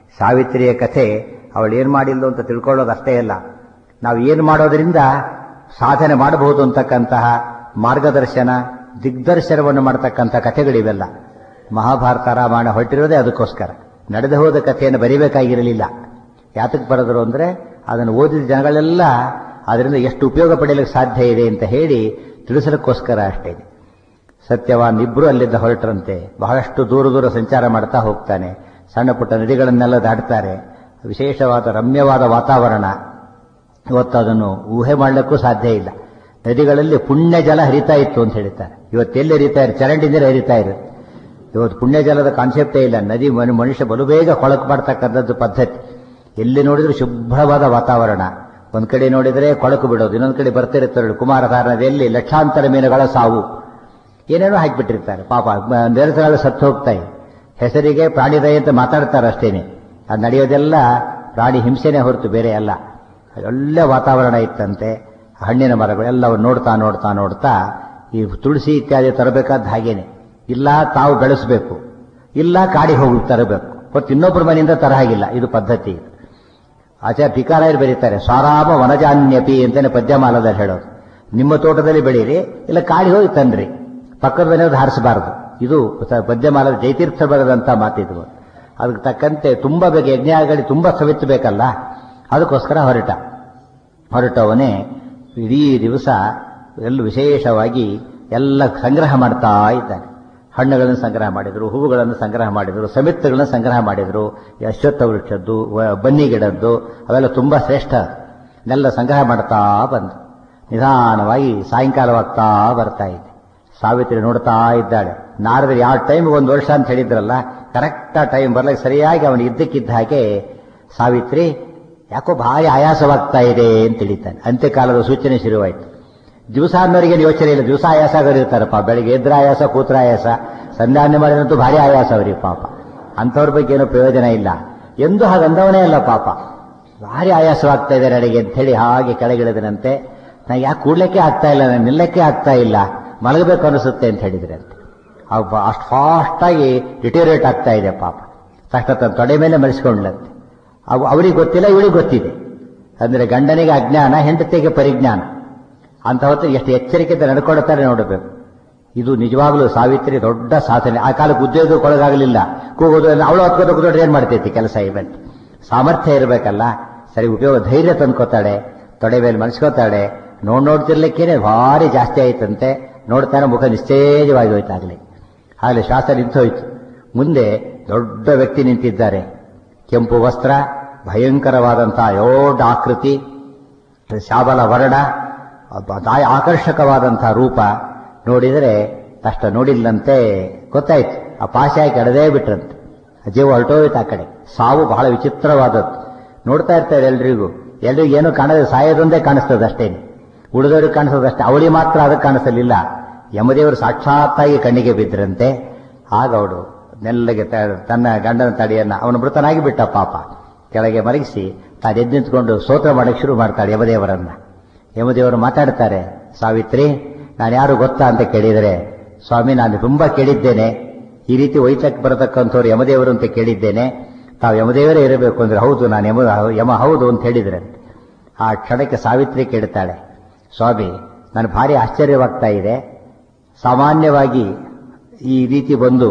ಸಾವಿತ್ರಿಯ ಕಥೆ ಅವಳು ಏನು ಮಾಡಿಲ್ಲ ಅಂತ ತಿಳ್ಕೊಳ್ಳೋದು ಅಷ್ಟೇ ಅಲ್ಲ ನಾವು ಏನು ಮಾಡೋದ್ರಿಂದ ಸಾಧನೆ ಮಾಡಬಹುದು ಅಂತಕ್ಕಂತಹ ಮಾರ್ಗದರ್ಶನ ದಿಗ್ದರ್ಶನವನ್ನು ಮಾಡತಕ್ಕಂಥ ಕಥೆಗಳಿವೆಲ್ಲ ಮಹಾಭಾರತ ರಾಮಾಯಣ ಹೊರಟಿರೋದೇ ಅದಕ್ಕೋಸ್ಕರ ನಡೆದು ಹೋದ ಕಥೆಯನ್ನು ಬರಿಬೇಕಾಗಿರಲಿಲ್ಲ ಯಾತಕ್ಕೆ ಬರೆದರು ಅಂದರೆ ಅದನ್ನು ಓದಿದ ಜನಗಳೆಲ್ಲ ಅದರಿಂದ ಎಷ್ಟು ಉಪಯೋಗ ಪಡೆಯಲಿಕ್ಕೆ ಸಾಧ್ಯ ಇದೆ ಅಂತ ಹೇಳಿ ತಿಳಿಸಲಿಕ್ಕೋಸ್ಕರ ಅಷ್ಟೇ ಸತ್ಯವಾನ್ ಇಬ್ಬರು ಅಲ್ಲಿದ್ದ ಹೊರಟರಂತೆ ಬಹಳಷ್ಟು ದೂರ ದೂರ ಸಂಚಾರ ಮಾಡ್ತಾ ಹೋಗ್ತಾನೆ ಸಣ್ಣ ಪುಟ್ಟ ನದಿಗಳನ್ನೆಲ್ಲ ದಾಟ್ತಾರೆ ವಿಶೇಷವಾದ ರಮ್ಯವಾದ ವಾತಾವರಣ ಇವತ್ತು ಅದನ್ನು ಊಹೆ ಮಾಡಲಿಕ್ಕೂ ಸಾಧ್ಯ ಇಲ್ಲ ನದಿಗಳಲ್ಲಿ ಪುಣ್ಯ ಜಲ ಹರಿತಾ ಇತ್ತು ಅಂತ ಹೇಳ್ತಾರೆ ಇವತ್ತೆಲ್ಲಿ ಹರಿತಾ ಇರು ಚರಂಡಿ ನೀರು ಹರಿತಾ ಇರುತ್ತೆ ಇವತ್ತು ಪುಣ್ಯ ಜಲದ ಕಾನ್ಸೆಪ್ಟೇ ಇಲ್ಲ ನದಿ ಮನು- ಮನುಷ್ಯ ಬಲು ಬೇಗ ಕೊಳಕು ಮಾಡ್ತಕ್ಕಂಥದ್ದು ಪದ್ಧತಿ ಎಲ್ಲಿ ನೋಡಿದ್ರು ಶುಭ್ರವಾದ ವಾತಾವರಣ ಒಂದ್ ಕಡೆ ನೋಡಿದ್ರೆ ಕೊಳಕು ಬಿಡೋದು ಇನ್ನೊಂದ್ ಕಡೆ ಬರ್ತಿರ್ತಾರೆ ಕುಮಾರಧಾರ ನದಿಯಲ್ಲಿ ಲಕ್ಷಾಂತರ ಮೀನುಗಳ ಸಾವು ಏನೇನೋ ಹಾಕಿಬಿಟ್ಟಿರ್ತಾರೆ ಪಾಪ ನೆರೆಸಗಳು ಸತ್ತು ಹೋಗ್ತಾ ಇದೆ ಹೆಸರಿಗೆ ಪ್ರಾಣಿ ದಯೆ ಅಂತ ಮಾತಾಡ್ತಾರೆ ಅಷ್ಟೇನೆ ಅದು ನಡೆಯೋದೆಲ್ಲ ಪ್ರಾಣಿ ಹಿಂಸೆನೇ ಹೊರತು ಬೇರೆ ಅಲ್ಲ ಒಳ್ಳೆ ವಾತಾವರಣ ಇತ್ತಂತೆ ಹಣ್ಣಿನ ಮರಗಳೆಲ್ಲವನ್ನು ನೋಡ್ತಾ ನೋಡ್ತಾ ನೋಡ್ತಾ ಈ ತುಳಸಿ ಇತ್ಯಾದಿ ತರಬೇಕಾದ ಹಾಗೇನೆ ಇಲ್ಲ ತಾವು ಬೆಳೆಸಬೇಕು ಇಲ್ಲ ಕಾಡಿಗೆ ಹೋಗಿ ತರಬೇಕು ಮತ್ತು ಇನ್ನೊಬ್ಬರ ಮನೆಯಿಂದ ತರ ಹಾಗಿಲ್ಲ ಇದು ಪದ್ಧತಿ ಆಚಾರ್ಯ ಪಿಕಾರಾಯರು ಬರೀತಾರೆ ಸ್ವಾರಾಮ ವನಜಾನ್ಯಪಿ ಅಂತಾನೆ ಪದ್ಯಮಾಲದಲ್ಲಿ ಹೇಳೋದು ನಿಮ್ಮ ತೋಟದಲ್ಲಿ ಬೆಳೀರಿ ಇಲ್ಲ ಕಾಡಿಗೆ ಹೋಗಿ ತನ್ರಿ ಪಕ್ಕದ ಮನೆಯವ್ರದ್ದು ಹಾರಿಸಬಾರದು ಇದು ಸ- ಪದ್ಯಮಾಲದ ಜಯತೀರ್ಥ ಬರೆದಂತ ಮಾತಿದು ಅದಕ್ಕೆ ತಕ್ಕಂತೆ ತುಂಬಾ ಬೇಕು ಯಜ್ಞಾಗಳಿ ತುಂಬಾ ಸವಿತ್ತಬೇಕಲ್ಲ ಅದಕ್ಕೋಸ್ಕರ ಹೊರಟ ಹೊರಟವನೇ ಇಡೀ ದಿವಸ ಎಲ್ಲ ವಿಶೇಷವಾಗಿ ಎಲ್ಲ ಸಂಗ್ರಹ ಮಾಡ್ತಾ ಇದ್ದಾನೆ ಹಣ್ಣುಗಳನ್ನು ಸಂಗ್ರಹ ಮಾಡಿದರು ಹೂವುಗಳನ್ನು ಸಂಗ್ರಹ ಮಾಡಿದರು ಸಮಿತ್ತಗಳನ್ನು ಸಂಗ್ರಹ ಮಾಡಿದರು ಈ ಅಶ್ವತ್ಥ ವೃಕ್ಷದ್ದು ವ- ಬನ್ನಿ ಗಿಡದ್ದು ಅವೆಲ್ಲ ತುಂಬಾ ಶ್ರೇಷ್ಠ ನೆಲ್ಲ ಸಂಗ್ರಹ ಮಾಡ್ತಾ ಬಂದು ನಿಧಾನವಾಗಿ ಸಾಯಂಕಾಲವಾಗ್ತಾ ಬರ್ತಾ ಇದೆ ಸಾವಿತ್ರಿ ನೋಡ್ತಾ ಇದ್ದಾಳೆ ನಾರದರು ಯಾವ ಟೈಮ್ ಒಂದು ವರ್ಷ ಅಂತ ಹೇಳಿದ್ರಲ್ಲ ಕರೆಕ್ಟ್ ಆ ಟೈಮ್ ಬರ್ಲಿಕ್ಕೆ ಸರಿಯಾಗಿ ಅವನು ಇದ್ದಕ್ಕಿದ್ದ ಹಾಗೆ ಸಾವಿತ್ರಿ ಯಾಕೋ ಭಾರಿ ಆಯಾಸವಾಗ್ತಾ ಇದೆ ಅಂತ ತಿಳಿತಾನೆ ಅಂತ್ಯಕಾಲದ ಸೂಚನೆ ಶುರುವಾಯಿತು ದಿವಸ ಅನ್ನೋರಿಗೆ ಯೋಚನೆ ಇಲ್ಲ ದಿವಸ ಆಯಾಸ ಇರ್ತಾರಪ್ಪ ಬೆಳಿಗ್ಗೆ ಎದ್ರ ಆಯಾಸ ಕೂತ್ರ ಆಯಾಸ ಸಂಧಾನ ಮಾಡಿದಂತೂ ಭಾರಿ ಆಯಾಸ ಅವ್ರಿಗೆ ಪಾಪ ಅಂಥವ್ರ ಬಗ್ಗೆ ಏನೋ ಪ್ರಯೋಜನ ಇಲ್ಲ ಎಂದು ಹಾಗೆ ಅಂದವನೇ ಅಲ್ಲ ಪಾಪ ಭಾರಿ ಆಯಾಸವಾಗ್ತಾ ಇದೆ ನನಗೆ ಅಂತ ಹೇಳಿ ಹಾಗೆ ಕೆಳಗಿಳಿದನಂತೆ ನಾ ಯಾಕೆ ಕೂಡ್ಲಿಕ್ಕೆ ಆಗ್ತಾ ಇಲ್ಲ ನಾನು ನಿಲ್ಲಕ್ಕೆ ಆಗ್ತಾ ಇಲ್ಲ ಮಲಗಬೇಕು ಅನಿಸುತ್ತೆ ಅಂತ ಹೇಳಿದ್ರೆ ಅಂತ ಅವ್ ಅಷ್ಟು ಫಾಸ್ಟಾಗಿ ಡಿಟೇರಿಯೇಟ್ ಆಗ್ತಾ ಇದೆ ಪಾಪ ತಕ್ಷಣ ತನ್ನ ತೊಡೆ ಮೇಲೆ ಮರೆಸ್ಕೊಂಡ್ಲಂತೆ ಅವು ಅವರಿಗೆ ಗೊತ್ತಿಲ್ಲ ಇವಳಿಗೆ ಗೊತ್ತಿದೆ ಅಂದ್ರೆ ಗಂಡನಿಗೆ ಅಜ್ಞಾನ ಹೆಂಡತಿಗೆ ಪರಿಜ್ಞಾನ ಅಂತ ಹೊತ್ತು ಎಷ್ಟು ಎಚ್ಚರಿಕೆಯಿಂದ ನಡ್ಕೊಳ್ತಾರೆ ನೋಡಬೇಕು ಇದು ನಿಜವಾಗ್ಲೂ ಸಾವಿತ್ರಿ ದೊಡ್ಡ ಸಾಧನೆ ಆ ಕಾಲಕ್ಕೆ ಉದ್ಯೋಗಕ್ಕೊಳಗಾಗಲಿಲ್ಲ ಕೂಗೋದು ಅವಳು ಹೊತ್ಕೋದು ಕೂತ್ಕೊಂಡ್ರೆ ಏನ್ ಮಾಡ್ತೈತಿ ಕೆಲಸ ಇವೆಂಟ್ ಸಾಮರ್ಥ್ಯ ಇರಬೇಕಲ್ಲ ಸರಿ ಉಪಯೋಗ ಧೈರ್ಯ ತಂದ್ಕೋತಾಳೆ ತೊಡೆ ಮೇಲೆ ಮನಸ್ಕೋತಾಳೆ ನೋಡ್ ನೋಡ್ತಿರ್ಲಿಕ್ಕೇನೆ ಭಾರಿ ಜಾಸ್ತಿ ಆಯ್ತಂತೆ ನೋಡ್ತಾನೆ ಮುಖ ನಿಸ್ತೇಜವಾಗಿ ಹೋಯ್ತಾಗ್ಲಿ ಆಗಲೇ ಶ್ವಾಸ ನಿಂತೋಯ್ತು ಮುಂದೆ ದೊಡ್ಡ ವ್ಯಕ್ತಿ ನಿಂತಿದ್ದಾರೆ ಕೆಂಪು ವಸ್ತ್ರ ಭಯಂಕರವಾದಂತಹ ದೊಡ್ಡ ಆಕೃತಿ ಶಾಬಲ ವರ್ಣ ಅಬ್ಬ- ದಾಯ ಆಕರ್ಷಕವಾದಂತಹ ರೂಪ ನೋಡಿದರೆ ಕಷ್ಟ ನೋಡಿಲ್ಲಂತೆ ಗೊತ್ತಾಯ್ತು ಆ ಪಾಶಾಯಿ ಕೆಡದೇ ಬಿಟ್ರಂತೆ ಆ ಜೀವ ಹೊರಟೋಯ್ತು ಆ ಕಡೆ ಸಾವು ಬಹಳ ವಿಚಿತ್ರವಾದದ್ದು ನೋಡ್ತಾ ಇರ್ತಾರೆ ಎಲ್ರಿಗೂ ಎಲ್ರಿಗೂ ಏನು ಕಾಣದೆ ಸಾಯೋದೊಂದೇ ಕಾಣಿಸ್ತದೆ ಅಷ್ಟೇನೆ ಉಳಿದವ್ರಿಗೆ ಕಾಣಿಸೋದಷ್ಟೇ ಅವಳಿ ಮಾತ್ರ ಅದಕ್ಕೆ ಕಾಣಿಸಲಿಲ್ಲ ಯಮದೇವರು ಸಾಕ್ಷಾತ್ತಾಗಿ ಕಣ್ಣಿಗೆ ಬಿದ್ದರಂತೆ ಆಗ ಅವಳು ನೆಲ್ಲಗೆ ತ- ತನ್ನ ಗಂಡನ ತಡಿಯನ್ನ ಅವನು ಮೃತನಾಗಿ ಬಿಟ್ಟ ಪಾಪ ಕೆಳಗೆ ಮಲಗಿಸಿ ತಾನು ಎದ್ದು ನಿಂತ್ಕೊಂಡು ಸ್ತೋತ್ರ ಮಾಡಕ್ಕೆ ಶುರು ಮಾಡ್ತಾಳೆ ಯಮದೇವರನ್ನ ಯಮದೇವರು ಮಾತಾಡ್ತಾರೆ ಸಾವಿತ್ರಿ ನಾನು ಯಾರು ಗೊತ್ತಾ ಅಂತ ಕೇಳಿದರೆ ಸ್ವಾಮಿ ನಾನು ತುಂಬಾ ಕೇಳಿದ್ದೇನೆ ಈ ರೀತಿ ಒಯ್ತಕ್ಕೆ ಬರತಕ್ಕಂಥವ್ರು ಯಮದೇವರು ಅಂತ ಕೇಳಿದ್ದೇನೆ ತಾವು ಯಮದೇವರೇ ಇರಬೇಕು ಅಂದ್ರೆ ಹೌದು ನಾನು ಯಮ ಯಮ ಹೌದು ಅಂತ ಹೇಳಿದ್ರೆ ಆ ಕ್ಷಣಕ್ಕೆ ಸಾವಿತ್ರಿ ಕೇಳ್ತಾಳೆ ಸ್ವಾಮಿ ನಾನು ಭಾರಿ ಆಶ್ಚರ್ಯವಾಗ್ತಾ ಇದೆ ಸಾಮಾನ್ಯವಾಗಿ ಈ ರೀತಿ ಬಂದು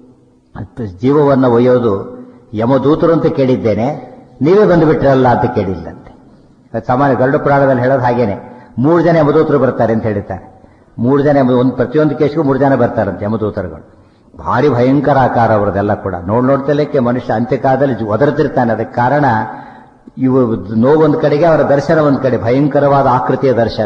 ಜೀವವನ್ನು ಒಯ್ಯೋದು ಯಮದೂತರು ಅಂತ ಕೇಳಿದ್ದೇನೆ ನೀವೇ ಬಂದು ಬಿಟ್ರಲ್ಲ ಅಂತ ಕೇಳಿಲ್ಲಂತೆ ಸಾಮಾನ್ಯ ಗರುಡ ಪುರಾಣದಲ್ಲಿ ಹೇಳೋದು ಹಾಗೇನೆ ಮೂರು ಜನ ಯಮದೂತರು ಬರ್ತಾರೆ ಅಂತ ಹೇಳ್ತಾರೆ ಮೂರು ಜನ ಯಮ- ಒಂದು ಪ್ರತಿಯೊಂದು ಕೇಸ್ಗೂ ಮೂರು ಜನ ಬರ್ತಾರಂತೆ ಯಮದೂತರುಗಳು ಭಾರಿ ಭಯಂಕರ ಆಕಾರ ಅವರದೆಲ್ಲ ಕೂಡ ನೋಡ್ ನೋಡ್ತಲಕ್ಕೆ ಮನುಷ್ಯ ಅಂತ್ಯಕಾಲದಲ್ಲಿ ಜು- ಒದರ್ತಿರ್ತಾನೆ ಅದಕ್ಕೆ ಕಾರಣ ಇವು ನೋವೊಂದು ಕಡೆಗೆ ಅವರ ದರ್ಶನ ಒಂದು ಕಡೆ ಭಯಂಕರವಾದ ಆಕೃತಿಯ ದರ್ಶನ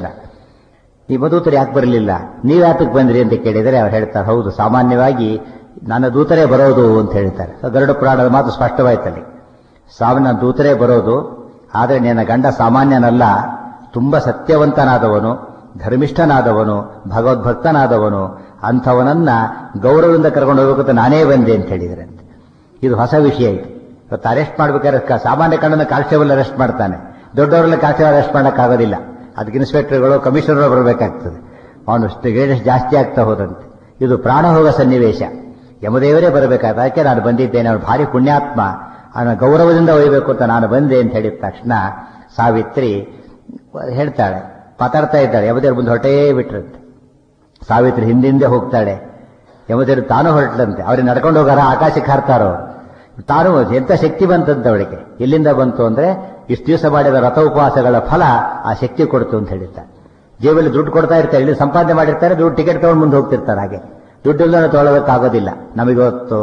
ಈ ಮಧೂತರು ಯಾಕೆ ಬರಲಿಲ್ಲ ನೀವು ಯಾತಕ್ಕೆ ಬಂದ್ರಿ ಅಂತ ಕೇಳಿದರೆ ಅವ್ರು ಹೇಳ್ತಾರೆ ಹೌದು ಸಾಮಾನ್ಯವಾಗಿ ನನ್ನ ದೂತರೇ ಬರೋದು ಅಂತ ಹೇಳ್ತಾರೆ ಗರುಡ ಪುರಾಣದ ಮಾತು ಸ್ಪಷ್ಟವಾಯ್ತಲ್ಲಿ ಸಾಮಾನ್ಯ ದೂತರೇ ಬರೋದು ಆದರೆ ನಿನ್ನ ಗಂಡ ಸಾಮಾನ್ಯನಲ್ಲ ತುಂಬಾ ಸತ್ಯವಂತನಾದವನು ಧರ್ಮಿಷ್ಠನಾದವನು ಭಗವದ್ಭಕ್ತನಾದವನು ಅಂಥವನನ್ನ ಗೌರವದಿಂದ ಕರ್ಕೊಂಡು ಹೋಗ್ಬೇಕು ಅಂತ ನಾನೇ ಬಂದೆ ಅಂತ ಹೇಳಿದ್ರೆ ಇದು ಹೊಸ ವಿಷಯ ಇದು ಇವತ್ತು ಅರೆಸ್ಟ್ ಮಾಡ್ಬೇಕಾದ್ರೆ ಕ- ಸಾಮಾನ್ಯ ಕಣ್ಣನ ಕಾನ್ಸ್ಟೇಬಲ್ ಅರೆಸ್ಟ್ ಮಾಡ್ತಾನೆ ದೊಡ್ಡವರೆಲ್ಲ ಕಾನ್ಸ್ಟೇಬಲ್ ಅರೆಸ್ಟ್ ಮಾಡೋಕ್ಕಾಗೋದಿಲ್ಲ ಅದಕ್ಕೆ ಇನ್ಸ್ಪೆಕ್ಟರ್ಗಳು ಕಮಿಷನರ್ ಬರಬೇಕಾಗ್ತದೆ ಅವನು ಗ್ರೇಡೆಸ್ಟ್ ಜಾಸ್ತಿ ಆಗ್ತಾ ಹೋದಂತೆ ಇದು ಪ್ರಾಣ ಹೋಗೋ ಸನ್ನಿವೇಶ ಯಮದೇವರೇ ಬರಬೇಕಾದ ಅದಕ್ಕೆ ನಾನು ಬಂದಿದ್ದೇನೆ ಅವನು ಭಾರಿ ಪುಣ್ಯಾತ್ಮ ಅವನ ಗೌರವದಿಂದ ಒಯ್ಯಬೇಕು ಅಂತ ನಾನು ಬಂದೆ ಅಂತ ಹೇಳಿದ ತಕ್ಷಣ ಸಾವಿತ್ರಿ ಹೇಳ್ತಾಳೆ ಮಾತಾಡ್ತಾ ಇದ್ದಾಳೆ ಯಮದೇವ್ರ ಮುಂದೆ ಹೊಟ್ಟೇ ಬಿಟ್ರಂತೆ ಸಾವಿತ್ರಿ ಹಿಂದಿಂದೆ ಹೋಗ್ತಾಳೆ ಯಮದೇವ್ರು ತಾನು ಹೊರಟ್ಲಂತೆ ಅವ್ರಿಗೆ ನಡ್ಕೊಂಡು ಹೋಗಾರ ಆಕಾಶಕ್ಕೆ ಹಾರ್ತಾರೋ ತಾನು ಎಂತ ಶಕ್ತಿ ಬಂತಂತ ಅವಳಿಗೆ ಎಲ್ಲಿಂದ ಬಂತು ಅಂದ್ರೆ ಇಷ್ಟು ದಿವಸ ಮಾಡಿದ ರಥ ಉಪವಾಸಗಳ ಫಲ ಆ ಶಕ್ತಿ ಕೊಡ್ತು ಅಂತ ಹೇಳಿದ್ದಾರೆ ಜೇಬಲ್ಲಿ ದುಡ್ಡು ಕೊಡ್ತಾ ಇರ್ತಾರೆ ಇಲ್ಲಿ ಸಂಪಾದನೆ ಮಾಡಿರ್ತಾರೆ ದುಡ್ಡು ಟಿಕೆಟ್ ತಗೊಂಡು ಮುಂದೆ ಹೋಗ್ತಿರ್ತಾರೆ ಹಾಗೆ ದುಡ್ಡು ಇಲ್ಲದೆ ತೊಗೊಳೋದಕ್ಕಾಗೋದಿಲ್ಲ ನಮಗಿವತ್ತು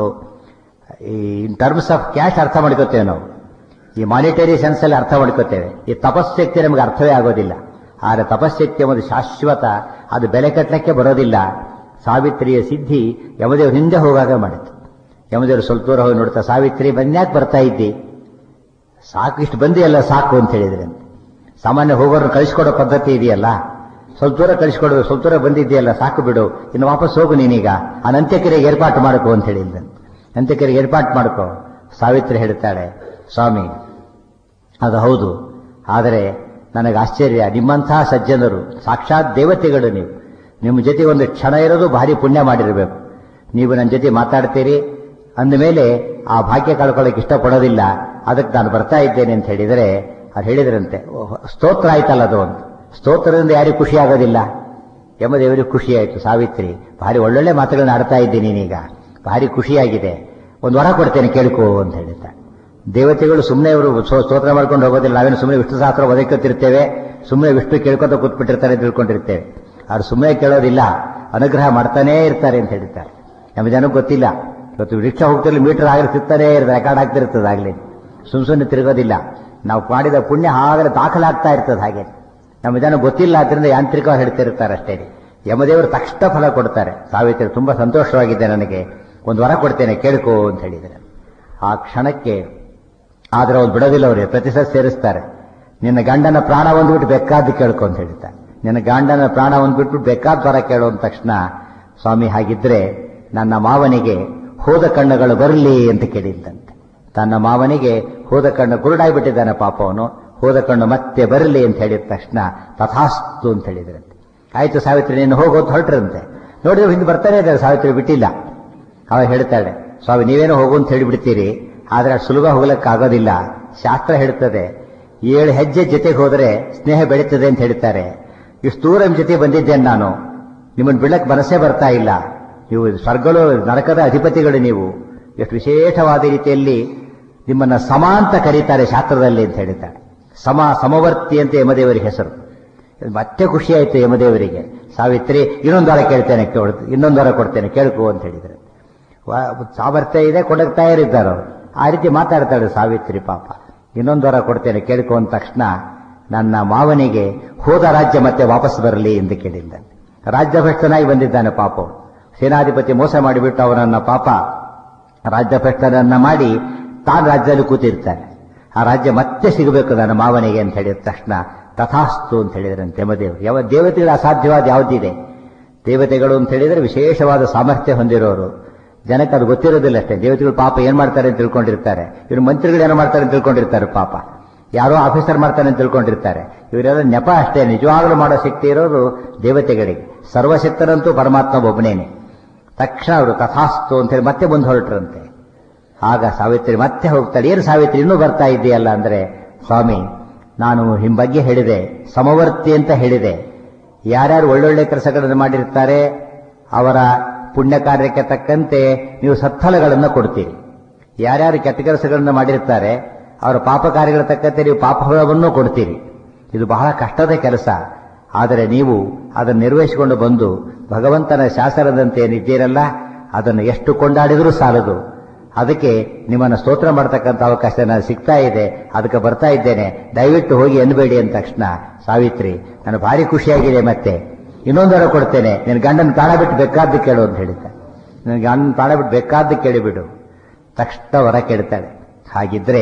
ಈ ಇನ್ ಟರ್ಮ್ಸ್ ಆಫ್ ಕ್ಯಾಶ್ ಅರ್ಥ ಮಾಡ್ಕೋತೇವೆ ನಾವು ಈ ಮಾನಿಟರಿ ಸೆನ್ಸ್ ಅಲ್ಲಿ ಅರ್ಥ ಮಾಡ್ಕೋತೇವೆ ಈ ತಪಸ್ಸಕ್ತಿ ನಮಗೆ ಅರ್ಥವೇ ಆಗೋದಿಲ್ಲ ಆದರೆ ತಪಸ್ಸಕ್ತಿ ಒಂದು ಶಾಶ್ವತ ಅದು ಬೆಲೆ ಕಟ್ಟಲಿಕ್ಕೆ ಬರೋದಿಲ್ಲ ಸಾವಿತ್ರಿಯ ಸಿದ್ಧಿ ಯಮದೇವ್ರ ಹಿಂದೆ ಹೋಗಾಗ ಮಾಡಿತು ಯಮದೇವರು ಸ್ವಲ್ಪ ದೂರ ಹೋಗಿ ನೋಡ್ತಾ ಸಾವಿತ್ರಿ ಬಂದ್ಯಾಕೆ ಬರ್ತಾ ಇದ್ದಿ ಸಾಕು ಇಷ್ಟು ಬಂದಿಯಲ್ಲ ಸಾಕು ಅಂತ ಹೇಳಿದ್ರೆ ಸಾಮಾನ್ಯ ಹೋಗೋರನ್ನ ಕಳಿಸ್ಕೊಡೋ ಪದ್ಧತಿ ಇದೆಯಲ್ಲ ಸ್ವಲ್ಪ ದೂರ ಕಳಿಸ್ಕೊಡು ಸ್ವಲ್ಪ ದೂರ ಬಂದಿದ್ದೀಯಲ್ಲ ಸಾಕು ಬಿಡು ಇನ್ನು ವಾಪಸ್ ಹೋಗು ನೀನೀಗ ಆ ಅಂತ್ಯಕ್ರಿಯೆಗೆ ಏರ್ಪಾಟು ಮಾಡ್ಕೋ ಅಂತ ಹೇಳಿದ್ದೆ ಅಂತ್ಯಕ್ರಿಯೆಗೆ ಏರ್ಪಾಟು ಮಾಡ್ಕೋ ಸಾವಿತ್ರಿ ಹೇಳ್ತಾಳೆ ಸ್ವಾಮಿ ಅದು ಹೌದು ಆದರೆ ನನಗೆ ಆಶ್ಚರ್ಯ ನಿಮ್ಮಂತಹ ಸಜ್ಜನರು ಸಾಕ್ಷಾತ್ ದೇವತೆಗಳು ನೀವು ನಿಮ್ಮ ಜೊತೆ ಒಂದು ಕ್ಷಣ ಇರೋದು ಭಾರಿ ಪುಣ್ಯ ಮಾಡಿರಬೇಕು ನೀವು ನನ್ನ ಜೊತೆ ಮಾತಾಡ್ತೀರಿ ಅಂದಮೇಲೆ ಆ ಭಾಗ್ಯ ಕಳ್ಕೊಳ್ಳೋಕೆ ಇಷ್ಟಪಡೋದಿಲ್ಲ ಅದಕ್ಕೆ ನಾನು ಬರ್ತಾ ಇದ್ದೇನೆ ಅಂತ ಹೇಳಿದರೆ ಅವ್ರು ಹೇಳಿದ್ರಂತೆ ಓಹ್, ಸ್ತೋತ್ರ ಆಯ್ತಲ್ಲ ಅದು ಒಂದು ಸ್ತೋತ್ರದಿಂದ ಯಾರಿಗೂ ಖುಷಿ ಆಗೋದಿಲ್ಲ ಯಮದೇವರಿಗೆ ಖುಷಿ ಆಯಿತು ಸಾವಿತ್ರಿ ಭಾರಿ ಒಳ್ಳೊಳ್ಳೆ ಮಾತುಗಳನ್ನ ಆಡ್ತಾ ಇದ್ದೀನಿ ನೀನೀಗ ಭಾರಿ ಖುಷಿಯಾಗಿದೆ ಒಂದು ವರ ಕೊಡ್ತೇನೆ ಕೇಳ್ಕೋ ಅಂತ ಹೇಳಿದ್ದ ದೇವತೆಗಳು ಸುಮ್ಮನೆ ಅವರು ಸ್ತೋತ್ರ ಮಾಡ್ಕೊಂಡು ಹೋಗೋದಿಲ್ಲ ನಾವೇನು ಸುಮ್ಮನೆ ವಿಷ್ಣು ಸಹಸ್ರ ಒದಗುತ್ತಿರ್ತೇವೆ ಸುಮ್ಮನೆ ವಿಷ್ಣು ಕೇಳ್ಕೊತ ಕೂತ್ಬಿಟ್ಟಿರ್ತಾರೆ ಅಂತ ತಿಳ್ಕೊಂಡಿರ್ತೇವೆ ಅವ್ರು ಸುಮ್ಮನೆ ಕೇಳೋದಿಲ್ಲ ಅನುಗ್ರಹ ಮಾಡ್ತಾನೇ ಇರ್ತಾರೆ ಅಂತ ಹೇಳ್ತಾರೆ ನಮ್ಮ ಜನಕ್ಕೆ ಗೊತ್ತಿಲ್ಲ ಇವತ್ತು ರಿಕ್ಷಾ ಹೋಗ್ತಿರ್ಲಿ ಮೀಟರ್ ಆಗಲಿ ಸಿಗ್ತಾನೆ ಇರ್ತದೆ ರೆಕಾರ್ಡ್ ಆಗ್ತಿರ್ತದೆ ಆಗ್ಲಿ ಸುಮ್ ಸುಮ್ಮನೆ ತಿರುಗೋದಿಲ್ಲ ನಾವು ಮಾಡಿದ ಪುಣ್ಯ ಹಾಗಲೇ ದಾಖಲಾಗ್ತಾ ಇರ್ತದೆ ಹಾಗೆ ನಮ್ಮ ಜನ ಗೊತ್ತಿಲ್ಲ ಅದರಿಂದ ಯಾಂತ್ರಿಕವಾಗಿ ಹೇಳ್ತಿರ್ತಾರೆ ಅಷ್ಟೇ ಯಮದೇವರು ತಕ್ಷಣ ಫಲ ಕೊಡ್ತಾರೆ ಸಾವಿತ್ರಿ ತುಂಬಾ ಸಂತೋಷವಾಗಿದೆ ನನಗೆ ಒಂದು ವರ ಕೊಡ್ತೇನೆ ಕೇಳ್ಕೋ ಅಂತ ಹೇಳಿದರೆ ಆ ಕ್ಷಣಕ್ಕೆ ಆದ್ರೆ ಅವ್ರು ಬಿಡೋದಿಲ್ಲ ಅವ್ರಿಗೆ ಪ್ರತಿಶತ ಸೇರಿಸ್ತಾರೆ ನಿನ್ನ ಗಂಡನ ಪ್ರಾಣ ಒಂದ್ಬಿಟ್ಟು ಬೇಕಾದ್ದು ಕೇಳ್ಕೊ ಅಂತ ಹೇಳ್ತಾರೆ ನಿನ್ನ ಗಂಡನ ಪ್ರಾಣ ಒಂದ್ಬಿಟ್ಟು ಬೇಕಾದ ವರ ಕೇಳೋ ಅಂದ ತಕ್ಷಣ ಸ್ವಾಮಿ ಹಾಗಿದ್ರೆ ನನ್ನ ಮಾವನಿಗೆ ಹೋದ ಕಣ್ಣುಗಳು ಬರಲಿ ಅಂತ ಕೇಳಿದ್ದಂತೆ ತನ್ನ ಮಾವನಿಗೆ ಹೋದ ಕಣ್ಣು ಕುರುಡಾಗ್ಬಿಟ್ಟಿದ್ದಾನೆ ಪಾಪ ಅವನು ಹೋದ ಕಣ್ಣು ಮತ್ತೆ ಬರಲಿ ಅಂತ ಹೇಳಿದ ತಕ್ಷಣ ತಥಾಸ್ತು ಅಂತ ಹೇಳಿದ್ರಂತೆ ಆಯ್ತು ಸಾವಿತ್ರಿ ನೀನು ಹೋಗೋದು ಹೊರಟ್ರಂತೆ ನೋಡಿದ್ರೆ ಹಿಂದೆ ಬರ್ತಾನೆ ಇದ್ದಾರೆ ಸಾವಿತ್ರಿ ಬಿಟ್ಟಿಲ್ಲ ಅವಾಗ ಹೇಳ್ತಾಳೆ ಸ್ವಾಮಿ ನೀವೇನೋ ಹೋಗು ಅಂತ ಹೇಳಿಬಿಡ್ತೀರಿ ಆದ್ರೆ ಅಷ್ಟು ಸುಲಭ ಹೋಗ್ಲಿಕ್ಕೆ ಆಗೋದಿಲ್ಲ ಶಾಸ್ತ್ರ ಹೇಳ್ತದೆ ಏಳು ಹೆಜ್ಜೆ ಜೊತೆಗೆ ಹೋದರೆ ಸ್ನೇಹ ಬೆಳೀತದೆ ಅಂತ ಹೇಳ್ತಾರೆ ಇಷ್ಟು ದೂರ ನಿಮ್ ಜೊತೆ ಬಂದಿದ್ದೇನೆ ನಾನು ನಿಮ್ಮನ್ನು ಬಿಡಕ್ಕೆ ಮನಸ್ಸೇ ಬರ್ತಾ ಇಲ್ಲ ನೀವು ಸ್ವರ್ಗಲು ನರಕದ ಅಧಿಪತಿಗಳು ನೀವು ಎಷ್ಟು ವಿಶೇಷವಾದ ರೀತಿಯಲ್ಲಿ ನಿಮ್ಮನ್ನ ಸಮ ಅಂತ ಕರೀತಾರೆ ಶಾಸ್ತ್ರದಲ್ಲಿ ಅಂತ ಹೇಳ್ತಾರೆ ಸಮ ಸಮವರ್ತಿ ಅಂತ ಯಮದೇವರಿಗೆ ಹೆಸರು ಇದು ಮತ್ತೆ ಖುಷಿ ಆಯ್ತು ಯಮದೇವರಿಗೆ ಸಾವಿತ್ರಿ ಇನ್ನೊಂದು ವಾರ ಕೇಳ್ತೇನೆ ಕೇಳು ಇನ್ನೊಂದು ವಾರ ಕೊಡ್ತೇನೆ ಕೇಳ್ಕೋ ಅಂತ ಹೇಳಿದ್ರೆ ವ- ಸಾಮರ್ಥ್ಯ ಇದೆ ಕೊಡಕ್ಕೆ ತಯಾರಿದ್ದಾರೆ ಅವರು ಆ ರೀತಿ ಮಾತಾಡ್ತಾಳೆ ಸಾವಿತ್ರಿ ಪಾಪ ಇನ್ನೊಂದು ವಾರ ಕೊಡ್ತೇನೆ ಕೇಳ್ಕೊ ಅಂದ ತಕ್ಷಣ ನನ್ನ ಮಾವನಿಗೆ ಹೋದ ರಾಜ್ಯ ಮತ್ತೆ ವಾಪಸ್ ಬರಲಿ ಎಂದು ಕೇಳಿದ್ದ ರಾಜ್ಯಭ್ರಷ್ಟನಾಗಿ ಬಂದಿದ್ದಾನೆ ಪಾಪ ಅವನು. ಸೇನಾಧಿಪತಿ ಮೋಸ ಮಾಡಿಬಿಟ್ಟು ಅವನನ್ನ ಪಾಪ ರಾಜ್ಯಭ್ರಷ್ಟನನ್ನ ಮಾಡಿ ತಾನು ರಾಜ್ಯದಲ್ಲಿ ಕೂತಿರ್ತಾನೆ ಆ ರಾಜ್ಯ ಮತ್ತೆ ಸಿಗಬೇಕು ನನ್ನ ಮಾವನಿಗೆ ಅಂತ ಹೇಳಿದ ತಕ್ಷಣ ತಥಾಸ್ತು ಅಂತ ಹೇಳಿದ್ರಂತೆ ಯಮದೇವರು ಯಾವ ದೇವತೆಗಳ ಅಸಾಧ್ಯವಾದ ಯಾವುದಿದೆ ದೇವತೆಗಳು ಅಂತ ಹೇಳಿದ್ರೆ ವಿಶೇಷವಾದ ಸಾಮರ್ಥ್ಯ ಹೊಂದಿರೋರು ಜನಕ್ಕೆ ಅದು ಗೊತ್ತಿರೋದಿಲ್ಲ ಅಷ್ಟೇ ದೇವತೆಗಳು ಪಾಪ ಏನ್ ಮಾಡ್ತಾರೆ ಅಂತ ತಿಳ್ಕೊಂಡಿರ್ತಾರೆ ಇವರು ಮಂತ್ರಿಗಳು ಏನೋ ಮಾಡ್ತಾರೆ ಅಂತ ತಿಳ್ಕೊಂಡಿರ್ತಾರೆ ಪಾಪ ಯಾರೋ ಆಫೀಸರ್ ಮಾಡ್ತಾನೆ ಅಂತ ತಿಳ್ಕೊಂಡಿರ್ತಾರೆ ಇವರೆಲ್ಲ ನೆಪ ಅಷ್ಟೇ ನಿಜವಾಗ್ಲೂ ಮಾಡೋ ಶಕ್ತಿ ಇರೋದು ದೇವತೆಗಳಿಗೆ ಸರ್ವಶಕ್ತರಂತೂ ಪರಮಾತ್ಮ ಒಬ್ಬನೇನೆ ತಕ್ಷಣ ಅವರು ತಥಾಸ್ತು ಅಂತ ಹೇಳಿ ಮತ್ತೆ ಮುಂದೆ ಹೊರಟ್ರಂತೆ ಆಗ ಸಾವಿತ್ರಿ ಮತ್ತೆ ಹೋಗ್ತಾಳೆ ಏನು ಸಾವಿತ್ರಿ ಇನ್ನೂ ಬರ್ತಾ ಇದೆಯಲ್ಲ ಅಂದ್ರೆ ಸ್ವಾಮಿ ನಾನು ನಿಮ್ಮ ಬಗ್ಗೆ ಹೇಳಿದೆ ಸಮವರ್ತಿ ಅಂತ ಹೇಳಿದೆ ಯಾರ್ಯಾರು ಒಳ್ಳೊಳ್ಳೆ ಕೆಲಸಗಳನ್ನು ಮಾಡಿರ್ತಾರೆ ಅವರ ಪುಣ್ಯ ಕಾರ್ಯಕ್ಕೆ ತಕ್ಕಂತೆ ನೀವು ಸತ್ಫಲಗಳನ್ನು ಕೊಡ್ತೀರಿ ಯಾರ್ಯಾರು ಕೆಟ್ಟ ಕೆಲಸಗಳನ್ನು ಮಾಡಿರ್ತಾರೆ ಅವರ ಪಾಪ ಕಾರ್ಯಗಳ ತಕ್ಕಂತೆ ನೀವು ಪಾಪಗಳನ್ನು ಕೊಡ್ತೀರಿ ಇದು ಬಹಳ ಕಷ್ಟದ ಕೆಲಸ ಆದರೆ ನೀವು ಅದನ್ನು ನಿರ್ವಹಿಸಿಕೊಂಡು ಬಂದು ಭಗವಂತನ ಶಾಸನದಂತೆ ಏನಿದ್ದೀರಲ್ಲ ಅದನ್ನು ಎಷ್ಟು ಕೊಂಡಾಡಿದರೂ ಸಾಲದು ಅದಕ್ಕೆ ನಿಮ್ಮನ್ನು ಸ್ತೋತ್ರ ಮಾಡತಕ್ಕಂಥ ಅವಕಾಶ ನನಗೆ ಸಿಗ್ತಾ ಇದೆ ಅದಕ್ಕೆ ಬರ್ತಾ ಇದ್ದೇನೆ ದಯವಿಟ್ಟು ಹೋಗಿ ಅನ್ಬೇಡಿ ಅಂದ ತಕ್ಷಣ ಸಾವಿತ್ರಿ ನಾನು ಭಾರಿ ಖುಷಿಯಾಗಿದೆ ಮತ್ತೆ ಇನ್ನೊಂದರ ಕೊಡ್ತೇನೆ ನಿನ್ನ ಗಂಡನ ಪ್ರಾಣ ಬಿಟ್ಟು ಬೇಕಾದ್ದು ಕೇಳು ಅಂತ ಹೇಳಿದ್ದ ನಿನ್ನ ಗಂಡನ ಪ್ರಾಣ ಬಿಟ್ಟು ಬೇಕಾದ್ದು ಕೇಳಿಬಿಡು ತಕ್ಷಣ ವರ ಕೇಳ್ತಾಳೆ ಹಾಗಿದ್ರೆ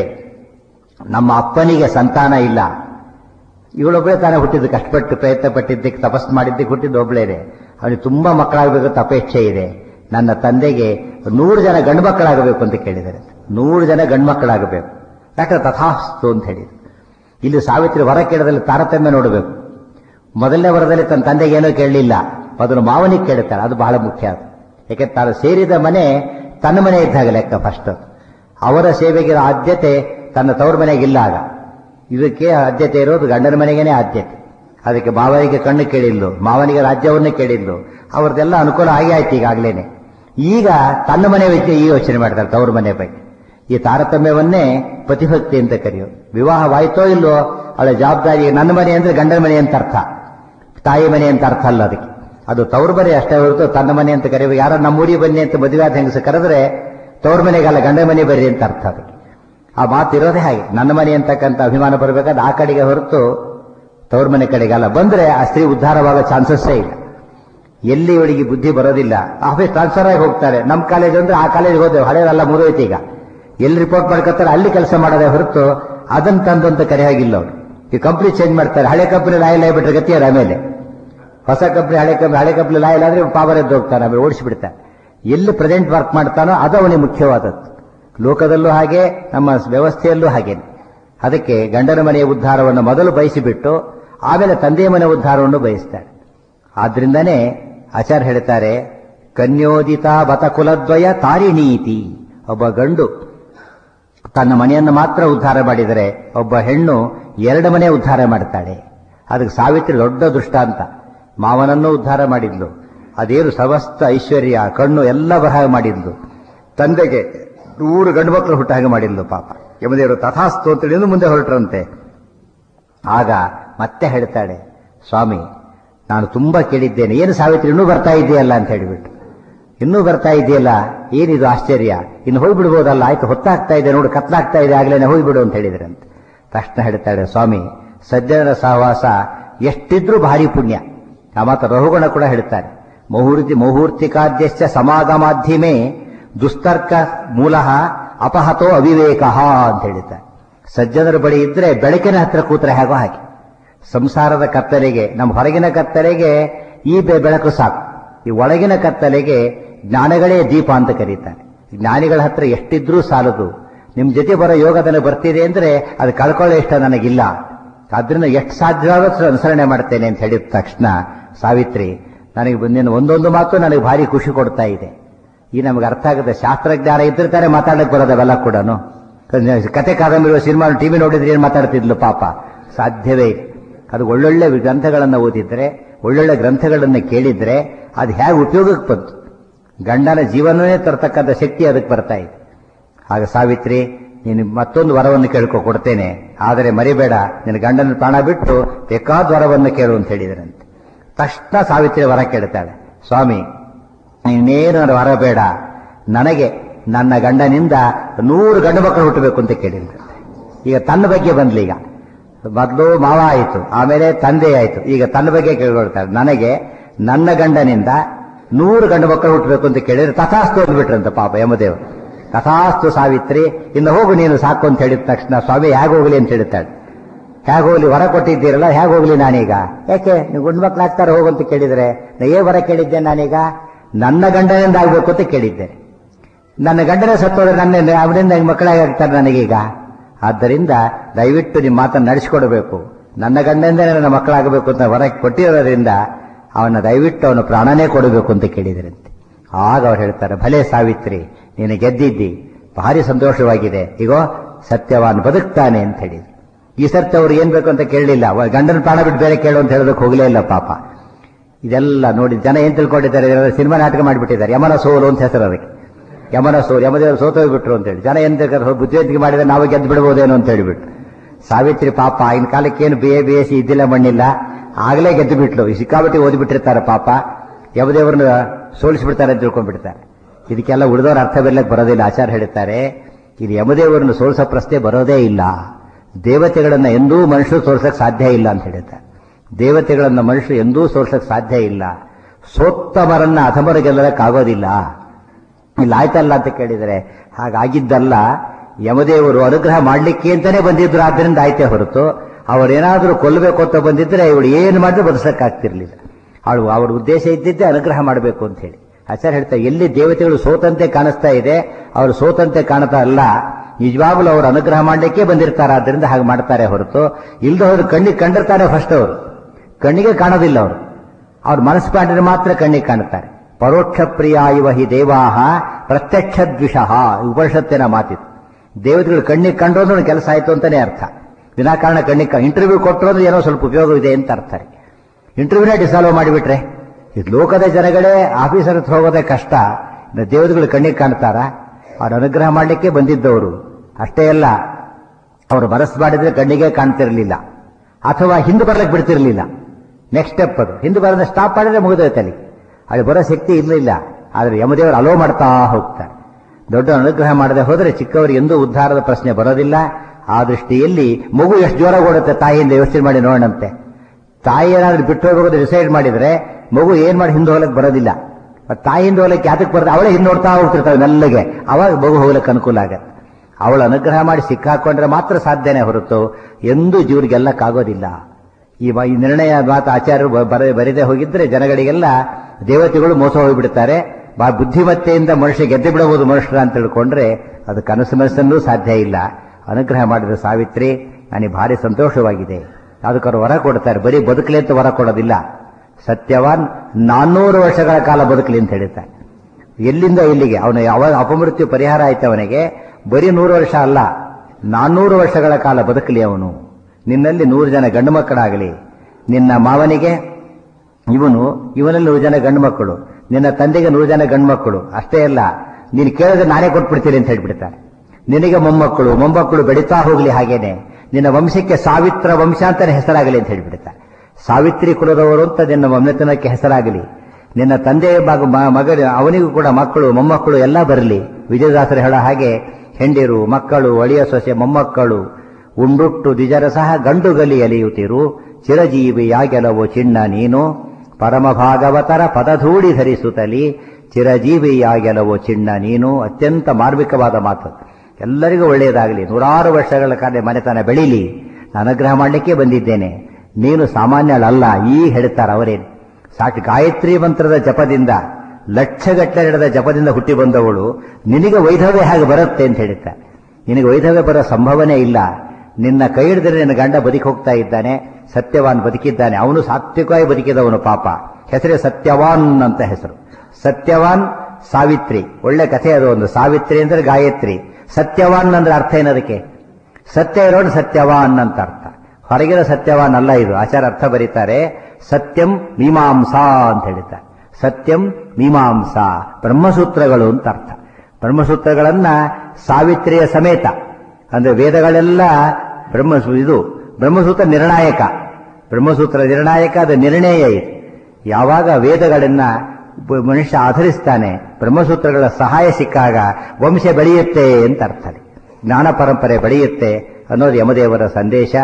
ನಮ್ಮ ಅಪ್ಪನಿಗೆ ಸಂತಾನ ಇಲ್ಲ ಇವಳೊಬ್ಬಳೇ ತಾನೇ ಹುಟ್ಟಿದ್ದು ಕಷ್ಟಪಟ್ಟು ಪ್ರಯತ್ನ ಪಟ್ಟಿದ್ದಕ್ಕೆ ತಪಸ್ ಮಾಡಿದ್ದಕ್ಕೆ ಹುಟ್ಟಿದ್ದು ಒಬ್ಬಳೇನೆ ಅವನಿಗೆ ತುಂಬಾ ಮಕ್ಕಳಾಗಬೇಕು ಅಂತ ಅಪೇಕ್ಷೆ ಇದೆ ನನ್ನ ತಂದೆಗೆ ನೂರು ಜನ ಗಂಡು ಮಕ್ಕಳಾಗಬೇಕು ಅಂತ ಕೇಳಿದ್ದಾರೆ ನೂರು ಜನ ಗಂಡು ಮಕ್ಕಳಾಗಬೇಕು ಡಾಕ್ಟರ್ ತಥಾಸ್ತು ಅಂತ ಹೇಳಿದ್ರು ಇಲ್ಲಿ ಸಾವಿತ್ರಿ ವರ ಕೇಳದಲ್ಲಿ ತಾರತಮ್ಯ ನೋಡಬೇಕು ಮೊದಲನೇ ವರದಲ್ಲಿ ತನ್ನ ತಂದೆಗೆ ಏನೂ ಕೇಳಲಿಲ್ಲ ಮೊದಲು ಮಾವನಿಗೆ ಕೇಳುತ್ತಾಳೆ ಅದು ಬಹಳ ಮುಖ್ಯ ಅದು ಯಾಕೆ ತಾನು ಸೇರಿದ ಮನೆ ತನ್ನ ಮನೆ ಇದ್ದಾಗ ಲೆಕ್ಕ ಫಸ್ಟ್ ಅವರ ಸೇವೆಗೆ ಆದ್ಯತೆ ತನ್ನ ತವರು ಮನೆಗಿಲ್ಲ ಆಗ ಇದಕ್ಕೆ ಆದ್ಯತೆ ಇರೋದು ಗಂಡನ ಮನೆಗೇನೆ ಆದ್ಯತೆ ಅದಕ್ಕೆ ಮಾವನಿಗೆ ಕಣ್ಣು ಕೇಳಿಲ್ಲು ಮಾವನಿಗೆ ರಾಜ್ಯವನ್ನೇ ಕೇಳಿಲ್ಲು ಅವ್ರದ್ದೆಲ್ಲ ಅನುಕೂಲ ಆಗೇ ಆಯ್ತು ಈಗಾಗ್ಲೇನೆ ಈಗ ತನ್ನ ಮನೆ ಬಗ್ಗೆ ಈ ಯೋಚನೆ ಮಾಡ್ತಾರೆ ತವ್ರ ಮನೆ ಬಗ್ಗೆ ಈ ತಾರತಮ್ಯವನ್ನೇ ಪ್ರತಿಭಕ್ತಿ ಅಂತ ಕರೆಯೋದು ವಿವಾಹವಾಯ್ತೋ ಇಲ್ವೋ ಅವಳ ಜವಾಬ್ದಾರಿ ನನ್ನ ಮನೆ ಅಂದ್ರೆ ಗಂಡನ ಮನೆ ಅಂತ ಅರ್ಥ ತಾಯಿ ಮನೆ ಅಂತ ಅರ್ಥ ಅಲ್ಲ ಅದಕ್ಕೆ ಅದು ತವ್ರ ಮನೆ ಅಷ್ಟೇ ಹೊರತು ತನ್ನ ಮನೆ ಅಂತ ಕರೆಯುವ ಯಾರೋ ನಮ್ಮೂರಿಗೆ ಬನ್ನಿ ಅಂತ ಮದುವೆ ಆದ ಹೆಂಗಸ ಕರೆದ್ರೆ ತವ್ರ ಮನೆಗಲ್ಲ ಗಂಡನ ಮನೆ ಬರ್ರಿ ಅಂತ ಅರ್ಥ ಅದಕ್ಕೆ ಆ ಮಾತು ಇರೋದೇ ಹಾಗೆ ನನ್ನ ಮನೆ ಅಂತಕ್ಕಂಥ ಅಭಿಮಾನ ಬರಬೇಕಾದ್ರೆ ಆ ಕಡೆಗೆ ಹೊರತು ತವ್ರ ಮನೆ ಕಡೆಗಲ್ಲ ಬಂದ್ರೆ ಆ ಸ್ತ್ರೀ ಉದ್ಧಾರವಾಗೋ ಚಾನ್ಸಸ್ಸೇ ಇಲ್ಲ ಎಲ್ಲಿ ಇವಳಿಗೆ ಬುದ್ಧಿ ಬರೋದಿಲ್ಲ ಆಫೀಸ್ ಟ್ರಾನ್ಸ್ಫರ್ ಆಗಿ ಹೋಗ್ತಾರೆ ನಮ್ಮ ಕಾಲೇಜ್ ಅಂದ್ರೆ ಆ ಕಾಲೇಜ್ ಹೋದೆವು ಹಳೆಯದೆಲ್ಲ ಮುಗಿದೋಯ್ತು ಈಗ ಎಲ್ಲಿ ರಿಪೋರ್ಟ್ ಮಾಡ್ಕೊತಾರೆ ಅಲ್ಲಿ ಕೆಲಸ ಮಾಡೋದೇ ಹೊರತು ಅದನ್ನ ತಂದು ಅಂತ ಕರೆ ಹಾಗಿಲ್ಲ ಅವರು ಈ ಕಂಪ್ನಿ ಚೇಂಜ್ ಮಾಡ್ತಾರೆ ಹಳೆ ಕಂಪ್ನಿ ಲಾಯಲ್ ಆಗಿಬಿಟ್ರೆ ಗತಿಯಾರ ಆಮೇಲೆ ಹೊಸ ಕಂಪ್ನಿ ಹಳೆ ಕಂಪ್ನಿ ಹಳೆ ಕಂಪ್ನಿ ಲಾಯಲ್ ಆದ್ರೆ ಪಾವರ್ ಎದ್ದು ಹೋಗ್ತಾನೆ ಆಮೇಲೆ ಓಡಿಸಿಬಿಡ್ತಾನೆ ಎಲ್ಲಿ ಪ್ರೆಸೆಂಟ್ ವರ್ಕ್ ಮಾಡ್ತಾನೋ ಅದು ಅವನಿಗೆ ಮುಖ್ಯವಾದದ್ದು ಲೋಕದಲ್ಲೂ ಹಾಗೆ ನಮ್ಮ ವ್ಯವಸ್ಥೆಯಲ್ಲೂ ಹಾಗೇನೆ ಅದಕ್ಕೆ ಗಂಡನ ಮನೆಯ ಉದ್ಧಾರವನ್ನು ಮೊದಲು ಬಯಸಿಬಿಟ್ಟು ಆಮೇಲೆ ತಂದೆಯ ಮನೆ ಉದ್ಧಾರವನ್ನು ಬಯಸ್ತಾಳೆ ಆದ್ರಿಂದನೇ ಆಚಾರ್ಯ ಹೇಳ್ತಾರೆ ಕನ್ಯೋದಿತ ಬತ ಕುಲದ್ವಯ ತಾರಿಣೀತಿ ಒಬ್ಬ ಗಂಡು ತನ್ನ ಮನೆಯನ್ನು ಮಾತ್ರ ಉದ್ಧಾರ ಮಾಡಿದರೆ ಒಬ್ಬ ಹೆಣ್ಣು ಎರಡು ಮನೆ ಉದ್ಧಾರ ಮಾಡ್ತಾಳೆ ಅದಕ್ಕೆ ಸಾವಿತ್ರಿ ದೊಡ್ಡ ದೃಷ್ಟಾಂತ ಮಾವನನ್ನು ಉದ್ಧಾರ ಮಾಡಿದ್ಲು ಅದೇನು ಸಮಸ್ತ ಐಶ್ವರ್ಯ ಕಣ್ಣು ಎಲ್ಲ ಬರಹ ಮಾಡಿದ್ಲು ತಂದೆಗೆ ನೂರು ಗಂಡು ಮಕ್ಕಳು ಹುಟ್ಟ ಹಾಗೆ ಮಾಡಿದ್ಲು ಪಾಪ ಯಮದೇವರು ತಥಾಸ್ತು ಅಂತೇಳಿ ಇನ್ನು ಮುಂದೆ ಹೊರಟ್ರಂತೆ ಆಗ ಮತ್ತೆ ಹೇಳ್ತಾಳೆ ಸ್ವಾಮಿ ನಾನು ತುಂಬಾ ಕೇಳಿದ್ದೇನೆ ಏನು ಸಾವಿತ್ರಿ ಇನ್ನೂ ಬರ್ತಾ ಇದೆಯಲ್ಲ ಅಂತ ಹೇಳಿಬಿಟ್ಟು ಇನ್ನೂ ಬರ್ತಾ ಇದೆಯಲ್ಲ ಏನಿದು ಆಶ್ಚರ್ಯ ಇನ್ನು ಹೋಗ್ಬಿಡ್ಬೋದಲ್ಲ ಆಯ್ತು ಹೊತ್ತಾಗ್ತಾ ಇದೆ ನೋಡು ಕತ್ಲಾಗ್ತಾ ಇದೆ ಆಗ್ಲೇನೆ ಹೋಗ್ಬಿಡು ಅಂತ ಹೇಳಿದ್ರಂತೆ ತಕ್ಷಣ ಹೇಳ್ತಾಳೆ ಸ್ವಾಮಿ ಸಜ್ಜನರ ಸಹವಾಸ ಎಷ್ಟಿದ್ರೂ ಭಾರಿ ಪುಣ್ಯ ಆ ಮಾತು ರಹುಗುಣ ಕೂಡ ಹೇಳ್ತಾರೆ ಮುಹೂರ್ತಿ ಮುಹೂರ್ತಿಕಾದ್ಯಶ್ಚ ಸಮಾಗಮಾಧ್ಯಮೆ ದುಸ್ತರ್ಕ ಮೂಲಃ ಅಪಹತೋ ಅವಿವೇಕ ಅಂತ ಹೇಳಿದ್ದಾರೆ ಸಜ್ಜನರ ಬಳಿ ಇದ್ರೆ ಬೆಳಕಿನ ಹತ್ರ ಕೂತ್ರೆ ಹೇಗೋ ಹಾಗೆ ಸಂಸಾರದ ಕತ್ತಲೆಗೆ ನಮ್ಮ ಹೊರಗಿನ ಕತ್ತಲೆಗೆ ಈ ಬೆ- ಬೆಳಕು ಸಾಕು ಈ ಒಳಗಿನ ಕತ್ತಲೆಗೆ ಜ್ಞಾನಗಳೇ ದೀಪ ಅಂತ ಕರೀತಾರೆ ಜ್ಞಾನಿಗಳ ಹತ್ರ ಎಷ್ಟಿದ್ರೂ ಸಾಲದು ನಿಮ್ ಜೊತೆ ಬರೋ ಯೋಗ ನನಗೆ ಬರ್ತಿದೆ ಅಂದ್ರೆ ಅದು ಕಳ್ಕೊಳ್ಳೋ ಇಷ್ಟ ನನಗಿಲ್ಲ ಆದ್ರಿಂದ ಎಷ್ಟು ಸಾಧ್ಯವಾದಷ್ಟು ಅನುಸರಣೆ ಮಾಡ್ತೇನೆ ಅಂತ ಹೇಳಿದ ತಕ್ಷಣ ಸಾವಿತ್ರಿ ನನಗೆ ಬಂದಿನ ಒಂದೊಂದು ಮಾತು ನನಗೆ ಭಾರಿ ಖುಷಿ ಕೊಡ್ತಾ ಇದೆ ಈ ನಮ್ಗೆ ಅರ್ಥ ಆಗುತ್ತೆ ಶಾಸ್ತ್ರಜ್ಞಾನ ಇದ್ರೆ ತಾನೇ ಮಾತಾಡಕ್ಕೆ ಬರೋದು ಅವೆಲ್ಲ ಕೂಡ ಕತೆ ಕಾದಂಬರಿ ಸಿನಿಮಾ ಟಿವಿ ನೋಡಿದ್ರೆ ಏನು ಮಾತಾಡ್ತಿದ್ಲು ಪಾಪ ಸಾಧ್ಯವೇ ಇಲ್ಲ ಅದು ಒಳ್ಳೊಳ್ಳೆ ಗ್ರಂಥಗಳನ್ನು ಓದಿದ್ರೆ ಒಳ್ಳೊಳ್ಳೆ ಗ್ರಂಥಗಳನ್ನು ಕೇಳಿದ್ರೆ ಅದು ಹೇಗೆ ಉಪಯೋಗಕ್ಕೆ ಬಂತು ಗಂಡನ ಜೀವನವೇ ತರ್ತಕ್ಕಂಥ ಶಕ್ತಿ ಅದಕ್ಕೆ ಬರ್ತಾ ಇದೆ ಆಗ ಸಾವಿತ್ರಿ ನೀನು ಮತ್ತೊಂದು ವರವನ್ನು ಕೇಳ್ಕೊ ಕೊಡ್ತೇನೆ ಆದರೆ ಮರಿಬೇಡ ನಿನ್ನ ಗಂಡನ ಪ್ರಾಣ ಬಿಟ್ಟು ಬೇಕಾದ ವರವನ್ನು ಕೇಳು ಅಂತ ಹೇಳಿದ್ರಂತೆ ತಕ್ಷಣ ಸಾವಿತ್ರಿ ವರ ಕೇಳ್ತಾಳೆ ಸ್ವಾಮಿ ಇನ್ನೇನು ನನ್ನ ವರ ಬೇಡ ನನಗೆ ನನ್ನ ಗಂಡನಿಂದ ನೂರು ಗಂಡು ಮಕ್ಕಳು ಹುಟ್ಟಬೇಕು ಅಂತ ಕೇಳಿದ್ರು ಈಗ ತನ್ನ ಬಗ್ಗೆ ಬಂದ್ಲಿ ಈಗ ಮೊದಲು ಮಾವ ಆಯಿತು ಆಮೇಲೆ ತಂದೆ ಆಯಿತು ಈಗ ತನ್ನ ಬಗ್ಗೆ ಕೇಳ್ಕೊಳ್ತಾರೆ ನನಗೆ ನನ್ನ ಗಂಡನಿಂದ ನೂರು ಗಂಡು ಮಕ್ಕಳು ಹುಟ್ಟಬೇಕು ಅಂತ ಕೇಳಿದ್ರೆ ತಥಾಸ್ತು ಅಂದ್ಬಿಟ್ರಂತ ಪಾಪ ಯಮದೇವ್ ತಥಾಸ್ತು ಸಾವಿತ್ರಿ ಇನ್ನು ಹೋಗು ನೀನು ಸಾಕು ಅಂತ ಹೇಳಿದ ತಕ್ಷಣ ಸ್ವಾಮಿ ಹೇಗೆ ಹೋಗ್ಲಿ ಅಂತ ಹೇಳ್ತಾಳೆ ಹೇಗೆ ಹೋಗ್ಲಿ ವರ ಕೊಟ್ಟಿದ್ದೀರಲ್ಲ ಹೇಗೆ ಹೋಗ್ಲಿ ನಾನೀಗ ಯಾಕೆ ನೀವು ಗಂಡು ಮಕ್ಳು ಆಗ್ತಾರೆ ಹೋಗು ಅಂತ ಕೇಳಿದ್ರೆ ನಾ ಏ ವರ ಕೇಳಿದ್ದೆ ನಾನೀಗ ನನ್ನ ಗಂಡನಿಂದ ಆಗ್ಬೇಕು ಅಂತ ಕೇಳಿದ್ದೆ ನನ್ನ ಗಂಡನೇ ಸತ್ತೋದ್ರೆ ನನ್ನ ಅವನಿಂದ ಮಕ್ಕಳಾಗಿ ಆಗ್ತಾರೆ ನನಗೀಗ ಆದ್ದರಿಂದ ದಯವಿಟ್ಟು ನಿಮ್ಮ ಮಾತನ್ನು ನಡೆಸಿಕೊಡಬೇಕು ನನ್ನ ಗಂಡನಿಂದ ನನ್ನ ಮಕ್ಕಳಾಗಬೇಕು ಅಂತ ವರ ಕೊಟ್ಟಿರೋದ್ರಿಂದ ಅವನ ದಯವಿಟ್ಟು ಅವನ ಪ್ರಾಣನೇ ಕೊಡಬೇಕು ಅಂತ ಕೇಳಿದ್ರಂತೆ ಆಗ ಅವ್ರು ಹೇಳ್ತಾರೆ ಭಲೆ ಸಾವಿತ್ರಿ ನೀನು ಗೆದ್ದಿದ್ದಿ ಭಾರಿ ಸಂತೋಷವಾಗಿದೆ ಈಗೋ ಸತ್ಯವಾನ್ ಬದುಕ್ತಾನೆ ಅಂತ ಹೇಳಿದ್ರು ಈ ಸರ್ತಿ ಅವ್ರು ಏನ್ ಬೇಕು ಅಂತ ಕೇಳಲಿಲ್ಲ ಗಂಡನ ಪ್ರಾಣ ಬಿಟ್ಟು ಬೇರೆ ಕೇಳು ಅಂತ ಹೇಳೋದಕ್ಕೆ ಹೋಗಲೇ ಇಲ್ಲ ಪಾಪ ಇದೆಲ್ಲ ನೋಡಿ ಜನ ಏನ್ ತಿಳ್ಕೊಂಡಿದ್ದಾರೆ ಇದೆಲ್ಲ ಸಿನಿಮಾ ನಾಟಕ ಮಾಡಿಬಿಟ್ಟಿದ್ದಾರೆ ಯಮನ ಸೋಲು ಅಂತ ಹೆಸರು ಅದಕ್ಕೆ ಯಮನ ಸೋಲು ಯಮದೇವರು ಸೋತೋಗ್ಬಿಟ್ರು ಅಂತ ಹೇಳಿ ಜನ ಏನ್ ಬೇಕಾದ್ರೆ ಬುದ್ಧಿವಂತಿಕೆ ಮಾಡಿದ್ರೆ ನಾವು ಗೆದ್ದು ಬಿಡ್ಬೋದೇನೋ ಅಂತ ಹೇಳಿಬಿಟ್ಟು ಸಾವಿತ್ರಿ ಪಾಪ ಆಗಿನ ಕಾಲಕ್ಕೆ ಏನು B A B S C ಇದ್ದಿಲ್ಲ ಮಣ್ಣಿಲ್ಲ ಆಗಲೇ ಗೆದ್ದು ಬಿಟ್ಲು ಈ ಸಿಕ್ಕಾಪಟ್ಟಿ ಓದಿಬಿಟ್ಟಿರ್ತಾರೆ ಪಾಪ ಯಮದೇವರನ್ನ ಸೋಲಿಸಿಬಿಡ್ತಾರೆ ಅಂತ ತಿಳ್ಕೊಂಡ್ಬಿಡ್ತಾರೆ ಇದಕ್ಕೆಲ್ಲ ಉಳಿದವ್ರ ಅರ್ಥ ಬೆಲ್ಲಕ್ಕೆ ಬರೋದಿಲ್ಲ ಆಚಾರ ಹೇಳ್ತಾರೆ ಇದು ಯಮದೇವರನ್ನು ಸೋಲಿಸೋ ಪ್ರಶ್ನೆ ಬರೋದೇ ಇಲ್ಲ ದೇವತೆಗಳನ್ನ ಎಂದೂ ಮನುಷ್ಯರು ಸೋಲ್ಸಕ್ ಸಾಧ್ಯ ಇಲ್ಲ ಅಂತ ಹೇಳ್ತಾರೆ ದೇವತೆಗಳನ್ನ ಮನುಷ್ಯರು ಎಂದೂ ಸೋಲ್ಸಕ್ ಸಾಧ್ಯ ಇಲ್ಲ ಸೋತ್ತಮರನ್ನ ಅಧಮರ ಗೆಲ್ಲಕ್ಕಾಗೋದಿಲ್ಲ ಇಲ್ಲ ಆಯ್ತಲ್ಲ ಅಂತ ಕೇಳಿದರೆ ಹಾಗಾಗಿದ್ದಲ್ಲ ಯಮದೇವರು ಅನುಗ್ರಹ ಮಾಡ್ಲಿಕ್ಕೆ ಅಂತಾನೆ ಬಂದಿದ್ರು ಆದ್ರಿಂದ ಆಯ್ತೇ ಹೊರತು ಅವರೇನಾದ್ರೂ ಕೊಲ್ಲಬೇಕು ಅಂತ ಬಂದಿದ್ರೆ ಇವಳು ಏನು ಮಾಡಿದ್ರೆ ಬದುಸಕ್ಕಾಗ್ತಿರ್ಲಿಲ್ಲ ಅವಳು ಅವ್ರ ಉದ್ದೇಶ ಇದ್ದಿದ್ದೆ ಅನುಗ್ರಹ ಮಾಡಬೇಕು ಅಂತ ಹೇಳಿ ಆಚಾರ್ಯ ಹೇಳ್ತಾರೆ ಎಲ್ಲಿ ದೇವತೆಗಳು ಸೋತಂತೆ ಕಾಣಿಸ್ತಾ ಇದೆ ಅವರು ಸೋತಂತೆ ಕಾಣ್ತಾ ಅಲ್ಲ ನಿಜವಾಗ್ಲೂ ಅವರು ಅನುಗ್ರಹ ಮಾಡಲಿಕ್ಕೆ ಬಂದಿರ್ತಾರೆ ಆದ್ರಿಂದ ಹಾಗೆ ಮಾಡ್ತಾರೆ ಹೊರತು ಇಲ್ದ ಹೋದ್ರೆ ಕಣ್ಣಿಗೆ ಕಂಡಿರ್ತಾರೆ ಫಸ್ಟ್ ಅವರು ಕಣ್ಣಿಗೆ ಕಾಣೋದಿಲ್ಲ ಅವರು ಅವ್ರ ಮನಸ್ಸು ಮಾಡಿದ್ರೆ ಮಾತ್ರ ಕಣ್ಣಿಗೆ ಕಾಣುತ್ತಾರೆ ಪರೋಕ್ಷ ಪ್ರಿಯ ಇವ ಹಿ ದೇವಾಹ ಪ್ರತ್ಯಕ್ಷ ದ್ವಿಷಃ ಉಪನಿಷತ್ತಿನ ಮಾತಿತ್ತು ದೇವತೆಗಳು ಕಣ್ಣಿಗೆ ಕಂಡು ಅಂದ್ರೆ ಕೆಲಸ ಆಯ್ತು ಅಂತಾನೆ ಅರ್ಥ ವಿನಾಕಾರಣ ಕಣ್ಣಿಗೆ ಇಂಟರ್ವ್ಯೂ ಕೊಟ್ಟರು ಅಂದ್ರೆ ಏನೋ ಸ್ವಲ್ಪ ಉಪಯೋಗವಿದೆ ಅಂತ ಅರ್ಥ ರೀ ಇಂಟರ್ವ್ಯೂನೇ ಡಿಸಾಲ್ವ್ ಮಾಡಿಬಿಟ್ರೆ ಇದು ಲೋಕದ ಜನಗಳೇ ಆಫೀಸರ್ ಹತ್ರ ಹೋಗೋದೇ ಕಷ್ಟ ಇನ್ನು ದೇವತೆಗಳು ಕಣ್ಣಿಗೆ ಕಾಣ್ತಾರ ಅವ್ರ ಅನುಗ್ರಹ ಮಾಡಲಿಕ್ಕೆ ಬಂದಿದ್ದವರು ಅಷ್ಟೇ ಅಲ್ಲ ಅವರು ಮನಸ್ಸು ಮಾಡಿದ್ರೆ ಕಣ್ಣಿಗೆ ಕಾಣ್ತಿರಲಿಲ್ಲ ಅಥವಾ ಹಿಂದೆ ಬರ್ಲಿಕ್ಕೆ ಬಿಡ್ತಿರ್ಲಿಲ್ಲ ನೆಕ್ಸ್ಟ್ ಸ್ಟೆಪ್ ಅದು ಹಿಂದೆ ಬರೋದ ಸ್ಟಾಪ್ ಮಾಡಿದ್ರೆ ಮುಗಿದೋಯ್ತು ಅಲ್ಲಿ ಅಲ್ಲಿ ಬರೋ ಶಕ್ತಿ ಇರಲಿಲ್ಲ ಆದರೆ ಯಮದೇವರು ಅಲೋ ಮಾಡ್ತಾ ಹೋಗ್ತಾರೆ ದೊಡ್ಡ ಅನುಗ್ರಹ ಮಾಡದೆ ಹೋದರೆ ಚಿಕ್ಕವರಿಗೆ ಎಂದೂ ಉದ್ಧಾರದ ಪ್ರಶ್ನೆ ಬರೋದಿಲ್ಲ ಆ ದೃಷ್ಟಿಯಲ್ಲಿ ಮಗು ಎಷ್ಟು ಜೋರಾಗಿ ಓಡುತ್ತೆ ತಾಯಿಯಿಂದ ಯೋಚನೆ ಮಾಡಿ ನೋಡೋಣಂತೆ ತಾಯಿ ಏನಾದ್ರೂ ಬಿಟ್ಟು ಹೋಗೋದು ಡಿಸೈಡ್ ಮಾಡಿದ್ರೆ ಮಗು ಏನ್ ಮಾಡಿ ಹಿಂದೆ ಹೋಗ್ಲಿಕ್ಕೆ ಬರೋದಿಲ್ಲ ಮತ್ತ್ ತಾಯಿ ಹಿಂದೆ ಹೋಗ್ಲಿಕ್ಕೆ ಯಾತಕ್ಕೆ ಬರುತ್ತೆ ಅವಳೇ ಹಿಂದೆ ನೋಡ್ತಾ ಹೋಗ್ತಿರ್ತಾವೆ ಮೆಲ್ಲಗೆ ಅವಾಗ ಮಗು ಹೋಗ್ಲಿಕ್ಕೆ ಅನುಕೂಲ ಆಗತ್ತೆ ಅವಳ ಅನುಗ್ರಹ ಮಾಡಿ ಸಿಕ್ಕಾಕೊಂಡ್ರೆ ಮಾತ್ರ ಸಾಧ್ಯನೇ ಹೊರತು ಎಂದೂ ಜೀವರಿಗೆಲ್ಲಕ್ಕಾಗೋದಿಲ್ಲ ಈ ಮ- ಈ ನಿರ್ಣಯ ಮಾತು ಆಚಾರ್ಯರು ಬ- ಬರ ಬರೆದೇ ಹೋಗಿದ್ರೆ ಜನಗಳಿಗೆಲ್ಲ ದೇವತೆಗಳು ಮೋಸ ಹೋಗಿಬಿಡ್ತಾರೆ ಬಾ ಬುದ್ಧಿಮತ್ತೆಯಿಂದ ಮನುಷ್ಯ ಗೆದ್ದು ಬಿಡಬಹುದು ಮನುಷ್ಯರ ಅಂತ ತಿಳ್ಕೊಂಡ್ರೆ ಅದು ಕನಸು ಮನಸ್ಸನ್ನೂ ಸಾಧ್ಯ ಇಲ್ಲ ಅನುಗ್ರಹ ಮಾಡಿದ ಸಾವಿತ್ರಿ ನನಗೆ ಭಾರಿ ಸಂತೋಷವಾಗಿದೆ ಅದಕ್ಕೆ ಅವರು ವರ ಕೊಡ್ತಾರೆ ಬರೀ ಬದುಕಲಿ ಅಂತ ವರ ಕೊಡೋದಿಲ್ಲ ಸತ್ಯವಾನ್ ನಾನ್ನೂರು ವರ್ಷಗಳ ಕಾಲ ಬದುಕಲಿ ಅಂತ ಹೇಳ್ತಾರೆ ಎಲ್ಲಿಂದ ಇಲ್ಲಿಗೆ ಅವನ ಯಾವ ಅಪಮೃತ್ಯು ಪರಿಹಾರ ಆಯ್ತು ಅವನಿಗೆ ಬರೀ ನೂರು ವರ್ಷ ಅಲ್ಲ ನಾನ್ನೂರು ವರ್ಷಗಳ ಕಾಲ ಬದುಕಲಿ ಅವನು ನಿನ್ನಲ್ಲಿ ನೂರು ಜನ ಗಂಡು ಮಕ್ಕಳಾಗಲಿ ನಿನ್ನ ಮಾವನಿಗೆ ಇವನು ಇವನಲ್ಲಿ ನೂರು ಜನ ಗಂಡು ಮಕ್ಕಳು ನಿನ್ನ ತಂದೆಗೆ ನೂರು ಜನ ಗಂಡು ಮಕ್ಕಳು ಅಷ್ಟೇ ಅಲ್ಲ ನೀನು ಕೇಳಿದ್ರೆ ನಾನೇ ಕೊಟ್ಬಿಡ್ತೀನಿ ಅಂತ ಹೇಳ್ಬಿಡ್ತಾರೆ ನಿನಗೆ ಮೊಮ್ಮಕ್ಕಳು ಮೊಮ್ಮಕ್ಕಳು ಬೆಳೀತಾ ಹೋಗ್ಲಿ ಹಾಗೇನೆ ನಿನ್ನ ವಂಶಕ್ಕೆ ಸಾವಿತ್ರ ವಂಶ ಅಂತಾನೆ ಹೆಸರಾಗಲಿ ಅಂತ ಹೇಳ್ಬಿಡ್ತಾರೆ ಸಾವಿತ್ರಿ ಕುಲದವರು ಅಂತ ನಿನ್ನ ಮನೆತನಕ್ಕೆ ಹೆಸರಾಗಲಿ ನಿನ್ನ ತಂದೆ ಮಗ ಮ- ಮಗ ಅವನಿಗೂ ಕೂಡ ಮಕ್ಕಳು ಮೊಮ್ಮಕ್ಕಳು ಎಲ್ಲ ಬರಲಿ ವಿಜಯದಾಸರು ಹೇಳೋ ಹಾಗೆ ಹೆಂಡಿರು ಮಕ್ಕಳು ಅಳಿಯ ಸೊಸೆ ಮೊಮ್ಮಕ್ಕಳು ಉಂಡುಟ್ಟು ದಿಜರ ಸಹ ಗಂಡು ಗಲಿ ಎಲೆಯುತ್ತಿರು ಚಿರಜೀವಿಯಾಗೆಲವು ಚಿಣ್ಣ ನೀನು ಪರಮ ಭಾಗವತರ ಪದಧೂಡಿ ಧರಿಸುತ್ತಲಿ ಚಿರಜೀವಿಯಾಗೆಲವು ಚಿಣ್ಣ ನೀನು ಅತ್ಯಂತ ಮಾರ್ಮಿಕವಾದ ಮಾತು ಎಲ್ಲರಿಗೂ ಒಳ್ಳೆಯದಾಗಲಿ ನೂರಾರು ವರ್ಷಗಳ ಕಾಲ ಮನೆತನ ಬೆಳೀಲಿ ನಾನು ಅನುಗ್ರಹ ಮಾಡಲಿಕ್ಕೆ ಬಂದಿದ್ದೇನೆ ನೀನು ಸಾಮಾನ್ಯಳಲ್ಲ ಈ ಹೇಳ್ತಾರೆ ಅವರೇನು ಸಾಕು ಗಾಯತ್ರಿ ಮಂತ್ರದ ಜಪದಿಂದ ಲಕ್ಷಗಟ್ಟಲೆ ನಡೆದ ಜಪದಿಂದ ಹುಟ್ಟಿ ಬಂದವಳು ನಿನಗೆ ವೈಧವ್ಯ ಹೇಗೆ ಬರುತ್ತೆ ಅಂತ ಹೇಳ್ತಾರೆ ನಿನಗೆ ವೈಧವ್ಯ ಬರೋ ಸಂಭವನೆ ಇಲ್ಲ ನಿನ್ನ ಕೈ ಹಿಡಿದ್ರೆ ನಿನ್ನ ಗಂಡ ಬದುಕಿ ಹೋಗ್ತಾ ಇದ್ದಾನೆ ಸತ್ಯವಾನ್ ಬದುಕಿದ್ದಾನೆ ಅವನು ಸಾತ್ವಿಕವಾಗಿ ಬದುಕಿದವನು ಪಾಪ ಹೆಸರೇ ಸತ್ಯವಾನ್ ಅಂತ ಹೆಸರು ಸತ್ಯವಾನ್ ಸಾವಿತ್ರಿ ಒಳ್ಳೆ ಕಥೆ ಅದು ಒಂದು ಸಾವಿತ್ರಿ ಅಂದ್ರೆ ಗಾಯತ್ರಿ ಸತ್ಯವಾನ್ ಅಂದ್ರೆ ಅರ್ಥ ಏನದಕ್ಕೆ ಸತ್ಯ ಇರೋದು ಸತ್ಯವಾನ್ ಅಂತ ಅರ್ಥ ಹೊರಗಿನ ಸತ್ಯವಾನ್ ಅಲ್ಲ ಇದು ಆಚಾರ ಅರ್ಥ ಬರೀತಾರೆ ಸತ್ಯಂ ಮೀಮಾಂಸಾ ಅಂತ ಹೇಳ್ತಾರೆ ಸತ್ಯಂ ಮೀಮಾಂಸಾ ಬ್ರಹ್ಮಸೂತ್ರಗಳು ಅಂತ ಅರ್ಥ ಬ್ರಹ್ಮಸೂತ್ರಗಳನ್ನ ಸಾವಿತ್ರಿಯ ಸಮೇತ ಅಂದ್ರೆ ವೇದಗಳೆಲ್ಲ ಬ್ರಹ್ಮ ಇದು ಬ್ರಹ್ಮಸೂತ್ರ ನಿರ್ಣಾಯಕ ಬ್ರಹ್ಮಸೂತ್ರ ನಿರ್ಣಾಯಕ ಅದು ನಿರ್ಣಯ ಇದು ಯಾವಾಗ ವೇದಗಳನ್ನ ಒಬ್ಬ ಮನುಷ್ಯ ಆಧರಿಸ್ತಾನೆ ಬ್ರಹ್ಮಸೂತ್ರಗಳ ಸಹಾಯ ಸಿಕ್ಕಾಗ ವಂಶ ಬೆಳೆಯುತ್ತೆ ಅಂತ ಅರ್ಥ ಜ್ಞಾನ ಪರಂಪರೆ ಬೆಳೆಯುತ್ತೆ ಅನ್ನೋದು ಯಮದೇವರ ಸಂದೇಶ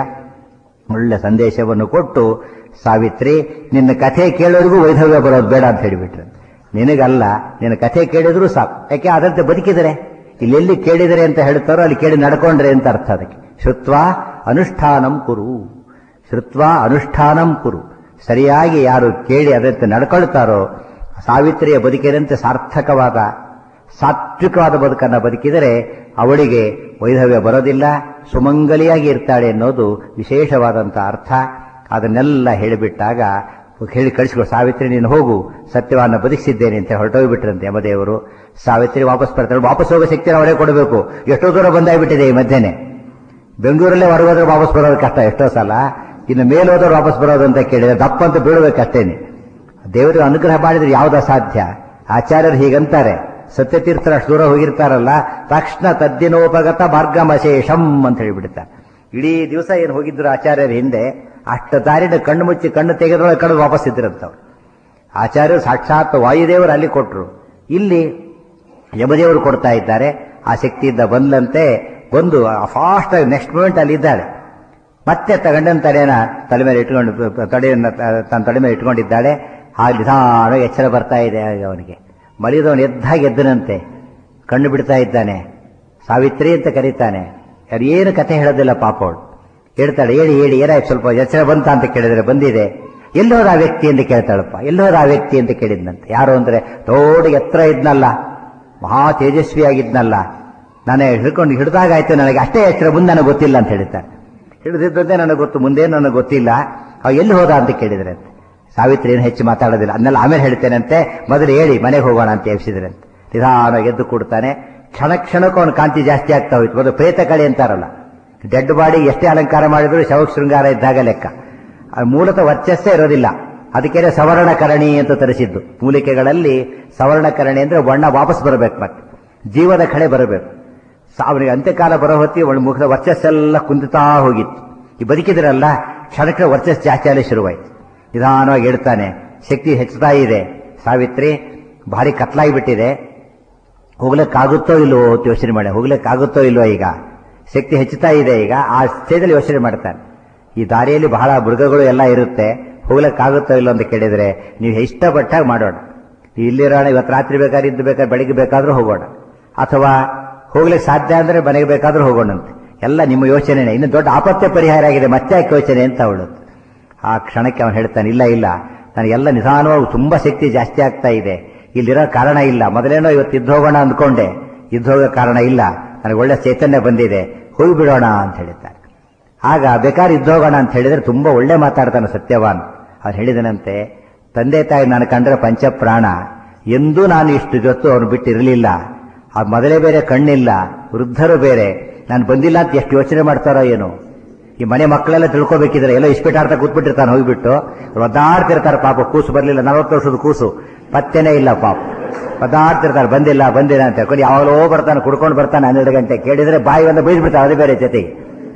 ಒಳ್ಳೆ ಸಂದೇಶವನ್ನು ಕೊಟ್ಟು ಸಾವಿತ್ರಿ ನಿನ್ನ ಕಥೆ ಕೇಳೋರಿಗೂ ವೈಧವ್ಯ ಬರೋದು ಬೇಡ ಅಂತ ಹೇಳಿಬಿಟ್ರೆ ನಿನಗಲ್ಲ ನಿನ್ನ ಕಥೆ ಕೇಳಿದ್ರು ಸಾಕು ಯಾಕೆ ಅದಂತೆ ಬದುಕಿದರೆ ಇಲ್ಲೆಲ್ಲಿ ಕೇಳಿದರೆ ಅಂತ ಹೇಳ್ತಾರೋ ಅಲ್ಲಿ ಕೇಳಿ ನಡ್ಕೊಂಡ್ರೆ ಅಂತ ಅರ್ಥ ಅದಕ್ಕೆ ಶ್ರುತ್ವ ಅನುಷ್ಠಾನಂ ಕುರು ಶ್ರುತ್ವ ಅನುಷ್ಠಾನಂ ಕುರು ಸರಿಯಾಗಿ ಯಾರು ಕೇಳಿ ಅದಂತೆ ನಡ್ಕೊಳ್ತಾರೋ ಸಾವಿತ್ರಿಯ ಬದುಕಿನಂತೆ ಸಾರ್ಥಕವಾದ ಸಾತ್ವಿಕವಾದ ಬದುಕನ್ನು ಬದುಕಿದರೆ ಅವಳಿಗೆ ವೈಧವ್ಯ ಬರೋದಿಲ್ಲ ಸುಮಂಗಲಿಯಾಗಿ ಇರ್ತಾಳೆ ಅನ್ನೋದು ವಿಶೇಷವಾದಂಥ ಅರ್ಥ ಅದನ್ನೆಲ್ಲ ಹೇಳಿಬಿಟ್ಟಾಗ ಹೇಳಿ ಕಳಿಸ್ಕೊ ಸಾವಿತ್ರಿ ನೀನು ಹೋಗು ಸತ್ಯವನ್ನು ಬದುಕಿಸಿದ್ದೇನೆ ಅಂತ ಹೊರಟೋಗ್ಬಿಟ್ರಂತೆ ಯಮದೇವರು ಸಾವಿತ್ರಿ ವಾಪಸ್ ಬರ್ತಾಳೆ ವಾಪಸ್ ಹೋಗೋ ಶಕ್ತಿನ ಅವರೇ ಕೊಡಬೇಕು ಎಷ್ಟೋ ದೂರ ಬಂದಾಗ್ಬಿಟ್ಟಿದೆ ಈ ಮಧ್ಯೆನೆ ಬೆಂಗಳೂರಲ್ಲೇ ಹೊರಗೋದ್ರೆ ವಾಪಸ್ ಬರೋದು ಕಷ್ಟ ಎಷ್ಟೋ ಸಲ ಇನ್ನು ಮೇಲೆ ಹೋದ್ರೆ ವಾಪಸ್ ಬರೋದು ಅಂತ ಕೇಳಿದ್ರೆ ದಪ್ಪ ಅಂತ ಬೀಳಬೇಕಷ್ಟೇನೆ ದೇವರು ಅನುಗ್ರಹ ಮಾಡಿದ್ರೆ ಯಾವ್ದು ಅಸಾಧ್ಯ ಆಚಾರ್ಯರು ಹೀಗಂತಾರೆ ಸತ್ಯತೀರ್ಥರ ಅಷ್ಟು ದೂರ ಹೋಗಿರ್ತಾರಲ್ಲ ತಕ್ಷಣ ತದ್ದಿನೋಪಗತ ಮಾರ್ಗಮಶೇಷಂ ಅಂತ ಹೇಳಿಬಿಡ್ತಾರೆ ಇಡೀ ದಿವಸ ಏನು ಹೋಗಿದ್ರು ಆಚಾರ್ಯರ ಹಿಂದೆ ಅಷ್ಟ ದಾರಿನ ಕಣ್ಣು ಮುಚ್ಚಿ ಕಣ್ಣು ತೆಗೆದ್ರೊಳಗೆ ಕಳೆದು ವಾಪಸ್ ಇದ್ದಿರಂತವ್ರು ಆಚಾರ್ಯರು ಸಾಕ್ಷಾತ್ ವಾಯುದೇವರು ಅಲ್ಲಿ ಕೊಟ್ರು ಇಲ್ಲಿ ಯಮದೇವರು ಕೊಡ್ತಾ ಇದ್ದಾರೆ ಆ ಶಕ್ತಿಯಿಂದ ಬಂದ್ಲಂತೆ ಬಂದು ಫಾಸ್ಟ್ ಆಗಿ ನೆಕ್ಸ್ಟ್ ಮೂಮೆಂಟ್ ಅಲ್ಲಿ ಇದ್ದಾಳೆ ಮತ್ತೆ ತಗಂಡನ ತಲೆನ ತಲೆ ಮೇಲೆ ಇಟ್ಕೊಂಡು ತಡೆಯನ್ನ ತನ್ನ ತಲೆ ಮೇಲೆ ಇಟ್ಕೊಂಡಿದ್ದಾಳೆ ಹಾಗೆ ನಿಧಾನವಾಗಿ ಎಚ್ಚರ ಬರ್ತಾ ಇದೆ ಅವನಿಗೆ ಮಲಿದವನು ಎದ್ದಾಗಿ ಎದ್ದನಂತೆ ಕಣ್ಣು ಬಿಡ್ತಾ ಇದ್ದಾನೆ ಸಾವಿತ್ರಿ ಅಂತ ಕರೀತಾನೆ ಯಾರು ಏನು ಕತೆ ಹೇಳೋದಿಲ್ಲ ಪಾಪ ಅವಳು ಹೇಳ್ತಾಳೆ ಹೇಳಿ ಹೇಳಿ ಏನಾಯ್ತು ಸ್ವಲ್ಪ ಎಚ್ಚರ ಬಂತ ಅಂತ ಕೇಳಿದ್ರೆ ಬಂದಿದೆ ಎಲ್ಲೋದ ಆ ವ್ಯಕ್ತಿ ಅಂತ ಕೇಳ್ತಾಳಪ್ಪ ಎಲ್ಲೋದ ಆ ವ್ಯಕ್ತಿ ಅಂತ ಕೇಳಿದ್ನಂತೆ ಯಾರು ಅಂದ್ರೆ ದೊಡ್ಡ ಎತ್ತರ ಇದ್ನಲ್ಲ ಮಹಾ ತೇಜಸ್ವಿಯಾಗಿದ್ನಲ್ಲ ನಾನು ಹಿಡ್ಕೊಂಡು ಹಿಡಿದಾಗಾಯ್ತು ನನಗೆ ಅಷ್ಟೇ ಎಚ್ಚರ ಮುಂದೆ ನನಗೆ ಗೊತ್ತಿಲ್ಲ ಅಂತ ಹೇಳ್ತಾರೆ ಹಿಡಿದಿದ್ದಂತೆ ನನಗೆ ಗೊತ್ತು ಮುಂದೆ ನನಗೆ ಗೊತ್ತಿಲ್ಲ ಅವ ಎಲ್ಲಿ ಹೋದ ಅಂತ ಕೇಳಿದ್ರೆ ಅಂತ ಸಾವಿತ್ರಿ ಏನು ಹೆಚ್ಚು ಮಾತಾಡೋದಿಲ್ಲ ಅದನ್ನೆಲ್ಲ ಆಮೇಲೆ ಹೇಳ್ತೇನಂತೆ ಮೊದಲು ಹೇಳಿ ಮನೆಗೆ ಹೋಗೋಣ ಅಂತ ಎಬ್ಸಿದ್ರಂತೆ ನಿಧಾನವಾಗಿ ಎದ್ದು ಕೊಡ್ತಾನೆ ಕ್ಷಣ ಕ್ಷಣಕ್ಕೂ ಅವನ ಕಾಂತಿ ಜಾಸ್ತಿ ಆಗ್ತಾ ಹೋಯ್ತು ಒಂದು ಪ್ರೇತ ಕಳೆ ಅಂತಾರಲ್ಲ ಡೆಡ್ ಬಾಡಿ ಎಷ್ಟೇ ಅಲಂಕಾರ ಮಾಡಿದ್ರು ಶವ ಶೃಂಗಾರ ಇದ್ದಾಗ ಲೆಕ್ಕ ಅದು ಮೂಲತಃ ವರ್ಚಸ್ಸೇ ಇರೋದಿಲ್ಲ ಅದಕ್ಕೆ ಸವರ್ಣಕರಣಿ ಅಂತ ತರಿಸಿದ್ದು ಮೂಲಿಕೆಗಳಲ್ಲಿ ಸವರ್ಣಕರಣಿ ಅಂದ್ರೆ ಬಣ್ಣ ವಾಪಸ್ ಬರಬೇಕು ಮತ್ತೆ ಜೀವದ ಕಳೆ ಬರಬೇಕು ಅವನಿಗೆ ಅಂತ್ಯಕಾಲ ಬರೋ ಹೊತ್ತಿ ಅವಳ ಮುಖದ ವರ್ಚಸ್ಸೆಲ್ಲ ಕುಂದುತ್ತಾ ಹೋಗಿತ್ತು ಈ ಬದುಕಿದ್ರಲ್ಲ ಕ್ಷಣಕ್ಕೆ ವರ್ಚಸ್ ಜಾಸ್ತಿ ಆಗಲಿ ಶುರುವಾಯ್ತು ನಿಧಾನವಾಗಿ ಹೇಳ್ತಾನೆ ಶಕ್ತಿ ಹೆಚ್ಚುತ್ತಾ ಇದೆ ಸಾವಿತ್ರಿ ಭಾರಿ ಕತ್ಲಾಗಿ ಬಿಟ್ಟಿದೆ ಹೋಗ್ಲಿಕ್ಕಾಗುತ್ತೋ ಇಲ್ವೋ ಅಂತ ಯೋಚನೆ ಮಾಡಿ ಹೋಗ್ಲಿಕ್ಕಾಗುತ್ತೋ ಇಲ್ವೋ ಈಗ ಶಕ್ತಿ ಹೆಚ್ಚುತ್ತಾ ಇದೆ ಈಗ ಆ ಸ್ಟೇಜಲ್ಲಿ ಯೋಚನೆ ಮಾಡ್ತಾನೆ ಈ ದಾರಿಯಲ್ಲಿ ಬಹಳ ಮೃಗಗಳು ಎಲ್ಲ ಇರುತ್ತೆ ಹೋಗ್ಲಿಕ್ಕಾಗುತ್ತೋ ಇಲ್ಲೋ ಅಂತ ಕೇಳಿದ್ರೆ ನೀವು ಇಷ್ಟಪಟ್ಟಾಗ ಮಾಡೋಣ ಇಲ್ಲಿರೋಣ ಇವತ್ತು ರಾತ್ರಿ ಬೇಕಾದ್ರೆ ಇದ್ದು ಬೇಕಾದ್ರೆ ಬೆಳಿಗ್ಗೆ ಬೇಕಾದ್ರೂ ಹೋಗೋಣ ಅಥವಾ ಹೋಗ್ಲಿಕ್ಕೆ ಸಾಧ್ಯ ಅಂದ್ರೆ ಮನೆಗೆ ಬೇಕಾದ್ರೂ ಹೋಗೋಣಂತೆ ಎಲ್ಲ ನಿಮ್ಮ ಯೋಚನೆನೇ ಇನ್ನು ದೊಡ್ಡ ಆಪತ್ತೆ ಪರಿಹಾರ ಆಗಿದೆ ಮತ್ತೆ ಯಾಕೆ ಯೋಚನೆ ಅಂತ ಅವಳು ಆ ಕ್ಷಣಕ್ಕೆ ಅವನು ಹೇಳ್ತಾನೆ ಇಲ್ಲ ಇಲ್ಲ ನನಗೆಲ್ಲ ನಿಧಾನವಾಗಿ ತುಂಬಾ ಶಕ್ತಿ ಜಾಸ್ತಿ ಆಗ್ತಾ ಇದೆ ಇಲ್ಲಿರೋ ಕಾರಣ ಇಲ್ಲ ಮೊದಲೇನೋ ಇವತ್ತು ಇದ್ದು ಹೋಗೋಣ ಅಂದ್ಕೊಂಡೆ ಇದ್ದು ಹೋಗೋ ಕಾರಣ ಇಲ್ಲ ನನಗೆ ಒಳ್ಳೆ ಚೈತನ್ಯ ಬಂದಿದೆ ಹೋಗಿ ಬಿಡೋಣ ಅಂತ ಹೇಳ್ತಾನೆ ಆಗ ಬೇಕಾದ್ರೆ ಇದ್ದು ಹೋಗೋಣ ಅಂತ ಹೇಳಿದ್ರೆ ತುಂಬಾ ಒಳ್ಳೆ ಮಾತಾಡ್ತಾನೆ ಸತ್ಯವಾನ್ ಅವ್ನು ಹೇಳಿದನಂತೆ ತಂದೆ ತಾಯಿ ನಾನು ಕಂಡ್ರೆ ಪಂಚಪ್ರಾಣ ಎಂದೂ ನಾನು ಇಷ್ಟು ಜೊತ್ತು ಅವ್ನು ಬಿಟ್ಟಿರಲಿಲ್ಲ ಆ ಮೊದಲೇ ಬೇರೆ ಕಣ್ಣಿಲ್ಲ ವೃದ್ಧರು ಬೇರೆ ನಾನು ಬಂದಿಲ್ಲ ಅಂತ ಎಷ್ಟು ಯೋಚನೆ ಮಾಡ್ತಾರೋ ಏನು ಈ ಮನೆ ಮಕ್ಕಳೆಲ್ಲ ತಿಳ್ಕೊಬೇಕಿದ್ರೆ ಎಲ್ಲೋ ಇಸ್ಪಿಟಾಡ್ತಾ ಕೂತ್ಬಿಟ್ಟಿರ್ತಾನೆ ಹೋಗ್ಬಿಟ್ಟು ಒದ್ದಾಡ್ತಿರ್ತಾರೆ ಪಾಪ ಕೂಸು ಬರಲಿಲ್ಲ ನಲವತ್ತು ವರ್ಷದ ಕೂಸು ಪತ್ತೆನೇ ಇಲ್ಲ ಪಾಪ ಒದ್ದಾಡ್ತಿರ್ತಾರೆ ಬಂದಿಲ್ಲ ಬಂದಿಲ್ಲ ಅಂತ ಹೇಳ್ಕೊಂಡು ಯಾವಾಗಲೋ ಬರ್ತಾನೆ ಕುಡ್ಕೊಂಡು ಬರ್ತಾನೆ ಹನ್ನೆರಡು ಗಂಟೆ ಕೇಳಿದ್ರೆ ಬಾಯಿ ಒಂದು ಬೈದ್ಬಿಡ್ತಾರೆ ಅದೇ ಬೇರೆ ಜೊತೆಗೆ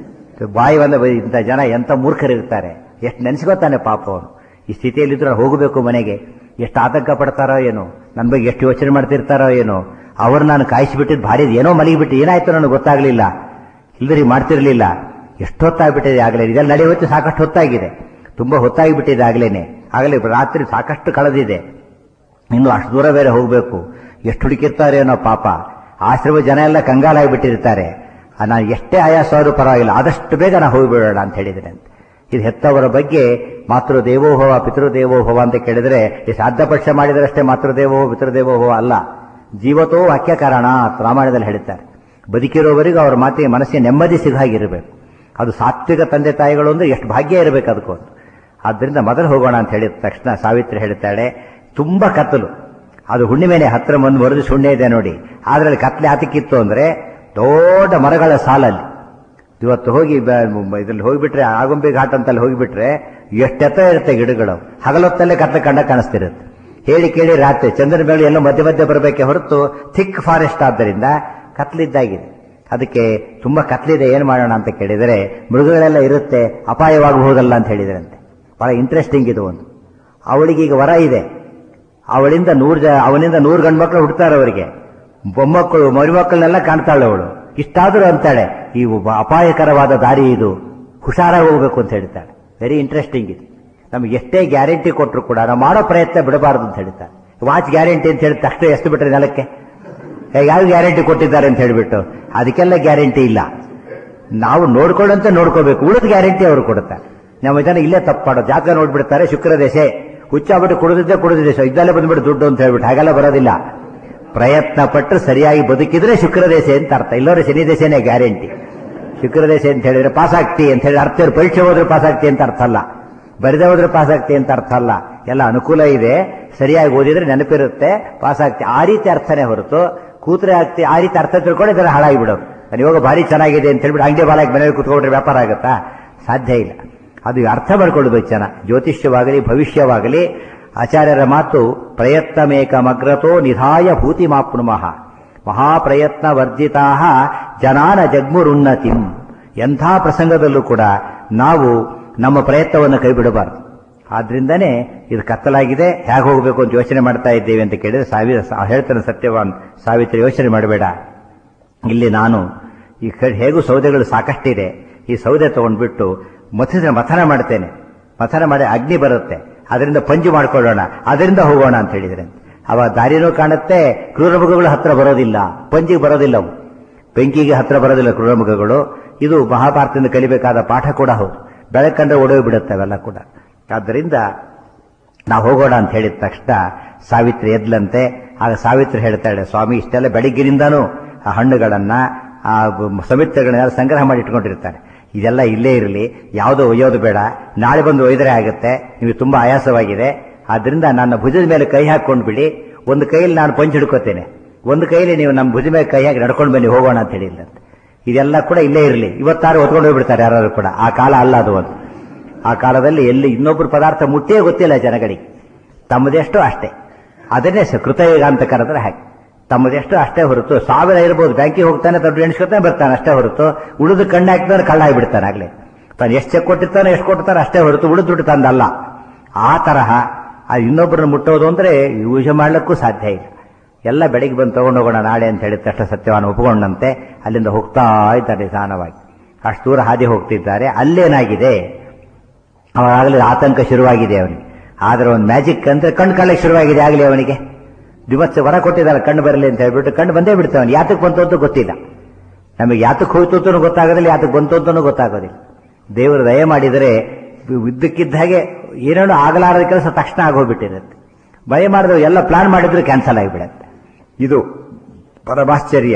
ಬಾಯಿ ಒಂದು ಬೈ ಇಂಥ ಜನ ಎಂತ ಮೂರ್ಖರಿರ್ತಾರೆ ಎಷ್ಟು ನೆನೆಸ್ಕೋತಾನೆ ಪಾಪ ಅವನು ಈ ಸ್ಥಿತಿಯಲ್ಲಿದ್ರು ಹೋಗಬೇಕು ಮನೆಗೆ ಎಷ್ಟು ಆತಂಕ ಪಡ್ತಾರೋ ಏನೋ ನನ್ನ ಬಗ್ಗೆ ಎಷ್ಟು ಯೋಚನೆ ಮಾಡ್ತಿರ್ತಾರೋ ಏನೋ ಅವ್ರು ನಾನು ಕಾಯಿಸಿಬಿಟ್ಟಿದ್ದು ಭಾರಿ ಏನೋ ಮಲಗಿಬಿಟ್ಟು ಏನಾಯ್ತು ನನಗೆ ಗೊತ್ತಾಗ್ಲಿಲ್ಲ ಇಲ್ದರಿ ಮಾಡ್ತಿರ್ಲಿಲ್ಲ ಎಷ್ಟೊತ್ತಾಗ್ಬಿಟ್ಟಿದೆ ಆಗಲೇ ಇದೆಲ್ಲ ನಡೆಯುವತ್ತು ಸಾಕಷ್ಟು ಹೊತ್ತಾಗಿದೆ ತುಂಬಾ ಹೊತ್ತಾಗಿಬಿಟ್ಟಿದೆ ಆಗ್ಲೇನೆ ಆಗಲೇ ರಾತ್ರಿ ಸಾಕಷ್ಟು ಕಳೆದಿದೆ ಇನ್ನು ಅಷ್ಟು ದೂರ ಬೇರೆ ಹೋಗಬೇಕು ಎಷ್ಟು ಹುಡುಕಿರ್ತಾರೆ ಅನ್ನೋ ಪಾಪ ಆಶ್ರಮ ಜನ ಎಲ್ಲ ಕಂಗಾಲಾಗಿಬಿಟ್ಟಿರ್ತಾರೆ ನಾನು ಎಷ್ಟೇ ಆಯಾಸವಾದ್ರೂ ಪರವಾಗಿಲ್ಲ ಆದಷ್ಟು ಬೇಗ ನಾ ಹೋಗಿಬಿಡೋಣ ಅಂತ ಹೇಳಿದ್ರೆ ಅಂತ ಇದು ಹೆತ್ತವರ ಬಗ್ಗೆ ಮಾತೃದೇವೋಭವ ಪಿತೃದೇವೋಭವ ಅಂತ ಕೇಳಿದ್ರೆ ಈ ಸಾಧ್ಯಪಕ್ಷ ಮಾಡಿದರಷ್ಟೇ ಮಾತೃದೇವೋಭವ ಪಿತೃದೇವೋಭವ ಅಲ್ಲ ಜೀವತೋ ವಾಕ್ಯ ಕಾರಣ ರಾಮಾಯಣದಲ್ಲಿ ಹೇಳ್ತಾರೆ ಬದುಕಿರೋವರೆಗೂ ಅವ್ರ ಮಾತಿಗೆ ಮನಸ್ಸಿಗೆ ನೆಮ್ಮದಿ ಸಿಗಾಗಿರಬೇಕು ಅದು ಸಾತ್ವಿಕ ತಂದೆ ತಾಯಿಗಳು ಅಂದ್ರೆ ಎಷ್ಟು ಭಾಗ್ಯ ಇರಬೇಕು ಅದಕ್ಕೊಂದು ಆದ್ದರಿಂದ ಮೊದಲು ಹೋಗೋಣ ಅಂತ ಹೇಳಿದ ತಕ್ಷಣ ಸಾವಿತ್ರಿ ಹೇಳ್ತಾಳೆ ತುಂಬಾ ಕತ್ತಲು ಅದು ಹುಣ್ಣಿಮೆನೆ ಹತ್ರ ಒಂದು ಮರುದು ಸುಣ್ಣೆ ಇದೆ ನೋಡಿ ಆದ್ರಲ್ಲಿ ಕತ್ಲೆ ಆತಕ್ಕಿತ್ತು ಅಂದ್ರೆ ದೊಡ್ಡ ಮರಗಳ ಸಾಲಲ್ಲಿ ಇವತ್ತು ಹೋಗಿ ಇದ್ರಲ್ಲಿ ಹೋಗಿಬಿಟ್ರೆ ಆಗುಂಬಿ ಘಾಟ್ ಅಂತಲ್ಲಿ ಹೋಗಿಬಿಟ್ರೆ ಎಷ್ಟೆತ್ತ ಇರುತ್ತೆ ಗಿಡಗಳು ಹಗಲೊತ್ತಲ್ಲೇ ಕತ್ಲೆ ಕಂಡ ಕಾಣಿಸ್ತಿರುತ್ತೆ ಹೇಳಿ ಕೇಳಿ ರಾತ್ರಿ ಚಂದ್ರನ ಮೇಲೆ ಎಲ್ಲೋ ಮಧ್ಯ ಮಧ್ಯೆ ಬರಬೇಕೆ ಹೊರತು ಥಿಕ್ ಫಾರೆಸ್ಟ್ ಆದ್ದರಿಂದ ಕತ್ಲಿದ್ದಾಗಿದೆ ಅದಕ್ಕೆ ತುಂಬಾ ಕತ್ಲಿದೆ ಏನ್ ಮಾಡೋಣ ಅಂತ ಕೇಳಿದರೆ ಮೃಗಗಳೆಲ್ಲ ಇರುತ್ತೆ ಅಪಾಯವಾಗಬಹುದಲ್ಲ ಅಂತ ಹೇಳಿದ್ರಂತೆ ಬಹಳ ಇಂಟ್ರೆಸ್ಟಿಂಗ್ ಇದು ಒಂದು ಅವಳಿಗೆ ಈಗ ವರ ಇದೆ ಅವಳಿಂದ ನೂರು ಜ ಅವನಿಂದ ನೂರು ಗಂಡು ಮಕ್ಕಳು ಹುಡ್ತಾರೆ ಅವರಿಗೆ ಬೊಮ್ಮಕ್ಕಳು ಮರಿಮಕ್ಕಳನ್ನೆಲ್ಲ ಕಾಣ್ತಾಳೆ ಅವಳು ಇಷ್ಟಾದರೂ ಅಂತಾಳೆ ಈ ಒಬ್ಬ ಅಪಾಯಕರವಾದ ದಾರಿ ಇದು ಹುಷಾರಾಗಿ ಹೋಗ್ಬೇಕು ಅಂತ ಹೇಳ್ತಾಳೆ ವೆರಿ ಇಂಟ್ರೆಸ್ಟಿಂಗ್ ಇದು ನಮ್ಗೆ ಎಷ್ಟೇ ಗ್ಯಾರಂಟಿ ಕೊಟ್ಟರು ಕೂಡ ನಾವು ಮಾಡೋ ಪ್ರಯತ್ನ ಬಿಡಬಾರದು ಅಂತ ಹೇಳ್ತಾರೆ ವಾಚ್ ಗ್ಯಾರಂಟಿ ಅಂತ ಹೇಳಿದ ತಕ್ಷಣ ಎಷ್ಟು ಬಿಟ್ರೆ ನೆಲಕ್ಕೆ ಯಾವ ಗ್ಯಾರಂಟಿ ಕೊಟ್ಟಿದ್ದಾರೆ ಅಂತ ಹೇಳ್ಬಿಟ್ಟು ಅದಕ್ಕೆಲ್ಲ ಗ್ಯಾರಂಟಿ ಇಲ್ಲ ನಾವು ನೋಡ್ಕೊಳ್ಳಂತೆ ನೋಡ್ಕೋಬೇಕು ಉಳಿದ ಗ್ಯಾರಂಟಿ ಅವರು ಕೊಡುತ್ತಾರೆ ನಮ್ಮ ಜನ ಇಲ್ಲೇ ತಪ್ಪು ಮಾಡೋ ಜಾತಕ ನೋಡ್ಬಿಡ್ತಾರೆ ಶುಕ್ರ ದೇಶೆ ಹುಚ್ಚಾಗ್ಬಿಟ್ಟು ಕುಡಿದಿದ್ದೆ ಕುಡಿದಿದೆ ಸೊ ಇದ್ದಲ್ಲೇ ಬಂದ್ಬಿಟ್ಟು ದುಡ್ಡು ಅಂತ ಹೇಳ್ಬಿಟ್ಟು ಹಾಗೆಲ್ಲ ಬರೋದಿಲ್ಲ ಪ್ರಯತ್ನ ಪಟ್ಟು ಸರಿಯಾಗಿ ಬದುಕಿದ್ರೆ ಶುಕ್ರ ದೇಶ ಅಂತ ಅರ್ಥ ಇಲ್ಲವರೆ ಶನಿ ದೇಶನೇ ಗ್ಯಾರಂಟಿ ಶುಕ್ರ ದೇಶ ಅಂತ ಹೇಳಿದ್ರೆ ಪಾಸ್ ಆಗ್ತಿ ಅಂತ ಹೇಳಿ ಅರ್ಥ ಇರೋ ಪರೀಕ್ಷೆ ಹೋದ್ರೆ ಪಾಸ್ ಆಗ್ತಿ ಅಂತ ಅರ್ಥ ಅಲ್ಲ ಬರೆದೇ ಹೋದ್ರೆ ಪಾಸ್ ಆಗ್ತಿ ಅಂತ ಅರ್ಥ ಅಲ್ಲ ಎಲ್ಲ ಅನುಕೂಲ ಇದೆ ಸರಿಯಾಗಿ ಓದಿದ್ರೆ ನೆನಪಿರುತ್ತೆ ಪಾಸ್ ಆಗ್ತಿ ಆ ರೀತಿ ಅರ್ಥನೇ ಹೊರತು ಕೂತ್ರೆ ಆಗ್ತಿ ಆ ರೀತಿ ಅರ್ಥ ತಿಳ್ಕೊಂಡು ಇದರ ಹಾಳಾಗಿ ಬಿಡೋದು ನಾನು ಇವಾಗ ಭಾರಿ ಚೆನ್ನಾಗಿದೆ ಅಂತ ಹೇಳ್ಬಿಟ್ಟು ಅಂಗಡಿ ಬಾಲಾಗಿ ಮನೆಯಲ್ಲಿ ಕೂತ್ಕೊಂಡ್ರೆ ವ್ಯಾಪಾರ ಆಗುತ್ತಾ ಸಾಧ್ಯ ಇಲ್ಲ ಅದು ಅರ್ಥ ಮಾಡ್ಕೊಳ್ಬೇಕು ಜನ ಜ್ಯೋತಿಷ್ಯವಾಗಲಿ ಭವಿಷ್ಯವಾಗಲಿ ಆಚಾರ್ಯರ ಮಾತು ಪ್ರಯತ್ನಮೇಕಮಗ್ರತೋ ನಿಧಾಯ ಭೂತಿ ಮಾಪ್ನುಮಃ ಮಹಾಪ್ರಯತ್ನ ವರ್ಜಿತಾ ಜನಾನ ಜಗ್ಮುರುನ್ನತಿಂ ಎಂಥ ಪ್ರಸಂಗದಲ್ಲೂ ಕೂಡ ನಾವು ನಮ್ಮ ಪ್ರಯತ್ನವನ್ನು ಕೈ ಬಿಡಬಾರದು ಆದ್ರಿಂದನೇ ಇದು ಕತ್ತಲಾಗಿದೆ ಹೇಗೆ ಹೋಗಬೇಕು ಅಂತ ಯೋಚನೆ ಮಾಡ್ತಾ ಇದ್ದೇವೆ ಅಂತ ಕೇಳಿದ್ರೆ ಸಾವಿರ ಹೇಳ್ತಾನೆ ಸತ್ಯವಾನ್ ಸಾವಿತ್ರಿ ಯೋಚನೆ ಮಾಡಬೇಡ ಇಲ್ಲಿ ನಾನು ಈ ಹೇಗೂ ಸೌದೆಗಳು ಸಾಕಷ್ಟಿದೆ ಈ ಸೌದೆ ತಗೊಂಡ್ಬಿಟ್ಟು ಮಥನ ಮಥನ ಮಾಡ್ತೇನೆ ಮಥನ ಮಾಡಿ ಅಗ್ನಿ ಬರುತ್ತೆ ಅದರಿಂದ ಪಂಜು ಮಾಡ್ಕೊಳ್ಳೋಣ ಅದರಿಂದ ಹೋಗೋಣ ಅಂತ ಹೇಳಿದ್ರೆ ಅವ ದಾರಿನೂ ಕಾಣುತ್ತೆ ಕ್ರೂರಮೃಗಗಳು ಹತ್ರ ಬರೋದಿಲ್ಲ ಪಂಜಿಗೆ ಬರೋದಿಲ್ಲ ಅವು ಬೆಂಕಿಗೆ ಹತ್ರ ಬರೋದಿಲ್ಲ ಕ್ರೂರಮೃಗಗಳು ಇದು ಮಹಾಭಾರತದಿಂದ ಕಲಿಬೇಕಾದ ಪಾಠ ಕೂಡ ಹೌದು ಬೆಳಕಂಡ್ರೆ ಒಡವೆ ಬಿಡುತ್ತೆ ಅವೆಲ್ಲ ಕೂಡ ಆದ್ದರಿಂದ ನಾವು ಹೋಗೋಣ ಅಂತ ಹೇಳಿದ ತಕ್ಷಣ ಸಾವಿತ್ರಿ ಎದ್ಲಂತೆ ಆಗ ಸಾವಿತ್ರಿ ಹೇಳ್ತಾಳೆ ಸ್ವಾಮಿ ಇಷ್ಟೆಲ್ಲ ಬೆಳಿಗ್ಗಿನಿಂದಾನು ಆ ಹಣ್ಣುಗಳನ್ನ ಆ ಸಮಿತಿಗಳನ್ನೆಲ್ಲ ಸಂಗ್ರಹ ಮಾಡಿ ಇಟ್ಕೊಂಡಿರ್ತಾರೆ ಇದೆಲ್ಲ ಇಲ್ಲೇ ಇರಲಿ ಯಾವುದೋ ಒಯ್ಯೋದು ಬೇಡ ನಾಳೆ ಬಂದು ಒಯ್ದರೆ ಆಗುತ್ತೆ ನಿಮಗೆ ತುಂಬಾ ಆಯಾಸವಾಗಿದೆ ಆದ್ರಿಂದ ನನ್ನ ಭುಜದ ಮೇಲೆ ಕೈ ಹಾಕೊಂಡು ಬಿಡಿ ಒಂದು ಕೈಯಲ್ಲಿ ನಾನು ಪಂಚ್ ಹಿಡ್ಕೋತೇನೆ ಒಂದು ಕೈಲಿ ನೀವು ನಮ್ಮ ಭುಜ ಮೇಲೆ ಕೈ ಹಾಕಿ ನಡ್ಕೊಂಡು ಬನ್ನಿ ಹೋಗೋಣ ಅಂತ ಹೇಳಿಲ್ಲಂತೆ ಇದೆಲ್ಲ ಕೂಡ ಇಲ್ಲೇ ಇರಲಿ ಇವತ್ತಾರು ಹೊತ್ಕೊಂಡು ಹೋಗ್ಬಿಡ್ತಾರೆ ಯಾರು ಕೂಡ ಆ ಕಾಲ ಅಲ್ಲ ಅದು ಒಂದು ಆ ಕಾಲದಲ್ಲಿ ಎಲ್ಲಿ ಇನ್ನೊಬ್ಬರು ಪದಾರ್ಥ ಮುಟ್ಟಿಯೇ ಗೊತ್ತಿಲ್ಲ ಜನಗಳಿಗೆ ತಮ್ಮದೆಷ್ಟು ಅಷ್ಟೇ ಅದನ್ನೇ ಸ- ಕೃತಯುಗ ಅಂತ ಕರೆದ್ರೆ ಹಾಗೆ ತಮ್ಮದೆಷ್ಟು ಅಷ್ಟೇ ಹೊರತು ಸಾವಿರ ಇರ್ಬೋದು ಬ್ಯಾಂಕಿಗೆ ಹೋಗ್ತಾನೆ ದೊಡ್ಡ ಎಣಿಸ್ಕೊತಾನೆ ಬರ್ತಾನೆ ಅಷ್ಟೇ ಹೊರತು ಉಳಿದು ಕಣ್ಣು ಹಾಕಿದ್ರೆ ಕಳ್ಳ ಆಗಿಬಿಡ್ತಾನೆ ಆಗ್ಲೇ ತಾನು ಎಷ್ಟು ಚೆಕ್ ಕೊಟ್ಟಿರ್ತಾನೆ ಎಷ್ಟು ಕೊಟ್ಟಿರ್ತಾನೆ ಅಷ್ಟೇ ಹೊರತು ಉಳಿದು ದುಡ್ಡು ತಂದಲ್ಲ ಆ ತರಹ ಆ ಇನ್ನೊಬ್ಬರನ್ನ ಮುಟ್ಟೋದು ಅಂದ್ರೆ ಯೂಸ್ ಮಾಡ್ಲಿಕ್ಕೂ ಸಾಧ್ಯ ಇಲ್ಲ ಎಲ್ಲ ಬೆಳಿಗ್ಗೆ ಬಂದು ತಗೊಂಡು ಹೋಗೋಣ ನಾಳೆ ಅಂತ ಹೇಳಿದ ತಕ್ಷಣ ಸತ್ಯವಾನ ಒಪ್ಪಿಕೊಂಡಂತೆ ಅಲ್ಲಿಂದ ಹೋಗ್ತಾ ಇದ್ದಾರೆ ನಿಧಾನವಾಗಿ ಅಷ್ಟು ದೂರ ಹಾದಿ ಹೋಗ್ತಿದ್ದಾರೆ ಅಲ್ಲೇನಾಗಿದೆ ಅವಾಗಲೇ ಆತಂಕ ಶುರುವಾಗಿದೆ ಅವನಿಗೆ ಆದ್ರೆ ಒಂದು ಮ್ಯಾಜಿಕ್ ಅಂದ್ರೆ ಕಣ್ಣು ಕಾಲಕ್ಕೆ ಶುರುವಾಗಿದೆ ಆಗಲಿ ಅವನಿಗೆ ದಿವಸ ವರ ಕೊಟ್ಟಿದ್ದಾರೆ ಕಣ್ಣು ಬರಲಿ ಅಂತ ಹೇಳ್ಬಿಟ್ಟು ಕಣ್ಣು ಬಂದೇ ಬಿಡ್ತಾವನು ಯಾತಕ್ಕೆ ಬಂತು ಅಂತ ಗೊತ್ತಿಲ್ಲ ನಮಗೆ ಯಾತಕ್ಕೆ ಹೋಯ್ತು ಅಂತನೂ ಗೊತ್ತಾಗೋದಿಲ್ಲ ಯಾತಕ್ಕೆ ಬಂತು ಅಂತನೂ ಗೊತ್ತಾಗೋದಿಲ್ಲ ದೇವರು ದಯ ಮಾಡಿದರೆ ಇದ್ದಕ್ಕಿದ್ದ ಹಾಗೆ ಏನೇನೋ ಆಗಲಾರದ ಕೆಲಸ ತಕ್ಷಣ ಆಗೋಗ್ಬಿಟ್ಟಿರುತ್ತೆ ಭಯ ಮಾಡಿದ್ರೆ ಎಲ್ಲ ಪ್ಲಾನ್ ಮಾಡಿದ್ರೆ ಕ್ಯಾನ್ಸಲ್ ಆಗಿಬಿಡತ್ತೆ ಇದು ಪರಮಾಶ್ಚರ್ಯ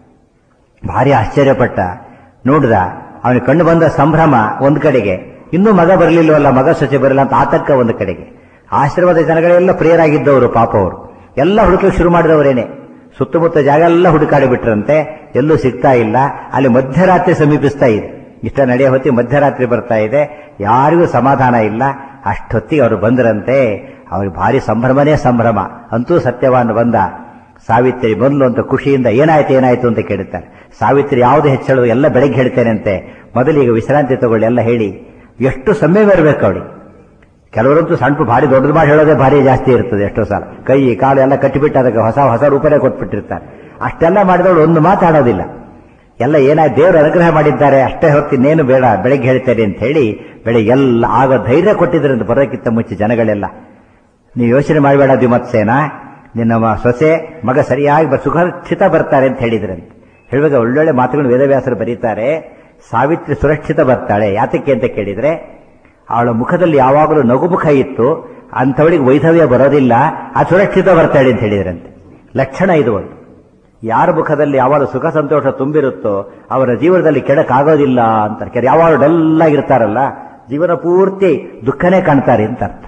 ಭಾರಿ ಆಶ್ಚರ್ಯಪಟ್ಟ ನೋಡ್ದ ಅವನಿಗೆ ಕಂಡು ಬಂದ ಸಂಭ್ರಮ ಒಂದ್ ಕಡೆಗೆ ಇನ್ನೂ ಮಗ ಬರಲಿಲ್ವಲ್ಲ ಮಗ ಸೊಸೆ ಬರಲಿಲ್ಲ ಅಂತ ಆತಂಕ ಒಂದು ಕಡೆಗೆ ಆಶೀರ್ವಾದ ಜನಗಳೆಲ್ಲ ಪ್ರಿಯರಾಗಿದ್ದವರು ಪಾಪ ಅವರು ಎಲ್ಲ ಹುಡುಕಕ್ಕೆ ಶುರು ಮಾಡಿದವರೇನೆ ಸುತ್ತಮುತ್ತ ಜಾಗ ಎಲ್ಲ ಹುಡುಕಾಡಿ ಬಿಟ್ರಂತೆ ಎಲ್ಲೂ ಸಿಗ್ತಾ ಇಲ್ಲ ಅಲ್ಲಿ ಮಧ್ಯರಾತ್ರಿ ಸಮೀಪಿಸ್ತಾ ಇದೆ ಇಷ್ಟ ನಡೆಯೋ ಹೊತ್ತಿ ಮಧ್ಯರಾತ್ರಿ ಬರ್ತಾ ಇದೆ ಯಾರಿಗೂ ಸಮಾಧಾನ ಇಲ್ಲ ಅಷ್ಟೊತ್ತಿಗೆ ಅವರು ಬಂದ್ರಂತೆ ಅವ್ರಿಗೆ ಭಾರಿ ಸಂಭ್ರಮನೇ ಸಂಭ್ರಮ ಅಂತೂ ಸತ್ಯವಾನ್ ಬಂದ ಸಾವಿತ್ರಿ ಮೊದಲು ಅಂತ ಖುಷಿಯಿಂದ ಏನಾಯ್ತು ಏನಾಯ್ತು ಅಂತ ಕೇಳುತ್ತಾರೆ ಸಾವಿತ್ರಿ ಯಾವುದು ಹೆಚ್ಚಳು ಎಲ್ಲ ಬೆಳಗ್ಗೆ ಹೇಳ್ತೇನೆಂತೆ ಮೊದಲಿಗೆ ವಿಶ್ರಾಂತಿ ತಗೊಳ್ಳಿ ಎಲ್ಲ ಹೇಳಿ ಎಷ್ಟು ಸಮಯ ಇರಬೇಕು ಅವಳಿ ಕೆಲವರಂತೂ ಸಣ್ಣ ಭಾರಿ ದೊಡ್ಡದು ಮಾಡಿ ಹೇಳೋದೇ ಭಾರಿ ಜಾಸ್ತಿ ಇರ್ತದೆ ಎಷ್ಟೋ ಸಲ ಕೈ ಕಾಲು ಎಲ್ಲ ಕಟ್ಟಿಬಿಟ್ಟು ಅದಕ್ಕೆ ಹೊಸ ಹೊಸ ರೂಪನೇ ಕೊಟ್ಬಿಟ್ಟಿರ್ತಾರೆ ಅಷ್ಟೆಲ್ಲ ಮಾಡಿದವಳು ಒಂದು ಮಾತಾಡೋದಿಲ್ಲ ಎಲ್ಲ ಏನಾಯ್ತು ದೇವರು ಅನುಗ್ರಹ ಮಾಡಿದ್ದಾರೆ ಅಷ್ಟೇ ಹೊತ್ತು ಇನ್ನೇನು ಬೇಡ ಬೆಳಗ್ಗೆ ಹೇಳ್ತೇನೆ ಅಂತ ಹೇಳಿ ಬೆಳಗ್ಗೆ ಎಲ್ಲ ಆಗ ಧೈರ್ಯ ಕೊಟ್ಟಿದ್ರಂತ ಬರೋಕ್ಕಿಂತ ಮುಂಚೆ ಜನಗಳೆಲ್ಲ ನೀವು ಯೋಚನೆ ಮಾಡಬೇಡ ದ್ವಿಮತ್ಸೇನ ನಿನ್ನ ಮ- ಸೊಸೆ ಮಗ ಸರಿಯಾಗಿ ಬ- ಸುರಕ್ಷಿತ ಬರ್ತಾರೆ ಅಂತ ಹೇಳಿದ್ರಂತೆ ಹೇಳುವಾಗ ಒಳ್ಳೊಳ್ಳೆ ಮಾತುಗಳು ವೇದವ್ಯಾಸರು ಬರೀತಾರೆ ಸಾವಿತ್ರಿ ಸುರಕ್ಷಿತ ಬರ್ತಾಳೆ ಯಾತಕ್ಕೆ ಅಂತ ಕೇಳಿದ್ರೆ ಅವಳ ಮುಖದಲ್ಲಿ ಯಾವಾಗಲೂ ನಗುಮುಖ ಇತ್ತು ಅಂಥವಳಿಗೆ ವೈಧವ್ಯ ಬರೋದಿಲ್ಲ ಆ ಸುರಕ್ಷಿತ ಬರ್ತಾಳೆ ಅಂತ ಹೇಳಿದ್ರಂತೆ ಲಕ್ಷಣ ಇದು ಒಂದು ಯಾರ ಮುಖದಲ್ಲಿ ಯಾವಾಗ ಸುಖ ಸಂತೋಷ ತುಂಬಿರುತ್ತೋ ಅವರ ಜೀವನದಲ್ಲಿ ಕೆಡಕಾಗೋದಿಲ್ಲ ಅಂತಾರೆ ಕೆಲ ಯಾವಾಗ ಡಲ್ ಆಗಿರ್ತಾರಲ್ಲ ಜೀವನ ಪೂರ್ತಿ ದುಃಖನೇ ಕಾಣ್ತಾರೆ ಅಂತ ಅರ್ಥ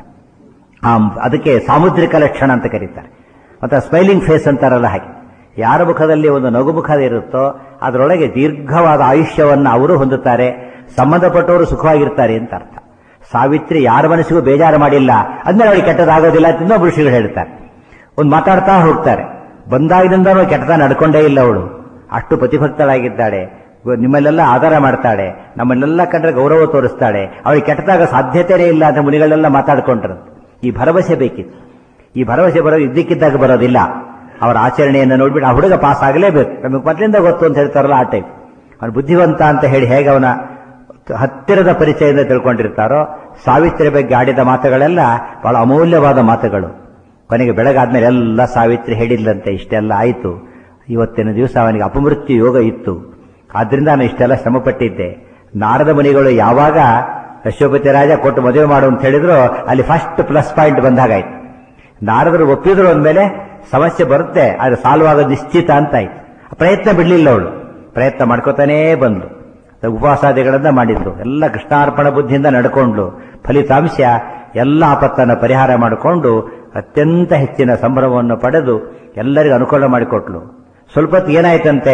ಆ ಅದಕ್ಕೆ ಸಾಮುದ್ರಿಕ ಲಕ್ಷಣ ಅಂತ ಕರೀತಾರೆ ಮತ್ತೆ ಸ್ಮೈಲಿಂಗ್ ಫೇಸ್ ಅಂತಾರಲ್ಲ ಹಾಗೆ ಯಾರ ಮುಖದಲ್ಲಿ ಒಂದು ನಗುಮುಖ ಇರುತ್ತೋ ಅದರೊಳಗೆ ದೀರ್ಘವಾದ ಆಯುಷ್ಯವನ್ನು ಅವರು ಹೊಂದುತ್ತಾರೆ ಸಂಬಂಧಪಟ್ಟವರು ಸುಖವಾಗಿರ್ತಾರೆ ಅಂತ ಅರ್ಥ ಸಾವಿತ್ರಿ ಯಾರ ಮನಸ್ಸಿಗೂ ಬೇಜಾರು ಮಾಡಿಲ್ಲ ಅಂದ್ಮೇಲೆ ಅವಳಿಗೆ ಕೆಟ್ಟದಾಗೋದಿಲ್ಲ ಅಂತ ಇನ್ನೊಬ್ಬರು ಋಷಿಗಳು ಹೇಳ್ತಾರೆ ಒಂದು ಮಾತಾಡ್ತಾ ಹೋಗ್ತಾರೆ ಬಂದಾಗಿನಿಂದನೂ ಕೆಟ್ಟದ ನಡ್ಕೊಂಡೇ ಇಲ್ಲ ಅವಳು ಅಷ್ಟು ಪ್ರತಿಭಕ್ತಳಾಗಿದ್ದಾಳೆ ಗೊ- ನಿಮ್ಮಲ್ಲೆಲ್ಲ ಆಧಾರ ಮಾಡ್ತಾಳೆ ನಮ್ಮನ್ನೆಲ್ಲ ಕಂಡ್ರೆ ಗೌರವ ತೋರಿಸ್ತಾಳೆ ಅವಳಿಗೆ ಕೆಟ್ಟದಾಗ ಸಾಧ್ಯತೆನೇ ಇಲ್ಲ ಅಂತ ಮುನಿಗಳೆಲ್ಲ ಮಾತಾಡ್ಕೊಂಡ್ರು ಈ ಭರವಸೆ ಬೇಕಿತ್ತು ಈ ಭರವಸೆ ಬರೋದು ಇದ್ದಕ್ಕಿದ್ದಾಗ ಬರೋದಿಲ್ಲ ಅವರ ಆಚರಣೆಯನ್ನು ನೋಡ್ಬಿಟ್ಟು ಆ ಹುಡುಗ ಪಾಸ್ ಆಗಲೇಬೇಕು ನಮಗೆ ಮೊದಲಿಂದ ಗೊತ್ತು ಅಂತ ಹೇಳ್ತಾರಲ್ಲ ಆ ಟೈಪ್ ಅವನು ಬುದ್ಧಿವಂತ ಅಂತ ಹೇಳಿ ಹೇಗೆ ಅವನ ಹತ್ತಿರದ ಪರಿಚಯದಿಂದ ತಿಳ್ಕೊಂಡಿರ್ತಾರೋ ಸಾವಿತ್ರಿ ಬಗ್ಗೆ ಆಡಿದ ಮಾತುಗಳೆಲ್ಲ ಬಹಳ ಅಮೂಲ್ಯವಾದ ಮಾತುಗಳು ಕೊನೆಗೆ ಬೆಳಗಾದ್ಮೇಲೆ ಎಲ್ಲ ಸಾವಿತ್ರಿ ಹೇಳಿದ್ಲಂತೆ ಇಷ್ಟೆಲ್ಲ ಆಯಿತು ಇವತ್ತಿನ ದಿವಸ ಅವನಿಗೆ ಅಪಮೃತ್ಯು ಯೋಗ ಇತ್ತು ಆದ್ರಿಂದ ನಾನು ಇಷ್ಟೆಲ್ಲ ಶ್ರಮಪಟ್ಟಿದ್ದೆ ನಾರದ ಮುನಿಗಳು ಯಾವಾಗ ಅಶ್ವಪತಿ ರಾಜ ಕೊಟ್ಟು ಮದುವೆ ಮಾಡು ಅಂತ ಹೇಳಿದ್ರು ಅಲ್ಲಿ ಫಸ್ಟ್ ಪ್ಲಸ್ ಪಾಯಿಂಟ್ ಬಂದಾಗಾಯ್ತು ನಾರದರು ಒಪ್ಪಿದ್ರು ಅಂದಮೇಲೆ ಸಮಸ್ಯೆ ಬರುತ್ತೆ ಅದು ಸಾಲ್ವ್ ಆಗೋದು ನಿಶ್ಚಿತ ಅಂತ ಆಯ್ತು ಪ್ರಯತ್ನ ಬಿಡಲಿಲ್ಲ ಅವಳು ಪ್ರಯತ್ನ ಮಾಡ್ಕೋತಾನೇ ಬಂದು ಉಪವಾಸಾದಿಗಳನ್ನ ಮಾಡಿದ್ಲು ಎಲ್ಲ ಕೃಷ್ಣಾರ್ಪಣ ಬುದ್ಧಿಯಿಂದ ನಡ್ಕೊಂಡ್ಲು ಫಲಿತಾಂಶ ಎಲ್ಲ ಆಪತ್ತನ್ನು ಪರಿಹಾರ ಮಾಡಿಕೊಂಡು ಅತ್ಯಂತ ಹೆಚ್ಚಿನ ಸಂಭ್ರಮವನ್ನು ಪಡೆದು ಎಲ್ಲರಿಗೂ ಅನುಕೂಲ ಮಾಡಿಕೊಟ್ಲು ಸ್ವಲ್ಪ ಹೊತ್ತು ಏನಾಯ್ತಂತೆ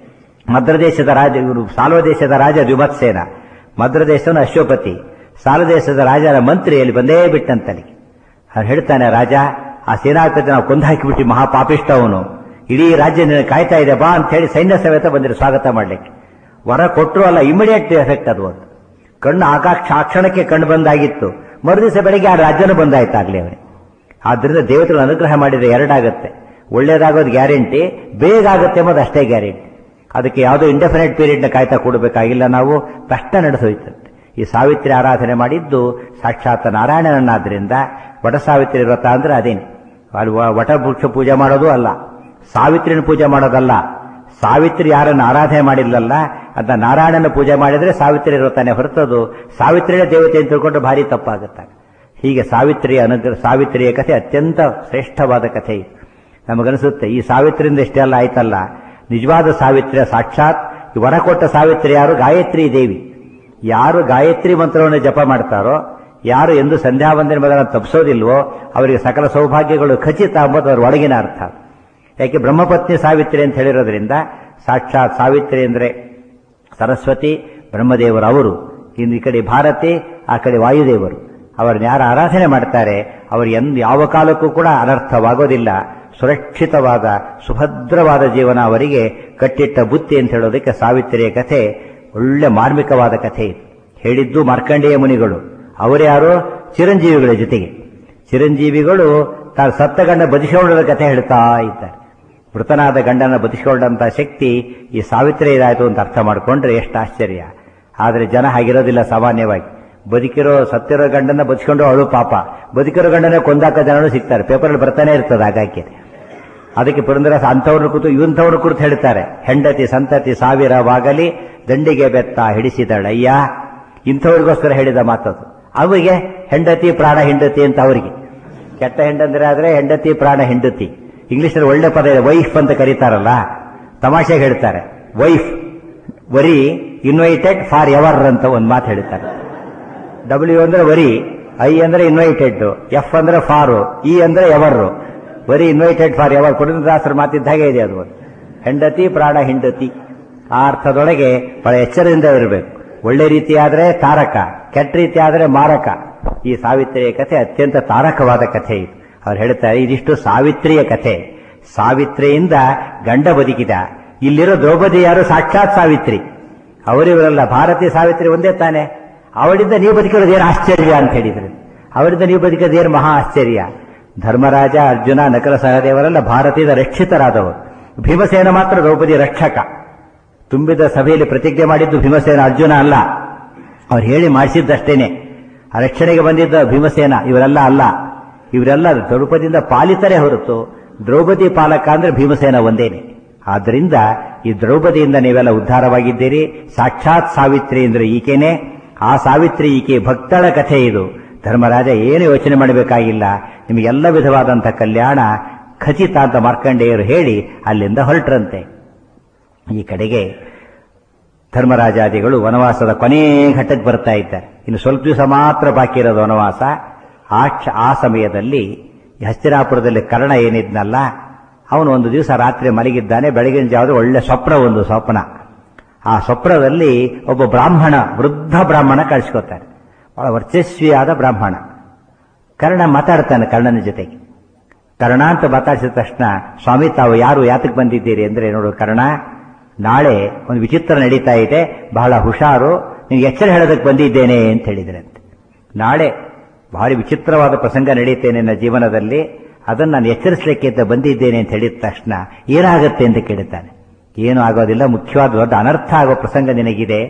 ಮದ್ರ ದೇಶದ ರಾಜ ಇವರು ಸಾಲ್ವ ದೇಶದ ರಾಜ ದ್ವಿಮತ್ಸೇನ ಮದ್ರ ದೇಶದ ಅಶ್ವಪತಿ ಸಾಲ ದೇಶದ ರಾಜನ ಮಂತ್ರಿ ಅಲ್ಲಿ ಬಂದೇ ಬಿಟ್ಟಂತಲ್ಲಿ ಅವ್ನು ಹೇಳ್ತಾನೆ ರಾಜ ಆ ಸೇನಾಧಿಪತಿ ನಾವು ಕೊಂದು ಹಾಕಿಬಿಟ್ಟು ಮಹಾಪಾಪಿಷ್ಟ ಅವನು ಇಡೀ ರಾಜ್ಯ ನಿನ್ನ ಕಾಯ್ತಾ ಇದೆ ಬಾ ಅಂತ ಹೇಳಿ ಸೈನ್ಯ ಸಮೇತ ಬಂದಿರು ಸ್ವಾಗತ ಮಾಡ್ಲಿಕ್ಕೆ ವರ ಕೊಟ್ಟರು ಅಲ್ಲ ಇಮಿಡಿಯೇಟ್ ಎಫೆಕ್ಟ್ ಅದು ಒಂದು ಕಣ್ಣು ಆಕಾಕ್ಷ ಆ ಕ್ಷಣಕ್ಕೆ ಕಣ್ಣು ಬಂದಾಗಿತ್ತು ಮರುದಿವಸ ಬೆಳಿಗ್ಗೆ ಆ ರಾಜ್ಯನೂ ಬಂದಾಯ್ತಾಗ್ಲಿ ಅವನಿಗೆ ಆದ್ರಿಂದ ದೇವತೆಗಳು ಅನುಗ್ರಹ ಮಾಡಿದ್ರೆ ಎರಡಾಗುತ್ತೆ ಒಳ್ಳೇದಾಗೋದು ಗ್ಯಾರಂಟಿ ಬೇಗ ಆಗುತ್ತೆ ಎಂಬುದು ಅಷ್ಟೇ ಗ್ಯಾರಂಟಿ ಅದಕ್ಕೆ ಯಾವುದೋ ಇಂಡೆಫಿನೆಟ್ ಪೀರಿಯಡ್ನ ಕಾಯ್ತಾ ಕೊಡಬೇಕಾಗಿಲ್ಲ ನಾವು ಕಷ್ಟ ನಡೆಸೋಯ್ತಂತೆ ಈ ಸಾವಿತ್ರಿ ಆರಾಧನೆ ಮಾಡಿದ್ದು ಸಾಕ್ಷಾತ್ ನಾರಾಯಣನನ್ನಾದ್ರಿಂದ ವಟ ಸಾವಿತ್ರಿ ವ್ರತ ಅಂದ್ರೆ ಅದೇನು ಅಲ್ಲಿ ವ- ವಟ ವೃಕ್ಷ ಪೂಜೆ ಮಾಡೋದು ಅಲ್ಲ ಸಾವಿತ್ರಿನ ಪೂಜೆ ಮಾಡೋದಲ್ಲ ಸಾವಿತ್ರಿ ಯಾರನ್ನು ಆರಾಧನೆ ಮಾಡಿಲ್ಲಲ್ಲ ಅಂತ ನಾರಾಯಣನ ಪೂಜೆ ಮಾಡಿದ್ರೆ ಸಾವಿತ್ರಿ ವ್ರತನೇ ಹೊರತದು ಸಾವಿತ್ರಿಯ ದೇವತೆ ಅಂತ ತಿಳ್ಕೊಂಡ್ರೆ ಭಾರಿ ತಪ್ಪಾಗುತ್ತೆ ಹೀಗೆ ಸಾವಿತ್ರಿಯ ಅನುಗ್ರಹ ಸಾವಿತ್ರಿಯ ಕಥೆ ಅತ್ಯಂತ ಶ್ರೇಷ್ಠವಾದ ಕಥೆ ಇದು ನಮಗನಿಸುತ್ತೆ ಈ ಸಾವಿತ್ರಿಯಿಂದ ಇಷ್ಟೆಲ್ಲ ಆಯ್ತಲ್ಲ ನಿಜವಾದ ಸಾವಿತ್ರಿಯ ಸಾಕ್ಷಾತ್ ಈ ವರ ಕೊಟ್ಟ ಸಾವಿತ್ರಿ ಯಾರು ಗಾಯತ್ರಿ ದೇವಿ ಯಾರು ಗಾಯತ್ರಿ ಮಂತ್ರವನ್ನು ಜಪ ಮಾಡ್ತಾರೋ ಯಾರು ಎಂದು ಸಂಧ್ಯಾ ವಂದನೆ ಮೊದಲ ತಪ್ಪಿಸೋದಿಲ್ವೋ ಅವರಿಗೆ ಸಕಲ ಸೌಭಾಗ್ಯಗಳು ಖಚಿತ ಎಂಬುದು ಅವರ ಒಳಗಿನ ಅರ್ಥ ಯಾಕೆ ಬ್ರಹ್ಮಪತ್ನಿ ಸಾವಿತ್ರಿ ಅಂತ ಹೇಳಿರೋದ್ರಿಂದ ಸಾಕ್ಷಾತ್ ಸಾವಿತ್ರಿ ಅಂದ್ರೆ ಸರಸ್ವತಿ ಬ್ರಹ್ಮದೇವರು ಅವರು ಇನ್ನು ಈ ಕಡೆ ಭಾರತಿ ಆ ಕಡೆ ವಾಯುದೇವರು ಅವರನ್ನ ಯಾರು ಆರಾಧನೆ ಮಾಡ್ತಾರೆ ಅವರು ಎಂದ್ ಯಾವ ಕಾಲಕ್ಕೂ ಕೂಡ ಅನರ್ಥವಾಗೋದಿಲ್ಲ ಸುರಕ್ಷಿತವಾದ ಸುಭದ್ರವಾದ ಜೀವನ ಅವರಿಗೆ ಕಟ್ಟಿಟ್ಟ ಬುತ್ತಿ ಅಂತ ಹೇಳೋದಕ್ಕೆ ಸಾವಿತ್ರಿಯ ಕಥೆ ಒಳ್ಳೆ ಮಾರ್ಮಿಕವಾದ ಕಥೆ ಇದು ಹೇಳಿದ್ದು ಮಾರ್ಕಂಡೇಯ ಮುನಿಗಳು ಅವರ್ಯಾರು ಚಿರಂಜೀವಿಗಳ ಜೊತೆಗೆ ಚಿರಂಜೀವಿಗಳು ತಾನು ಸತ್ತ ಗಂಡ ಬದುಕಿಕೊಳ್ಳದ ಕಥೆ ಹೇಳ್ತಾ ಇದ್ದಾರೆ ಮೃತನಾದ ಗಂಡನ ಬದುಕಿಕೊಂಡಂತ ಶಕ್ತಿ ಈ ಸಾವಿತ್ರಿ ಇದಾಯ್ತು ಅಂತ ಅರ್ಥ ಮಾಡಿಕೊಂಡ್ರೆ ಎಷ್ಟು ಆಶ್ಚರ್ಯ ಆದರೆ ಜನ ಹಾಗಿರೋದಿಲ್ಲ ಸಾಮಾನ್ಯವಾಗಿ ಬದುಕಿರೋ ಸತ್ತಿರೋ ಗಂಡನ ಬದುಕಿಕೊಂಡು ಅವಳು ಪಾಪ ಬದುಕಿರೋ ಗಂಡನ ಕೊಂದಾಕ ಜನರು ಸಿಗ್ತಾರೆ ಪೇಪರಲ್ಲಿ ಬರ್ತಾನೆ ಇರ್ತದೆ ಹಾಗಾಗಿ ಅದಕ್ಕೆ ಪುರಂದರಸ ಅಂಥವ್ರ ಕುರಿತು ಇವಂಥವ್ರ ಕುರಿತು ಹೇಳ್ತಾರೆ ಹೆಂಡತಿ ಸಂತತಿ ಸಾವಿರವಾಗಲಿ ದಂಡಿಗೆ ಬೆತ್ತ ಹಿಡಿಸಿದಳಯ್ಯ ಇಂಥವ್ರಿಗೋಸ್ಕರ ಹೇಳಿದ ಮಾತದು ಅವರಿಗೆ ಹೆಂಡತಿ ಪ್ರಾಣ ಹೆಂಡತಿ ಅಂತ ಅವರಿಗೆ ಕೆಟ್ಟ ಹೆಂಡಂದ್ರೆ ಆದ್ರೆ ಹೆಂಡತಿ ಪ್ರಾಣ ಹೆಂಡತಿ ಇಂಗ್ಲಿಷಲ್ಲಿ ಒಳ್ಳೆ ಪದ ಇದೆ ವೈಫ್ ಅಂತ ಕರೀತಾರಲ್ಲ ತಮಾಷೆಗೆ ಹೇಳ್ತಾರೆ wife worry invited for ever ಅಂತ ಒಂದು ಮಾತು ಹೇಳ್ತಾರೆ ಡಬ್ಲ್ಯೂ ಅಂದ್ರೆ ವರಿ ಐ ಅಂದ್ರೆ ಇನ್ವೈಟೆಡ್ ಎಫ್ ಅಂದ್ರೆ ಫಾರು ಇ ಅಂದ್ರೆ ever worry invited for ever ಪುರಂದರದಾಸರ ಮಾತಿದ್ದ ಹಾಗೆ ಇದೆ ಅದು ಹೆಂಡತಿ ಪ್ರಾಣ ಹೆಂಡತಿ ಆ ಅರ್ಥದೊಳಗೆ ಬಹಳ ಎಚ್ಚರದಿಂದ ಇರಬೇಕು ಒಳ್ಳೆ ರೀತಿ ಆದ್ರೆ ತಾರಕ ಕೆಟ್ಟ ರೀತಿ ಆದ್ರೆ ಮಾರಕ ಈ ಸಾವಿತ್ರಿಯ ಕಥೆ ಅತ್ಯಂತ ತಾರಕವಾದ ಕಥೆ ಇದು ಅವ್ರು ಹೇಳ್ತಾರೆ ಇದಿಷ್ಟು ಸಾವಿತ್ರಿಯ ಕಥೆ ಸಾವಿತ್ರಿಯಿಂದ ಗಂಡ ಬದುಕಿದ ಇಲ್ಲಿರೋ ದ್ರೌಪದಿ ಯಾರು ಸಾಕ್ಷಾತ್ ಸಾವಿತ್ರಿ ಅವರಿವರಲ್ಲ ಭಾರತೀಯ ಸಾವಿತ್ರಿ ಒಂದೇ ತಾನೆ ಅವಳಿಂದ ನೀವು ಬದುಕಿರೋದು ಏನು ಆಶ್ಚರ್ಯ ಅಂತ ಹೇಳಿದ್ರು ಅವರಿಂದ ನೀವು ಬದುಕಿರೋದು ಏನು ಮಹಾ ಆಶ್ಚರ್ಯ ಧರ್ಮರಾಜ ಅರ್ಜುನ ನಕಲ ಸಹದೇವರೆಲ್ಲ ಭಾರತೀಯದ ರಕ್ಷಿತರಾದವರು ಭೀಮಸೇನ ಮಾತ್ರ ದ್ರೌಪದಿ ರಕ್ಷಕ ತುಂಬಿದ ಸಭೆಯಲ್ಲಿ ಪ್ರತಿಜ್ಞೆ ಮಾಡಿದ್ದು ಭೀಮಸೇನ ಅರ್ಜುನ ಅಲ್ಲ ಅವ್ರು ಹೇಳಿ ಮಾಡಿಸಿದ್ದಷ್ಟೇನೆ ಆ ರಕ್ಷಣೆಗೆ ಬಂದಿದ್ದ ಭೀಮಸೇನ ಇವರೆಲ್ಲ ಅಲ್ಲ ಇವರೆಲ್ಲ ದ್ರೌಪದಿಯಿಂದ ಪಾಲಿತರೇ ಹೊರತು ದ್ರೌಪದಿ ಪಾಲಕ ಅಂದ್ರೆ ಭೀಮಸೇನ ಒಂದೇನೆ ಆದ್ರಿಂದ ಈ ದ್ರೌಪದಿಯಿಂದ ನೀವೆಲ್ಲ ಉದ್ಧಾರವಾಗಿದ್ದೀರಿ ಸಾಕ್ಷಾತ್ ಸಾವಿತ್ರಿ ಅಂದ್ರೆ ಈಕೆನೆ ಆ ಸಾವಿತ್ರಿ ಈಕೆ ಭಕ್ತಳ ಕಥೆ ಇದು ಧರ್ಮರಾಜ ಏನು ಯೋಚನೆ ಮಾಡಬೇಕಾಗಿಲ್ಲ ನಿಮಗೆಲ್ಲ ವಿಧವಾದಂಥ ಕಲ್ಯಾಣ ಖಚಿತ ಅಂತ ಮಾರ್ಕಂಡೇಯರು ಹೇಳಿ ಅಲ್ಲಿಂದ ಹೊರಟ್ರಂತೆ ಈ ಕಡೆಗೆ ಧರ್ಮರಾಜಾದಿಗಳು ವನವಾಸದ ಕೊನೆ ಘಟ್ಟಕ್ಕೆ ಬರ್ತಾ ಇದ್ದಾರೆ ಇನ್ನು ಸ್ವಲ್ಪ ದಿವಸ ಮಾತ್ರ ಬಾಕಿ ಇರೋದು ವನವಾಸ ಆ ಕ್ಷ- ಆ ಸಮಯದಲ್ಲಿ ಈ ಹಸ್ತಿನಾಪುರದಲ್ಲಿ ಕರ್ಣ ಏನಿದ್ನಲ್ಲ ಅವನು ಒಂದು ದಿವಸ ರಾತ್ರಿ ಮಲಗಿದ್ದಾನೆ ಬೆಳಗಿನ ಜಾವದ ಒಳ್ಳೆ ಸ್ವಪ್ನ ಒಂದು ಸ್ವಪ್ನ ಆ ಸ್ವಪ್ನದಲ್ಲಿ ಒಬ್ಬ ಬ್ರಾಹ್ಮಣ ವೃದ್ಧ ಬ್ರಾಹ್ಮಣ ಕಳಿಸ್ಕೊತಾನೆ ಬಹಳ ವರ್ಚಸ್ವಿಯಾದ ಬ್ರಾಹ್ಮಣ ಕರ್ಣ ಮಾತಾಡ್ತಾನೆ ಕರ್ಣನ ಜೊತೆಗೆ ಕರ್ಣ ಅಂತ ಮಾತಾಡಿಸಿದ ತಕ್ಷಣ ಸ್ವಾಮಿ ತಾವು ಯಾರು ಯಾತಕ್ಕೆ ಬಂದಿದ್ದೀರಿ ಅಂದ್ರೆ ನೋಡು ಕರ್ಣ ನಾಳೆ ಒಂದು ವಿಚಿತ್ರ ನಡೀತಾ ಇದೆ ಬಹಳ ಹುಷಾರು ನೀವು ಎಚ್ಚರ ಹೇಳೋದಕ್ಕೆ ಬಂದಿದ್ದೇನೆ ಅಂತ ಹೇಳಿದ್ರಂತೆ ನಾಳೆ ಭಾರಿ ವಿಚಿತ್ರವಾದ ಪ್ರಸಂಗ ನಡೆಯುತ್ತೆ ನಿನ್ನ ಜೀವನದಲ್ಲಿ ಅದನ್ನು ನಾನು ಎಚ್ಚರಿಸಲಿಕ್ಕೆ ಅಂತ ಬಂದಿದ್ದೇನೆ ಅಂತ ಹೇಳಿದ ತಕ್ಷಣ ಏನಾಗುತ್ತೆ ಅಂತ ಕೇಳುತ್ತಾನೆ ಏನೂ ಆಗೋದಿಲ್ಲ ಮುಖ್ಯವಾದ ದೊಡ್ಡ ಅನರ್ಥ ಆಗೋ ಪ್ರಸಂಗ ನಿನಗಿದೆ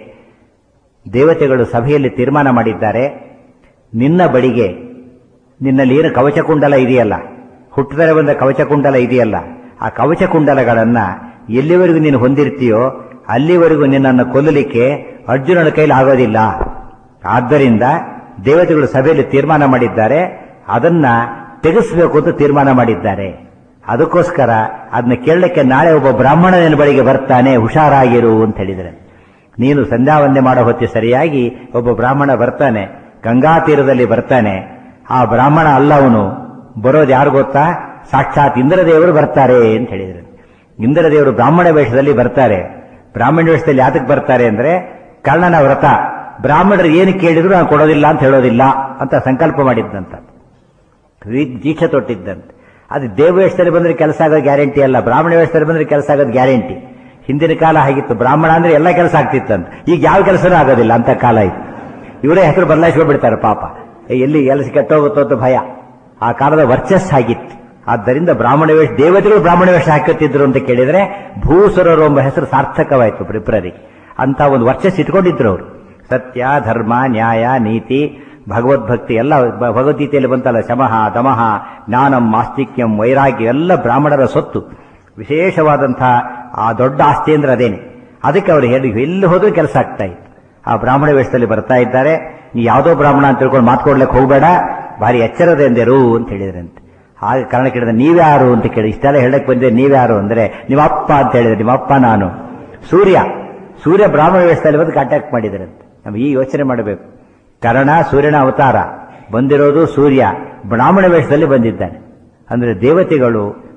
ದೇವತೆಗಳು ಸಭೆಯಲ್ಲಿ ತೀರ್ಮಾನ ಮಾಡಿದ್ದಾರೆ ನಿನ್ನ ಬಳಿಗೆ ನಿನ್ನಲ್ಲಿ ಏನು ಕವಚಕುಂಡಲ ಇದೆಯಲ್ಲ ಹುಟ್ಟಿದರೆ ಬಂದ ಕವಚಕುಂಡಲ ಇದೆಯಲ್ಲ ಆ ಕವಚಕುಂಡಲಗಳನ್ನ ಎಲ್ಲಿವರೆಗೂ ನೀನು ಹೊಂದಿರ್ತೀಯೋ ಅಲ್ಲಿವರೆಗೂ ನಿನ್ನನ್ನು ಕೊಲ್ಲಲಿಕ್ಕೆ ಅರ್ಜುನನ ಕೈಲಿ ಆಗೋದಿಲ್ಲ ಆದ್ದರಿಂದ ದೇವತೆಗಳು ಸಭೆಯಲ್ಲಿ ತೀರ್ಮಾನ ಮಾಡಿದ್ದಾರೆ ಅದನ್ನ ತೆಗೆಸಬೇಕು ಅಂತ ತೀರ್ಮಾನ ಮಾಡಿದ್ದಾರೆ ಅದಕ್ಕೋಸ್ಕರ ಅದನ್ನ ಕೇಳಲಿಕ್ಕೆ ನಾಳೆ ಒಬ್ಬ ಬ್ರಾಹ್ಮಣ ನಿನ್ನ ಬಳಿಗೆ ಬರ್ತಾನೆ ಹುಷಾರಾಗಿರು ಅಂತ ಹೇಳಿದ್ರೆ ನೀನು ಸಂಧ್ಯಾವಂದನೆ ಮಾಡೋ ಹೊತ್ತಿ ಸರಿಯಾಗಿ ಒಬ್ಬ ಬ್ರಾಹ್ಮಣ ಬರ್ತಾನೆ ಗಂಗಾ ತೀರದಲ್ಲಿ ಬರ್ತಾನೆ ಆ ಬ್ರಾಹ್ಮಣ ಅಲ್ಲ ಅವನು ಬರೋದು ಯಾರು ಗೊತ್ತಾ ಸಾಕ್ಷಾತ್ ಇಂದ್ರದೇವರು ಬರ್ತಾರೆ ಅಂತ ಹೇಳಿದ್ರು ಇಂದ್ರದೇವರು ಬ್ರಾಹ್ಮಣ ವೇಷದಲ್ಲಿ ಬರ್ತಾರೆ ಬ್ರಾಹ್ಮಣ ವೇಷದಲ್ಲಿ ಯಾತಕ್ಕೆ ಬರ್ತಾರೆ ಅಂದ್ರೆ ಕರ್ಣನ ವ್ರತ ಬ್ರಾಹ್ಮಣರು ಏನು ಕೇಳಿದ್ರು ನಾನು ಕೊಡೋದಿಲ್ಲ ಅಂತ ಹೇಳೋದಿಲ್ಲ ಅಂತ ಸಂಕಲ್ಪ ಮಾಡಿದ್ದಂತ ದೀಕ್ಷೆ ತೊಟ್ಟಿದ್ದಂತೆ ಅದು ದೇವ ವೇಷದಲ್ಲಿ ಬಂದ್ರೆ ಕೆಲಸ ಆಗೋದು ಗ್ಯಾರಂಟಿ ಅಲ್ಲ ಬ್ರಾಹ್ಮಣ ವೇಷದಲ್ಲಿ ಬಂದ್ರೆ ಕೆಲಸ ಆಗೋದು ಗ್ಯಾರಂಟಿ ಹಿಂದಿನ ಕಾಲ ಆಗಿತ್ತು ಬ್ರಾಹ್ಮಣ ಅಂದ್ರೆ ಎಲ್ಲ ಕೆಲಸ ಆಗ್ತಿತ್ತಂತ ಈಗ ಯಾವ ಕೆಲಸನೂ ಆಗೋದಿಲ್ಲ ಅಂತ ಕಾಲ ಇತ್ತು ಇವರೇ ಹೆಸರು ಬದಲಾಯಿಸ್ಕೊಂಡ್ಬಿಡ್ತಾರೆ ಪಾಪ ಏ, ಎಲ್ಲಿ ಕೆಲಸ ಕೆಟ್ಟೋಗುತ್ತೋ ಅಂತ ಭಯ ಆ ಕಾಲದ ವರ್ಚಸ್ ಆಗಿತ್ತು ಆದ್ದರಿಂದ ಬ್ರಾಹ್ಮಣ ವೇಷ ದೇವತೆಗಳು ಬ್ರಾಹ್ಮಣ ವೇಷ ಹಾಕುತ್ತಿದ್ರು ಅಂತ ಕೇಳಿದ್ರೆ ಭೂಸುರರು ಎಂಬ ಹೆಸರು ಸಾರ್ಥಕವಾಯಿತು ಪ್ರಿಪ್ರರಿ ಅಂತ ಒಂದು ವರ್ಚಸ್ ಇಟ್ಕೊಂಡಿದ್ರು ಅವರು ಸತ್ಯ ಧರ್ಮ ನ್ಯಾಯ ನೀತಿ ಭಗವದ್ಭಕ್ತಿ ಎಲ್ಲ ಭ- ಭಗವದ್ಗೀತೆಯಲ್ಲಿ ಬಂತಲ್ಲ ಶಮಃ ದಮಃ ಜ್ಞಾನಂ ಆಸ್ತಿಕ್ಯಂ ವೈರಾಗ್ಯ ಎಲ್ಲ ಬ್ರಾಹ್ಮಣರ ಸೊತ್ತು ವಿಶೇಷವಾದಂತಹ ಆ ದೊಡ್ಡ ಆಸ್ತಿ ಅಂದ್ರೆ ಅದೇನೆ ಅದಕ್ಕೆ ಅವರು ಹೇಳಿ ಎಲ್ಲಿ ಹೋದ್ರೂ ಕೆಲಸ ಆಗ್ತಾ ಇತ್ತು ಆ ಬ್ರಾಹ್ಮಣ ವೇಷದಲ್ಲಿ ಬರ್ತಾ ಇದ್ದಾರೆ ನೀ ಯಾವುದೋ ಬ್ರಾಹ್ಮಣ ಅಂತ ತಿಳ್ಕೊಂಡು ಮಾತ್ಕೊಡ್ಲಿಕ್ಕೆ ಹೋಗಬೇಡ ಭಾರಿ ಎಚ್ಚರದಿಂದಿರು ಅಂತ ಹೇಳಿದ್ರಂತೆ ಹಾಗೆ ಕಾರಣ ಕೇಳಿದ್ರೆ ನೀವ್ಯಾರು ಅಂತ ಕೇಳಿ ಇಷ್ಟೆಲ್ಲ ಹೇಳಕ್ ಬಂದ್ರೆ ನೀವ್ಯಾರು ಅಂದ್ರೆ ನಿಮ್ಮ ಅಪ್ಪ ಅಂತ ಹೇಳಿದ್ರೆ ನಿಮ್ಮ ಅಪ್ಪ ನಾನು ಸೂರ್ಯ ಸೂರ್ಯ ಬ್ರಾಹ್ಮಣ ವೇಷದಲ್ಲಿ ಬಂದು ಕಾಂಟ್ಯಾಕ್ಟ್ ಮಾಡಿದ್ರಂತೆ ನಮ್ಗೆ ಈ ಯೋಚನೆ ಮಾಡಬೇಕು ಕರ್ಣ ಸೂರ್ಯನ ಅವತಾರ ಬಂದಿರೋದು ಸೂರ್ಯ ಬ್ರಾಹ್ಮಣ ವೇಷದಲ್ಲಿ ಬಂದಿದ್ದಾನೆ ಅಂದ್ರೆ ದೇವತೆಗಳು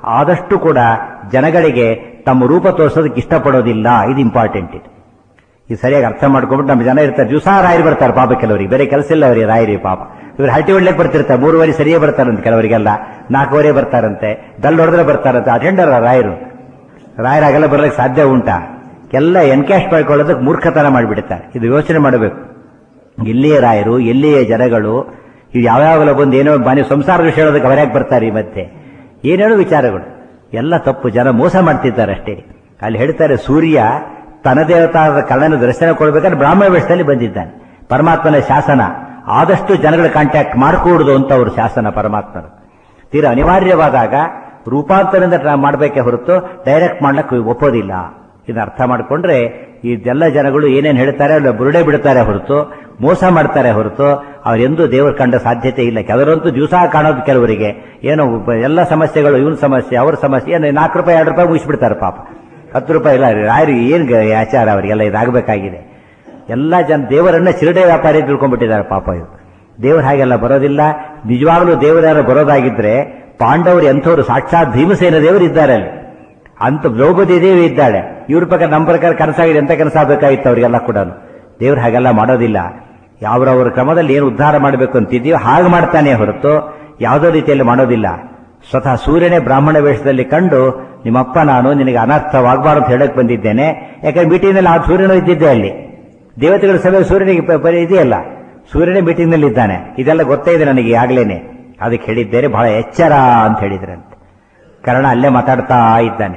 ಆದಷ್ಟು ಕೂಡ ಜನಗಳಿಗೆ ತಮ್ಮ ರೂಪ ತೋರಿಸೋದಕ್ಕೆ ಇಷ್ಟಪಡೋದಿಲ್ಲ ಇದು ಇಂಪಾರ್ಟೆಂಟ್ ಇದು ಇದು ಸರಿಯಾಗಿ ಅರ್ಥ ಮಾಡ್ಕೊಂಡ್ಬಿಟ್ಟು ನಮ್ಮ ಜನ ಇರ್ತಾರೆ ದಿವಸ ರಾಯರು ಬರ್ತಾರೆ ಪಾಪ ಕೆಲವರಿಗೆ ಬೇರೆ ಕೆಲಸ ಇಲ್ಲ ಅವರಿಗೆ ರಾಯರಿ ಪಾಪ ಇವ್ರು ಹರಟಿ ಹೊಡ್ಲಿಕ್ಕೆ ಬರ್ತಿರ್ತಾರೆ ಮೂರುವರೆ ಸರಿಯೇ ಬರ್ತಾರಂತೆ ಕೆಲವರಿಗೆಲ್ಲ ನಾಲ್ಕೂವರೆ ಬರ್ತಾರಂತೆ ದಲ್ ಹೊಡೆದ್ರೆ ಬರ್ತಾರಂತೆ ಅಟೆಂಡರ್ ರಾಯರು ರಾಯರಾಗೆಲ್ಲ ಬರ್ಲಿಕ್ಕೆ ಸಾಧ್ಯ ಉಂಟಾ ಎಲ್ಲ ಎನ್ಕ್ಯಾಶ್ ಮಾಡ್ಕೊಳ್ಳೋದಕ್ಕೆ ಮೂರ್ಖತನ ಮಾಡಿಬಿಡ್ತಾರೆ ಇದು ಯೋಚನೆ ಮಾಡಬೇಕು ಇಲ್ಲಿಯೇ ರಾಯರು ಎಲ್ಲಿಯೇ ಜನಗಳು ಇದು ಯಾವ್ಯಾವಲ್ಲ ಬಂದು ಏನೋ ಮನೆ ಸಂಸಾರ ವಿಷಯ ಹೇಳೋದಕ್ಕೆ ಅವರ್ಯಾಕೆ ಬರ್ತಾರೆ ಈ ಮತ್ತೆ ಏನೇನೋ ವಿಚಾರಗಳು ಎಲ್ಲ ತಪ್ಪು ಜನ ಮೋಸ ಮಾಡ್ತಿದ್ದಾರೆ ಅಷ್ಟೇ ಅಲ್ಲಿ ಹೇಳ್ತಾರೆ ಸೂರ್ಯ ತನ್ನ ದೇವತಾದ ಕರ್ಣನ ದರ್ಶನ ಕೊಡಬೇಕಾದ್ರೆ ಬ್ರಾಹ್ಮಣ ವೇಷದಲ್ಲಿ ಬಂದಿದ್ದಾನೆ ಪರಮಾತ್ಮನ ಶಾಸನ ಆದಷ್ಟು ಜನಗಳ ಕಾಂಟ್ಯಾಕ್ಟ್ ಮಾಡಕೂಡುದು ಅಂತ ಅವರು ಶಾಸನ ಪರಮಾತ್ಮರು ತೀರಾ ಅನಿವಾರ್ಯವಾದಾಗ ರೂಪಾಂತರದಿಂದ ಟ್ರಾ ಮಾಡಬೇಕೇ ಹೊರತು ಡೈರೆಕ್ಟ್ ಮಾಡ್ಲಿಕ್ಕೆ ಒಪ್ಪೋದಿಲ್ಲ ಇದನ್ನ ಅರ್ಥ ಮಾಡಿಕೊಂಡ್ರೆ ಇದೆಲ್ಲ ಜನಗಳು ಏನೇನು ಹೇಳ್ತಾರೆ ಅಲ್ಲ ಬುರುಡೆ ಬಿಡ್ತಾರೆ ಹೊರತು ಮೋಸ ಮಾಡ್ತಾರೆ ಹೊರತು ಅವರೆಂದೂ ದೇವರು ಕಂಡ ಸಾಧ್ಯತೆ ಇಲ್ಲ ಕೆಲವರಂತೂ ದಿವಸ ಕಾಣೋದು ಕೆಲವರಿಗೆ ಏನೋ ಒಬ್ಬ- ಎಲ್ಲ ಸಮಸ್ಯೆಗಳು ಇವನ್ ಸಮಸ್ಯೆ ಅವ್ರ ಸಮಸ್ಯೆ ಏನು ನಾಲ್ಕು ರೂಪಾಯಿ ಎರಡು ರೂಪಾಯಿ ಮುಗಿಸ್ಬಿಡ್ತಾರೆ ಪಾಪ ಹತ್ತು ರೂಪಾಯಿ ಇಲ್ಲ ರಾಯರು ಏನು ಆಚಾರ ಅವರಿಗೆಲ್ಲ ಇದಾಗಬೇಕಾಗಿದೆ ಎಲ್ಲ ಜನ ದೇವರನ್ನ ಶಿರಡೆ ವ್ಯಾಪಾರಿ ತಿಳ್ಕೊಂಡ್ಬಿಟ್ಟಿದ್ದಾರೆ ಪಾಪ ಇವರು ದೇವರು ಹಾಗೆಲ್ಲ ಬರೋದಿಲ್ಲ ನಿಜವಾಗ್ಲೂ ದೇವರಾರ ಬರೋದಾಗಿದ್ರೆ ಪಾಂಡವರು ಎಂಥವ್ರು ಸಾಕ್ಷಾತ್ ಭೀಮಸೇನ ದೇವರು ಇದ್ದಾರೆ ಅಲ್ಲಿ ಅಂತ ದ್ರೌಪದಿ ದೇವಿ ಇದ್ದಾಳೆ ಇವ್ರ ಪ್ರಕಾರ ನಮ್ಮ ಪ್ರಕಾರ ಕನಸಾಗಿದೆ ಎಂತ ಕನಸಾಗಬೇಕಾಗಿತ್ತು ಅವರಿಗೆಲ್ಲ ಕೂಡ ದೇವ್ರು ಹಾಗೆಲ್ಲ ಮಾಡೋದಿಲ್ಲ ಯಾವ್ರವ್ರ ಕ್ರಮದಲ್ಲಿ ಏನು ಉದ್ಧಾರ ಮಾಡಬೇಕು ಅಂತಿದೆಯೋ ಹಾಗೆ ಮಾಡ್ತಾನೆ ಹೊರತು ಯಾವುದೋ ರೀತಿಯಲ್ಲಿ ಮಾಡೋದಿಲ್ಲ ಸ್ವತಃ ಸೂರ್ಯನೇ ಬ್ರಾಹ್ಮಣ ವೇಷದಲ್ಲಿ ಕಂಡು ನಿಮ್ಮಪ್ಪ ನಾನು ನಿನಗೆ ಅನರ್ಥವಾಗಬಾರ್ದು ಅಂತ ಹೇಳಕ್ ಬಂದಿದ್ದೇನೆ ಯಾಕಂದ್ರೆ ಮೀಟಿಂಗ್ನಲ್ಲಿ ಆ ಸೂರ್ಯನೂ ಇದ್ದಿದ್ದೆ ಅಲ್ಲಿ ದೇವತೆಗಳ ಸಭೆ ಸೂರ್ಯನಿಗೆ ಪ- ಪ- ಇದೆಯಲ್ಲ ಸೂರ್ಯನೇ ಮೀಟಿಂಗ್ನಲ್ಲಿ ಇದ್ದಾನೆ ಇದೆಲ್ಲ ಗೊತ್ತೇ ಇದೆ ನನಗೆ ಆಗ್ಲೇನೆ ಅದಕ್ಕೆ ಹೇಳಿದ್ದೇನೆ ಬಹಳ ಎಚ್ಚರ ಅಂತ ಹೇಳಿದ್ರಂತೆ ಕರ್ಣ ಅಲ್ಲೇ ಮಾತಾಡ್ತಾ ಇದ್ದಾನೆ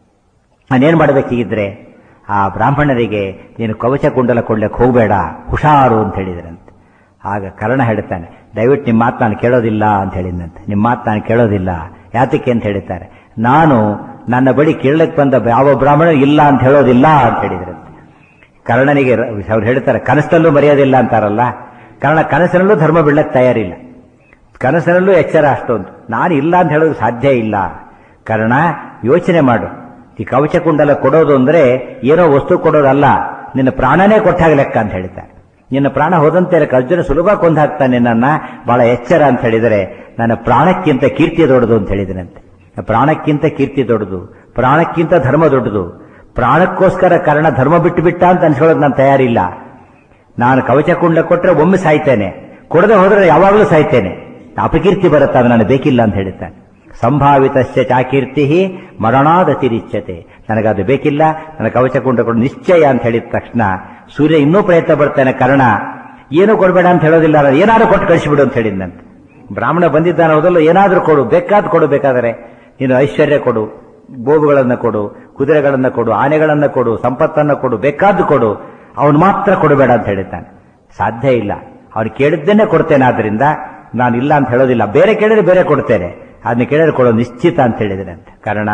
ನಾನೇನ್ ಮಾಡಬೇಕಿದ್ರೆ ಆ ಬ್ರಾಹ್ಮಣರಿಗೆ ನೀನು ಕವಚ ಕುಂಡಲ ಕೊಡ್ಲಿಕ್ಕೆ ಹೋಗಬೇಡ ಹುಷಾರು ಅಂತ ಹೇಳಿದ್ರಂತೆ ಆಗ ಕರ್ಣ ಹೇಳ್ತಾನೆ ದಯವಿಟ್ಟು ನಿಮ್ಮ ಮಾತು ನಾನು ಕೇಳೋದಿಲ್ಲ ಅಂತ ಹೇಳಿದಂತೆ ನಿಮ್ಮ ಮಾತು ನಾನು ಕೇಳೋದಿಲ್ಲ ಯಾತಕ್ಕೆ ಅಂತ ಹೇಳ್ತಾರೆ ನಾನು ನನ್ನ ಬಳಿ ಕೇಳಕ್ಕೆ ಬಂದ ಯಾವ ಬ್ರಾಹ್ಮಣ ಇಲ್ಲ ಅಂತ ಹೇಳೋದಿಲ್ಲ ಅಂತ ಹೇಳಿದ್ರಂತೆ ಕರ್ಣನಿಗೆ ರ- ಅವ್ರು ಹೇಳ್ತಾರೆ ಕನಸಲ್ಲೂ ಮರೆಯೋದಿಲ್ಲ ಅಂತಾರಲ್ಲ ಕಾರಣ ಕನಸಿನಲ್ಲೂ ಧರ್ಮ ಬಿಡ್ಲಕ್ಕೆ ತಯಾರಿಲ್ಲ ಕನಸಿನಲ್ಲೂ ಎಚ್ಚರ ಅಷ್ಟೊಂದು ನಾನು ಇಲ್ಲ ಅಂತ ಹೇಳೋದು ಸಾಧ್ಯ ಇಲ್ಲ ಕಾರಣ ಯೋಚನೆ ಮಾಡು ಈ ಕವಚ ಕುಂಡಲ ಕೊಡೋದು ಅಂದ್ರೆ ಏನೋ ವಸ್ತು ಕೊಡೋದಲ್ಲ ನಿನ್ನ ಪ್ರಾಣನೇ ಕೊಟ್ಟಾಗ ಲೆಕ್ಕ ಅಂತ ಹೇಳ್ತಾರೆ ನಿನ್ನ ಪ್ರಾಣ ಹೋದಂತೆ ಲೆಕ್ಕ ಅರ್ಜುನ ಸುಲಭ ಕೊಂದು ಹಾಕ್ತಾನೆ ನನ್ನ ಬಹಳ ಎಚ್ಚರ ಅಂತ ಹೇಳಿದರೆ ನನ್ನ ಪ್ರಾಣಕ್ಕಿಂತ ಕೀರ್ತಿ ದೊಡ್ಡದು ಅಂತ ಹೇಳಿದನಂತೆ ಪ್ರಾಣಕ್ಕಿಂತ ಕೀರ್ತಿ ದೊಡ್ಡದು ಪ್ರಾಣಕ್ಕಿಂತ ಧರ್ಮ ದೊಡ್ಡದು ಪ್ರಾಣಕ್ಕೋಸ್ಕರ ಕಾರಣ ಧರ್ಮ ಬಿಟ್ಟು ಬಿಟ್ಟ ಅಂತ ಅನ್ಸ್ಕೊಳ್ಳೋದು ನಾನು ತಯಾರಿಲ್ಲ ನಾನು ಕವಚ ಕುಂಡ ಕೊಟ್ರೆ ಒಮ್ಮೆ ಸಾಯ್ತೇನೆ ಕೊಡದೆ ಹೋದ್ರೆ ಯಾವಾಗಲೂ ಸಾಯ್ತೇನೆ ಅಪಕೀರ್ತಿ ಬರುತ್ತೆ ಅದು ನನಗೆ ಬೇಕಿಲ್ಲ ಅಂತ ಹೇಳ್ತಾನೆ ಸಂಭಾವಿತಶ್ಚ ಚಾಕೀರ್ತಿ ಮರಣಾದತಿರಿಚ್ಯತೆ ನನಗದು ಬೇಕಿಲ್ಲ ನನ್ನ ಕವಚ ಕುಂಡ ಕೊಡು ನಿಶ್ಚಯ ಅಂತ ಹೇಳಿದ ತಕ್ಷಣ ಸೂರ್ಯ ಇನ್ನೂ ಪ್ರಯತ್ನ ಪಡ್ತಾನೆ ಕಾರಣ ಏನು ಕೊಡಬೇಡ ಅಂತ ಹೇಳೋದಿಲ್ಲ ನಾನು ಏನಾದ್ರೂ ಕೊಟ್ಟು ಕಳಿಸಿಬಿಡು ಅಂತ ಹೇಳಿದ್ನಂತೆ ಬ್ರಾಹ್ಮಣ ಬಂದಿದ್ದಾನೆ ಹೌದಲ್ಲ ಏನಾದ್ರೂ ಕೊಡು ಬೇಕಾದ ಕೊಡು ಬೇಕಾದರೆ ನೀನು ಐಶ್ವರ್ಯ ಕೊಡು ಗೋವುಗಳನ್ನ ಕೊಡು ಕುದುರೆಗಳನ್ನ ಕೊಡು ಆನೆಗಳನ್ನ ಕೊಡು ಸಂಪತ್ತನ್ನ ಕೊಡು ಬೇಕಾದ್ದು ಕೊಡು ಅವನು ಮಾತ್ರ ಕೊಡಬೇಡ ಅಂತ ಹೇಳಿದ್ದಾನೆ ಸಾಧ್ಯ ಇಲ್ಲ ಅವನು ಕೇಳಿದ್ದೇನೆ ಕೊಡ್ತೇನೆ ಆದ್ರಿಂದ ನಾನು ಇಲ್ಲ ಅಂತ ಹೇಳೋದಿಲ್ಲ ಬೇರೆ ಕೇಳಿದ್ರೆ ಬೇರೆ ಕೊಡ್ತೇನೆ ಅದನ್ನ ಕೇಳಿದ್ರೆ ಕೊಡೋ ನಿಶ್ಚಿತ ಅಂತ ಹೇಳಿದ್ರೆ ಅಂತ ಕಾರಣ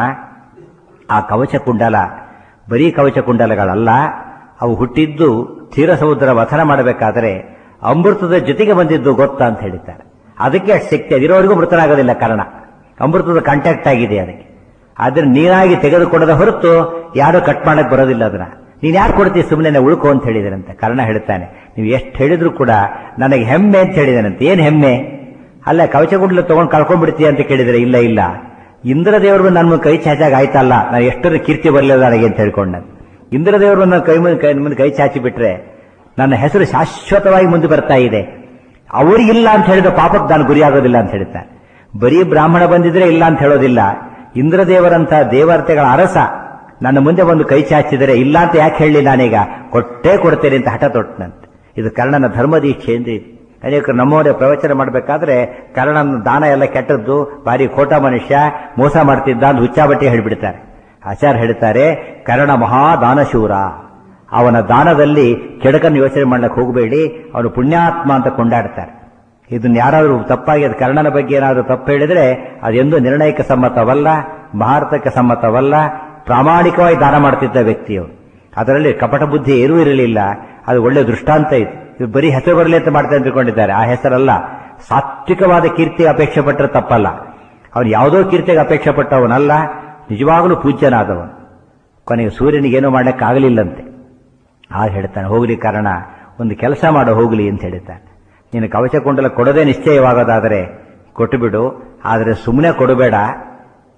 ಆ ಕವಚ ಕುಂಡಲ ಬರೀ ಕವಚ ಕುಂಡಲಗಳಲ್ಲ ಅವು ಹುಟ್ಟಿದ್ದು ತೀರ ಸಮುದ್ರ ವಥನ ಮಾಡಬೇಕಾದರೆ ಅಮೃತದ ಜೊತೆಗೆ ಬಂದಿದ್ದು ಗೊತ್ತಾ ಅಂತ ಹೇಳಿದ್ದಾರೆ ಅದಕ್ಕೆ ಅಷ್ಟು ಶಕ್ತಿ ಅದಿರೋವರೆಗೂ ಮೃತನಾಗೋದಿಲ್ಲ ಕಾರಣ ಅಮೃತದ ಕಾಂಟ್ಯಾಕ್ಟ್ ಆಗಿದೆ ಅದಕ್ಕೆ ಆದ್ರೆ ನೀರಾಗಿ ತೆಗೆದುಕೊಡದ ಹೊರತು ಯಾರು ಕಟ್ ಮಾಡಕ್ ಬರೋದಿಲ್ಲ ಅದನ್ನ ನೀನ್ ಯಾರು ಕೊಡ್ತೀವಿ ಸುಮ್ಮನೆ ಉಳ್ಕೊ ಅಂತ ಹೇಳಿದರಂತೆ ಕಾರಣ ಹೇಳ್ತಾನೆ ನೀವು ಎಷ್ಟು ಹೇಳಿದ್ರು ಕೂಡ ನನಗೆ ಹೆಮ್ಮೆ ಅಂತ ಹೇಳಿದನಂತೆ ಏನ್ ಹೆಮ್ಮೆ ಅಲ್ಲ ಕವಚಗುಂಡ್ಲು ತಗೊಂಡು ಕಳ್ಕೊಂಡ್ಬಿಡ್ತೀಯ ಅಂತ ಕೇಳಿದ್ರೆ ಇಲ್ಲ ಇಲ್ಲ ಇಂದ್ರದೇವರು ನನ್ನ ಕೈ ಚಾಚಾಗ ಆಯ್ತಲ್ಲ ನಾನು ಎಷ್ಟರ ಕೀರ್ತಿ ಬರಲಿಲ್ಲ ನನಗೆ ಅಂತ ಹೇಳ್ಕೊಂಡ ಇಂದ್ರದೇವರು ನನ್ನ ಕೈ ಮುಂದೆ ಕೈ ಮುಂದೆ ಕೈ ಚಾಚಿ ಬಿಟ್ರೆ ನನ್ನ ಹೆಸರು ಶಾಶ್ವತವಾಗಿ ಮುಂದೆ ಬರ್ತಾ ಇದೆ ಅವರಿಗಿಲ್ಲ ಅಂತ ಹೇಳಿದ ಪಾಪಕ್ಕೆ ನಾನು ಗುರಿಯಾಗೋದಿಲ್ಲ ಅಂತ ಹೇಳ್ತಾನೆ ಬರೀ ಬ್ರಾಹ್ಮಣ ಬಂದಿದ್ರೆ ಇಲ್ಲ ಅಂತ ಹೇಳೋದಿಲ್ಲ ಇಂದ್ರದೇವರಂತ ದೇವತೆಗಳ ಅರಸ ನನ್ನ ಮುಂದೆ ಒಂದು ಕೈ ಚಾಚಿದರೆ ಇಲ್ಲ ಅಂತ ಯಾಕೆ ಹೇಳಲಿ ನಾನೀಗ ಕೊಟ್ಟೇ ಕೊಡ್ತೇನೆ ಅಂತ ಹಠ ತೊಟ್ಟನಂತೆ ಇದು ಕರ್ಣನ ಧರ್ಮ ದೀಕ್ಷೆ ಎಂದು ಇದು ಅನೇಕರು ನಮ್ಮವರೇ ಪ್ರವಚನ ಮಾಡಬೇಕಾದ್ರೆ ಕರ್ಣನ ದಾನ ಎಲ್ಲ ಕೆಟ್ಟದ್ದು ಭಾರಿ ಖೋಟ ಮನುಷ್ಯ ಮೋಸ ಮಾಡ್ತಿದ್ದ ಅಂತ ಹುಚ್ಚಾಬಟ್ಟಿ ಹೇಳ್ಬಿಡ್ತಾರೆ ಆಚಾರ್ಯ ಹೇಳ್ತಾರೆ ಕರ್ಣ ಮಹಾದಾನಶೂರ ಅವನ ದಾನದಲ್ಲಿ ಕೆಡಕನ್ನು ಯೋಚನೆ ಮಾಡ್ಲಿಕ್ಕೆ ಹೋಗಬೇಡಿ ಅವನು ಪುಣ್ಯಾತ್ಮ ಅಂತ ಕೊಂಡಾಡ್ತಾರೆ ಇದನ್ನ ಯಾರಾದರೂ ತಪ್ಪಾಗಿ ಅದು ಕರ್ಣನ ಬಗ್ಗೆ ಏನಾದರೂ ತಪ್ಪು ಹೇಳಿದ್ರೆ ಅದೆಂದು ನಿರ್ಣಯಕ್ಕೆ ಸಮ್ಮತವಲ್ಲ ಭಾರತಕ್ಕೆ ಸಮ್ಮತವಲ್ಲ ಪ್ರಾಮಾಣಿಕವಾಗಿ ದಾನ ಮಾಡ್ತಿದ್ದ ವ್ಯಕ್ತಿಯವರು ಅದರಲ್ಲಿ ಕಪಟ ಬುದ್ಧಿ ಏನೂ ಇರಲಿಲ್ಲ ಅದು ಒಳ್ಳೆ ದೃಷ್ಟಾಂತ ಇದು ಇದು ಬರೀ ಹೆಸರು ಬರಲಿ ಅಂತ ಮಾಡ್ತಾ ತಿಳ್ಕೊಂಡಿದ್ದಾರೆ ಆ ಹೆಸರಲ್ಲ ಸಾತ್ವಿಕವಾದ ಕೀರ್ತಿ ಅಪೇಕ್ಷೆ ಪಟ್ಟರೆ ತಪ್ಪಲ್ಲ ಅವನು ಯಾವುದೋ ಕೀರ್ತಿಗೆ ಅಪೇಕ್ಷೆ ಪಟ್ಟವನಲ್ಲ ನಿಜವಾಗಲೂ ಪೂಜ್ಯನಾದವನು ಕೊನೆಗೆ ಸೂರ್ಯನಿಗೇನೋ ಮಾಡಕ್ಕಾಗಲಿಲ್ಲಂತೆ ಆಗ ಹೇಳ್ತಾನೆ ಹೋಗ್ಲಿ ಕಾರಣ ಒಂದು ಕೆಲಸ ಮಾಡೋ ಹೋಗ್ಲಿ ಅಂತ ಹೇಳ್ತಾನೆ ನೀನು ಕವಚ ಕುಂಡಲ ಕೊಡೋದೇ ನಿಶ್ಚಯವಾಗೋದಾದರೆ ಕೊಟ್ಟುಬಿಡು ಆದರೆ ಸುಮ್ಮನೆ ಕೊಡಬೇಡ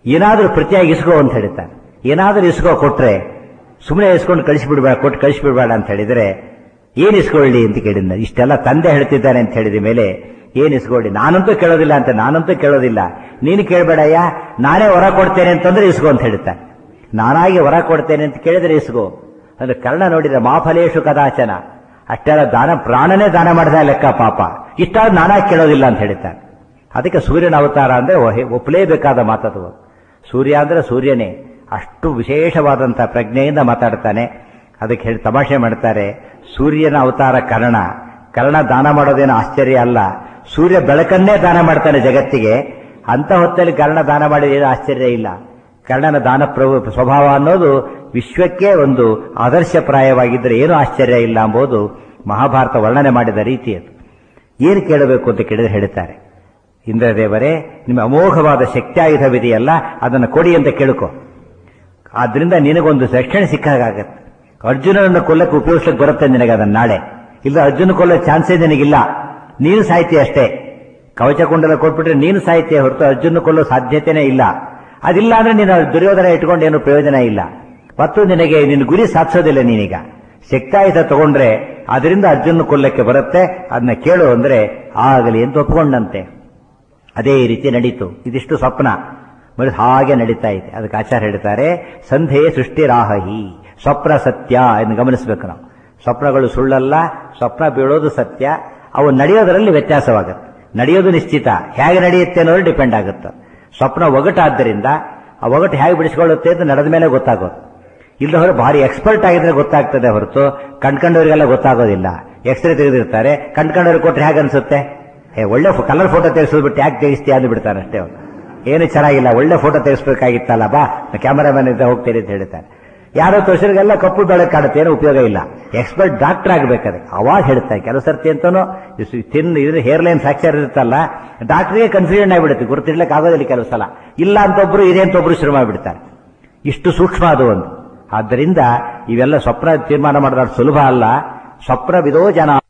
ಏನಾದರೂ ಪ್ರತಿಯಾಗಿ ಇಸ್ಕೋ ಅಂತ ಹೇಳ್ತಾನೆ ಏನಾದರೂ ಇಸ್ಕೋ ಕೊಟ್ರೆ ಸುಮ್ಮನೆ ಇಸ್ಕೊಂಡು ಕಳಿಸಿಬಿಡ್ಬೇಡ ಕೊಟ್ಟು ಕಳಿಸಿಬಿಡ್ಬೇಡ ಅಂತ ಹೇಳಿದ್ರೆ ಏನ್ ಇಸ್ಕೊಳ್ಳಿ ಅಂತ ಕೇಳಿದ್ನ ಇಷ್ಟೆಲ್ಲ ತಂದೆ ಹೇಳ್ತಿದ್ದಾನೆ ಅಂತ ಹೇಳಿದ ಮೇಲೆ ಏನ್ ಇಸ್ಕೊಳ್ಳಿ ನಾನಂತೂ ಕೇಳೋದಿಲ್ಲ ಅಂತ ನಾನಂತೂ ಕೇಳೋದಿಲ್ಲ ನೀನು ಕೇಳಬೇಡಯ್ಯ ನಾನೇ ಹೊರ ಕೊಡ್ತೇನೆ ಅಂತಂದ್ರೆ ಇಸ್ಕೋ ಅಂತ ಹೇಳ್ತಾನೆ ನಾನಾಗಿ ಹೊರ ಕೊಡ್ತೇನೆ ಅಂತ ಕೇಳಿದ್ರೆ ಇಸ್ಕೋ ಅಂದ್ರೆ ಕರ್ಣ ನೋಡಿದ್ರೆ ಮಾಫಲೇಶು ಕದಾಚನ ಅಷ್ಟೆಲ್ಲ ದಾನ ಪ್ರಾಣನೇ ದಾನ ಮಾಡಿದ ಲೆಕ್ಕ ಪಾಪ ಇಷ್ಟಾದ್ ನಾನಾಗಿ ಕೇಳೋದಿಲ್ಲ ಅಂತ ಹೇಳ್ತಾನೆ ಅದಕ್ಕೆ ಸೂರ್ಯನ ಅವತಾರ ಅಂದ್ರೆ ಒಹೆ- ಒಪ್ಪಲೇಬೇಕಾದ ಮಾತದು ಸೂರ್ಯ ಅಂದ್ರೆ ಸೂರ್ಯನೇ ಅಷ್ಟು ವಿಶೇಷವಾದಂತಹ ಪ್ರಜ್ಞೆಯಿಂದ ಮಾತಾಡ್ತಾನೆ ಅದಕ್ಕೆ ಹೇಳಿ ತಮಾಷೆ ಮಾಡ್ತಾರೆ ಸೂರ್ಯನ ಅವತಾರ ಕರ್ಣ ಕರ್ಣ ದಾನ ಮಾಡೋದೇನು ಆಶ್ಚರ್ಯ ಅಲ್ಲ ಸೂರ್ಯ ಬೆಳಕನ್ನೇ ದಾನ ಮಾಡ್ತಾನೆ ಜಗತ್ತಿಗೆ ಅಂತ ಹೊತ್ತಲ್ಲಿ ಕರ್ಣ ದಾನ ಮಾಡಿದ ಆಶ್ಚರ್ಯ ಇಲ್ಲ ಕರ್ಣನ ದಾನ ಪ್ರಭು ಸ್ವಭಾವ ಅನ್ನೋದು ವಿಶ್ವಕ್ಕೆ ಒಂದು ಆದರ್ಶಪ್ರಾಯವಾಗಿದ್ದರೆ ಏನೂ ಆಶ್ಚರ್ಯ ಇಲ್ಲ ಎಂಬುದು ಮಹಾಭಾರತ ವರ್ಣನೆ ಮಾಡಿದ ರೀತಿ ಅದು ಏನು ಕೇಳಬೇಕು ಅಂತ ಕೇಳಿದ್ರೆ ಹೇಳ್ತಾರೆ ಇಂದ್ರದೇವರೇ ನಿಮ್ಮ ಅಮೋಘವಾದ ಶಕ್ತಿಯಾಯುಧವಿದೆಯಲ್ಲ ಅದನ್ನು ಕೊಡಿ ಅಂತ ಕೇಳ್ಕೊ ಆದ್ರಿಂದ ನಿನಗೊಂದು ರಕ್ಷಣೆ ಸಿಕ್ಕಾಗತ್ತೆ ಅರ್ಜುನನನ್ನು ಕೊಲ್ಲಕ್ಕೆ ಉಪಯೋಗಿಸ್ಲಿಕ್ಕೆ ಬರುತ್ತೆ ನಿನಗೆ ಅದನ್ನ ನಾಳೆ ಇಲ್ಲ ಅರ್ಜುನ ಕೊಲ್ಲೋ ಚಾನ್ಸೇ ನಿನಗಿಲ್ಲ ನೀನು ಸಾಹಿತ್ಯ ಅಷ್ಟೇ ಕವಚ ಕುಂಡಲ ಕೊಟ್ಬಿಟ್ರೆ ನೀನು ಸಾಹಿತ್ಯ ಹೊರತು ಅರ್ಜುನ ಕೊಲ್ಲೋ ಸಾಧ್ಯತೆನೇ ಇಲ್ಲ ಅದಿಲ್ಲ ಅಂದ್ರೆ ನೀನು ದುರ್ಯೋಧನ ಇಟ್ಕೊಂಡು ಏನು ಪ್ರಯೋಜನ ಇಲ್ಲ ಮತ್ತು ನಿನಗೆ ನಿನ್ನ ಗುರಿ ಸಾಧಿಸೋದಿಲ್ಲ ನೀನೀಗ ಶಕ್ತಾಯುಧ ತಗೊಂಡ್ರೆ ಅದರಿಂದ ಅರ್ಜುನ ಕೊಲ್ಲಕ್ಕೆ ಬರುತ್ತೆ ಅದನ್ನ ಕೇಳು ಅಂದ್ರೆ ಆಗಲಿ ಅಂತ ಒಪ್ಕೊಂಡಂತೆ ಅದೇ ರೀತಿ ನಡೀತು ಇದಿಷ್ಟು ಸ್ವಪ್ನ మరి ಹಾಗೆ ನಡೀತಾ ಇದೆ ಅದಕ್ಕೆ ಆಚಾರ್ಯ ಹೇಳ್ತಾರೆ ಸಂಧೆ ಸೃಷ್ಟಿರಾಹಿ ಸ್ವಪ್ನ ಸತ್ಯ ಎಂದು ಗಮನಿಸಬೇಕು ನಾವು ಸ್ವಪ್ನಗಳು ಸುಳ್ಳಲ್ಲ ಸ್ವಪ್ನ ಬೀಳೋದು ಸತ್ಯ ಅವು ನಡೆಯೋದರಲ್ಲಿ ವ್ಯತ್ಯಾಸವಾಗುತ್ತೆ ನಡೆಯೋದು ನಿಶ್ಚಿತ ಹೇಗೆ ನಡೆಯುತ್ತೆ ಅನ್ನೋದು ಡಿಪೆಂಡ್ ಆಗುತ್ತೆ ಸ್ವಪ್ನ ಒಗಟಾದ್ದರಿಂದ ಆ ಒಗಟು ಹೇಗೆ ಬಿಡಿಸ್ಕೊಳ್ಳುತ್ತೆ ಅಂತ ನಡೆದ ಮೇಲೆ ಗೊತ್ತಾಗೋದು ಇಲ್ಲ ಹೊರ ಭಾರಿ ಎಕ್ಸ್ಪರ್ಟ್ ಆಗಿದ್ರೆ ಗೊತ್ತಾಗ್ತದೆ ಹೊರತು ಕಣ್ಕಂಡವರಿಗೆಲ್ಲ ಗೊತ್ತಾಗೋದಿಲ್ಲ ಎಕ್ಸ್ರೇ ತೆಗೆದಿರ್ತಾರೆ ಕಣ್ಕಂಡವ್ರಿಗೆ ಕೊಟ್ರೆ ಹೇಗೆ ಅನ್ಸುತ್ತೆ ಏ ಒಳ್ಳೆ ಕಲರ್ ಫೋಟೋ ತೆಗೆಸ್ಬಿಟ್ಟು ಯಾಕೆ ತೆಗಿಸ್ತೀಯ ಅಂದು ಬಿಡ್ತಾರೆ ಅಷ್ಟೇ ಅವ್ರು ಏನು ಚೆನ್ನಾಗಿಲ್ಲ ಒಳ್ಳೆ ಫೋಟೋ ತೆಗೆಸ್ಬೇಕಾಗಿತ್ತಲ್ಲ ಬಾ ಕ್ಯಾಮರಾಮನ್ ಇದ್ದ ಹೋಗ್ತೀರಿ ಅಂತ ಹೇಳ್ತಾರೆ ಯಾರೋ ತೋರಿಸಿರಿಗೆಲ್ಲ ಕಪ್ಪು ಬೆಳಕು ಕಾಣುತ್ತೆ ಏನೂ ಉಪಯೋಗ ಇಲ್ಲ ಎಕ್ಸ್ಪರ್ಟ್ ಡಾಕ್ಟರ್ ಆಗಬೇಕಾದ್ರೆ ಅವಾಗ ಹೇಳ್ತಾರೆ ಕೆಲವು ಸರ್ತಿ ಅಂತನೂ ತಿನ್ ಇದ್ರ ಹೇರ್ ಲೈನ್ ಫ್ರಾಕ್ಚರ್ ಇರುತ್ತಲ್ಲ ಡಾಕ್ಟರ್ಗೆ ಕನ್ಫ್ಯೂಷನ್ ಆಗಿಬಿಡುತ್ತೆ ಗುರುತಿಡ್ಲಿಕ್ಕೆ ಆಗೋದಿಲ್ಲ ಕೆಲವು ಸಲ ಇಲ್ಲ ಅಂತ ಒಬ್ರು ಇದೆ ಅಂತ ಒಬ್ರು ಶುರು ಮಾಡಿಬಿಡ್ತಾರೆ ಇಷ್ಟು ಸೂಕ್ಷ್ಮ ಅದು ಒಂದು ಆದ್ದರಿಂದ ಇವೆಲ್ಲ ಸ್ವಪ್ನ ತೀರ್ಮಾನ ಮಾಡೋದು ಸುಲಭ ಅಲ್ಲ ಸ್ವಪ್ನವಿದೋ ಜನ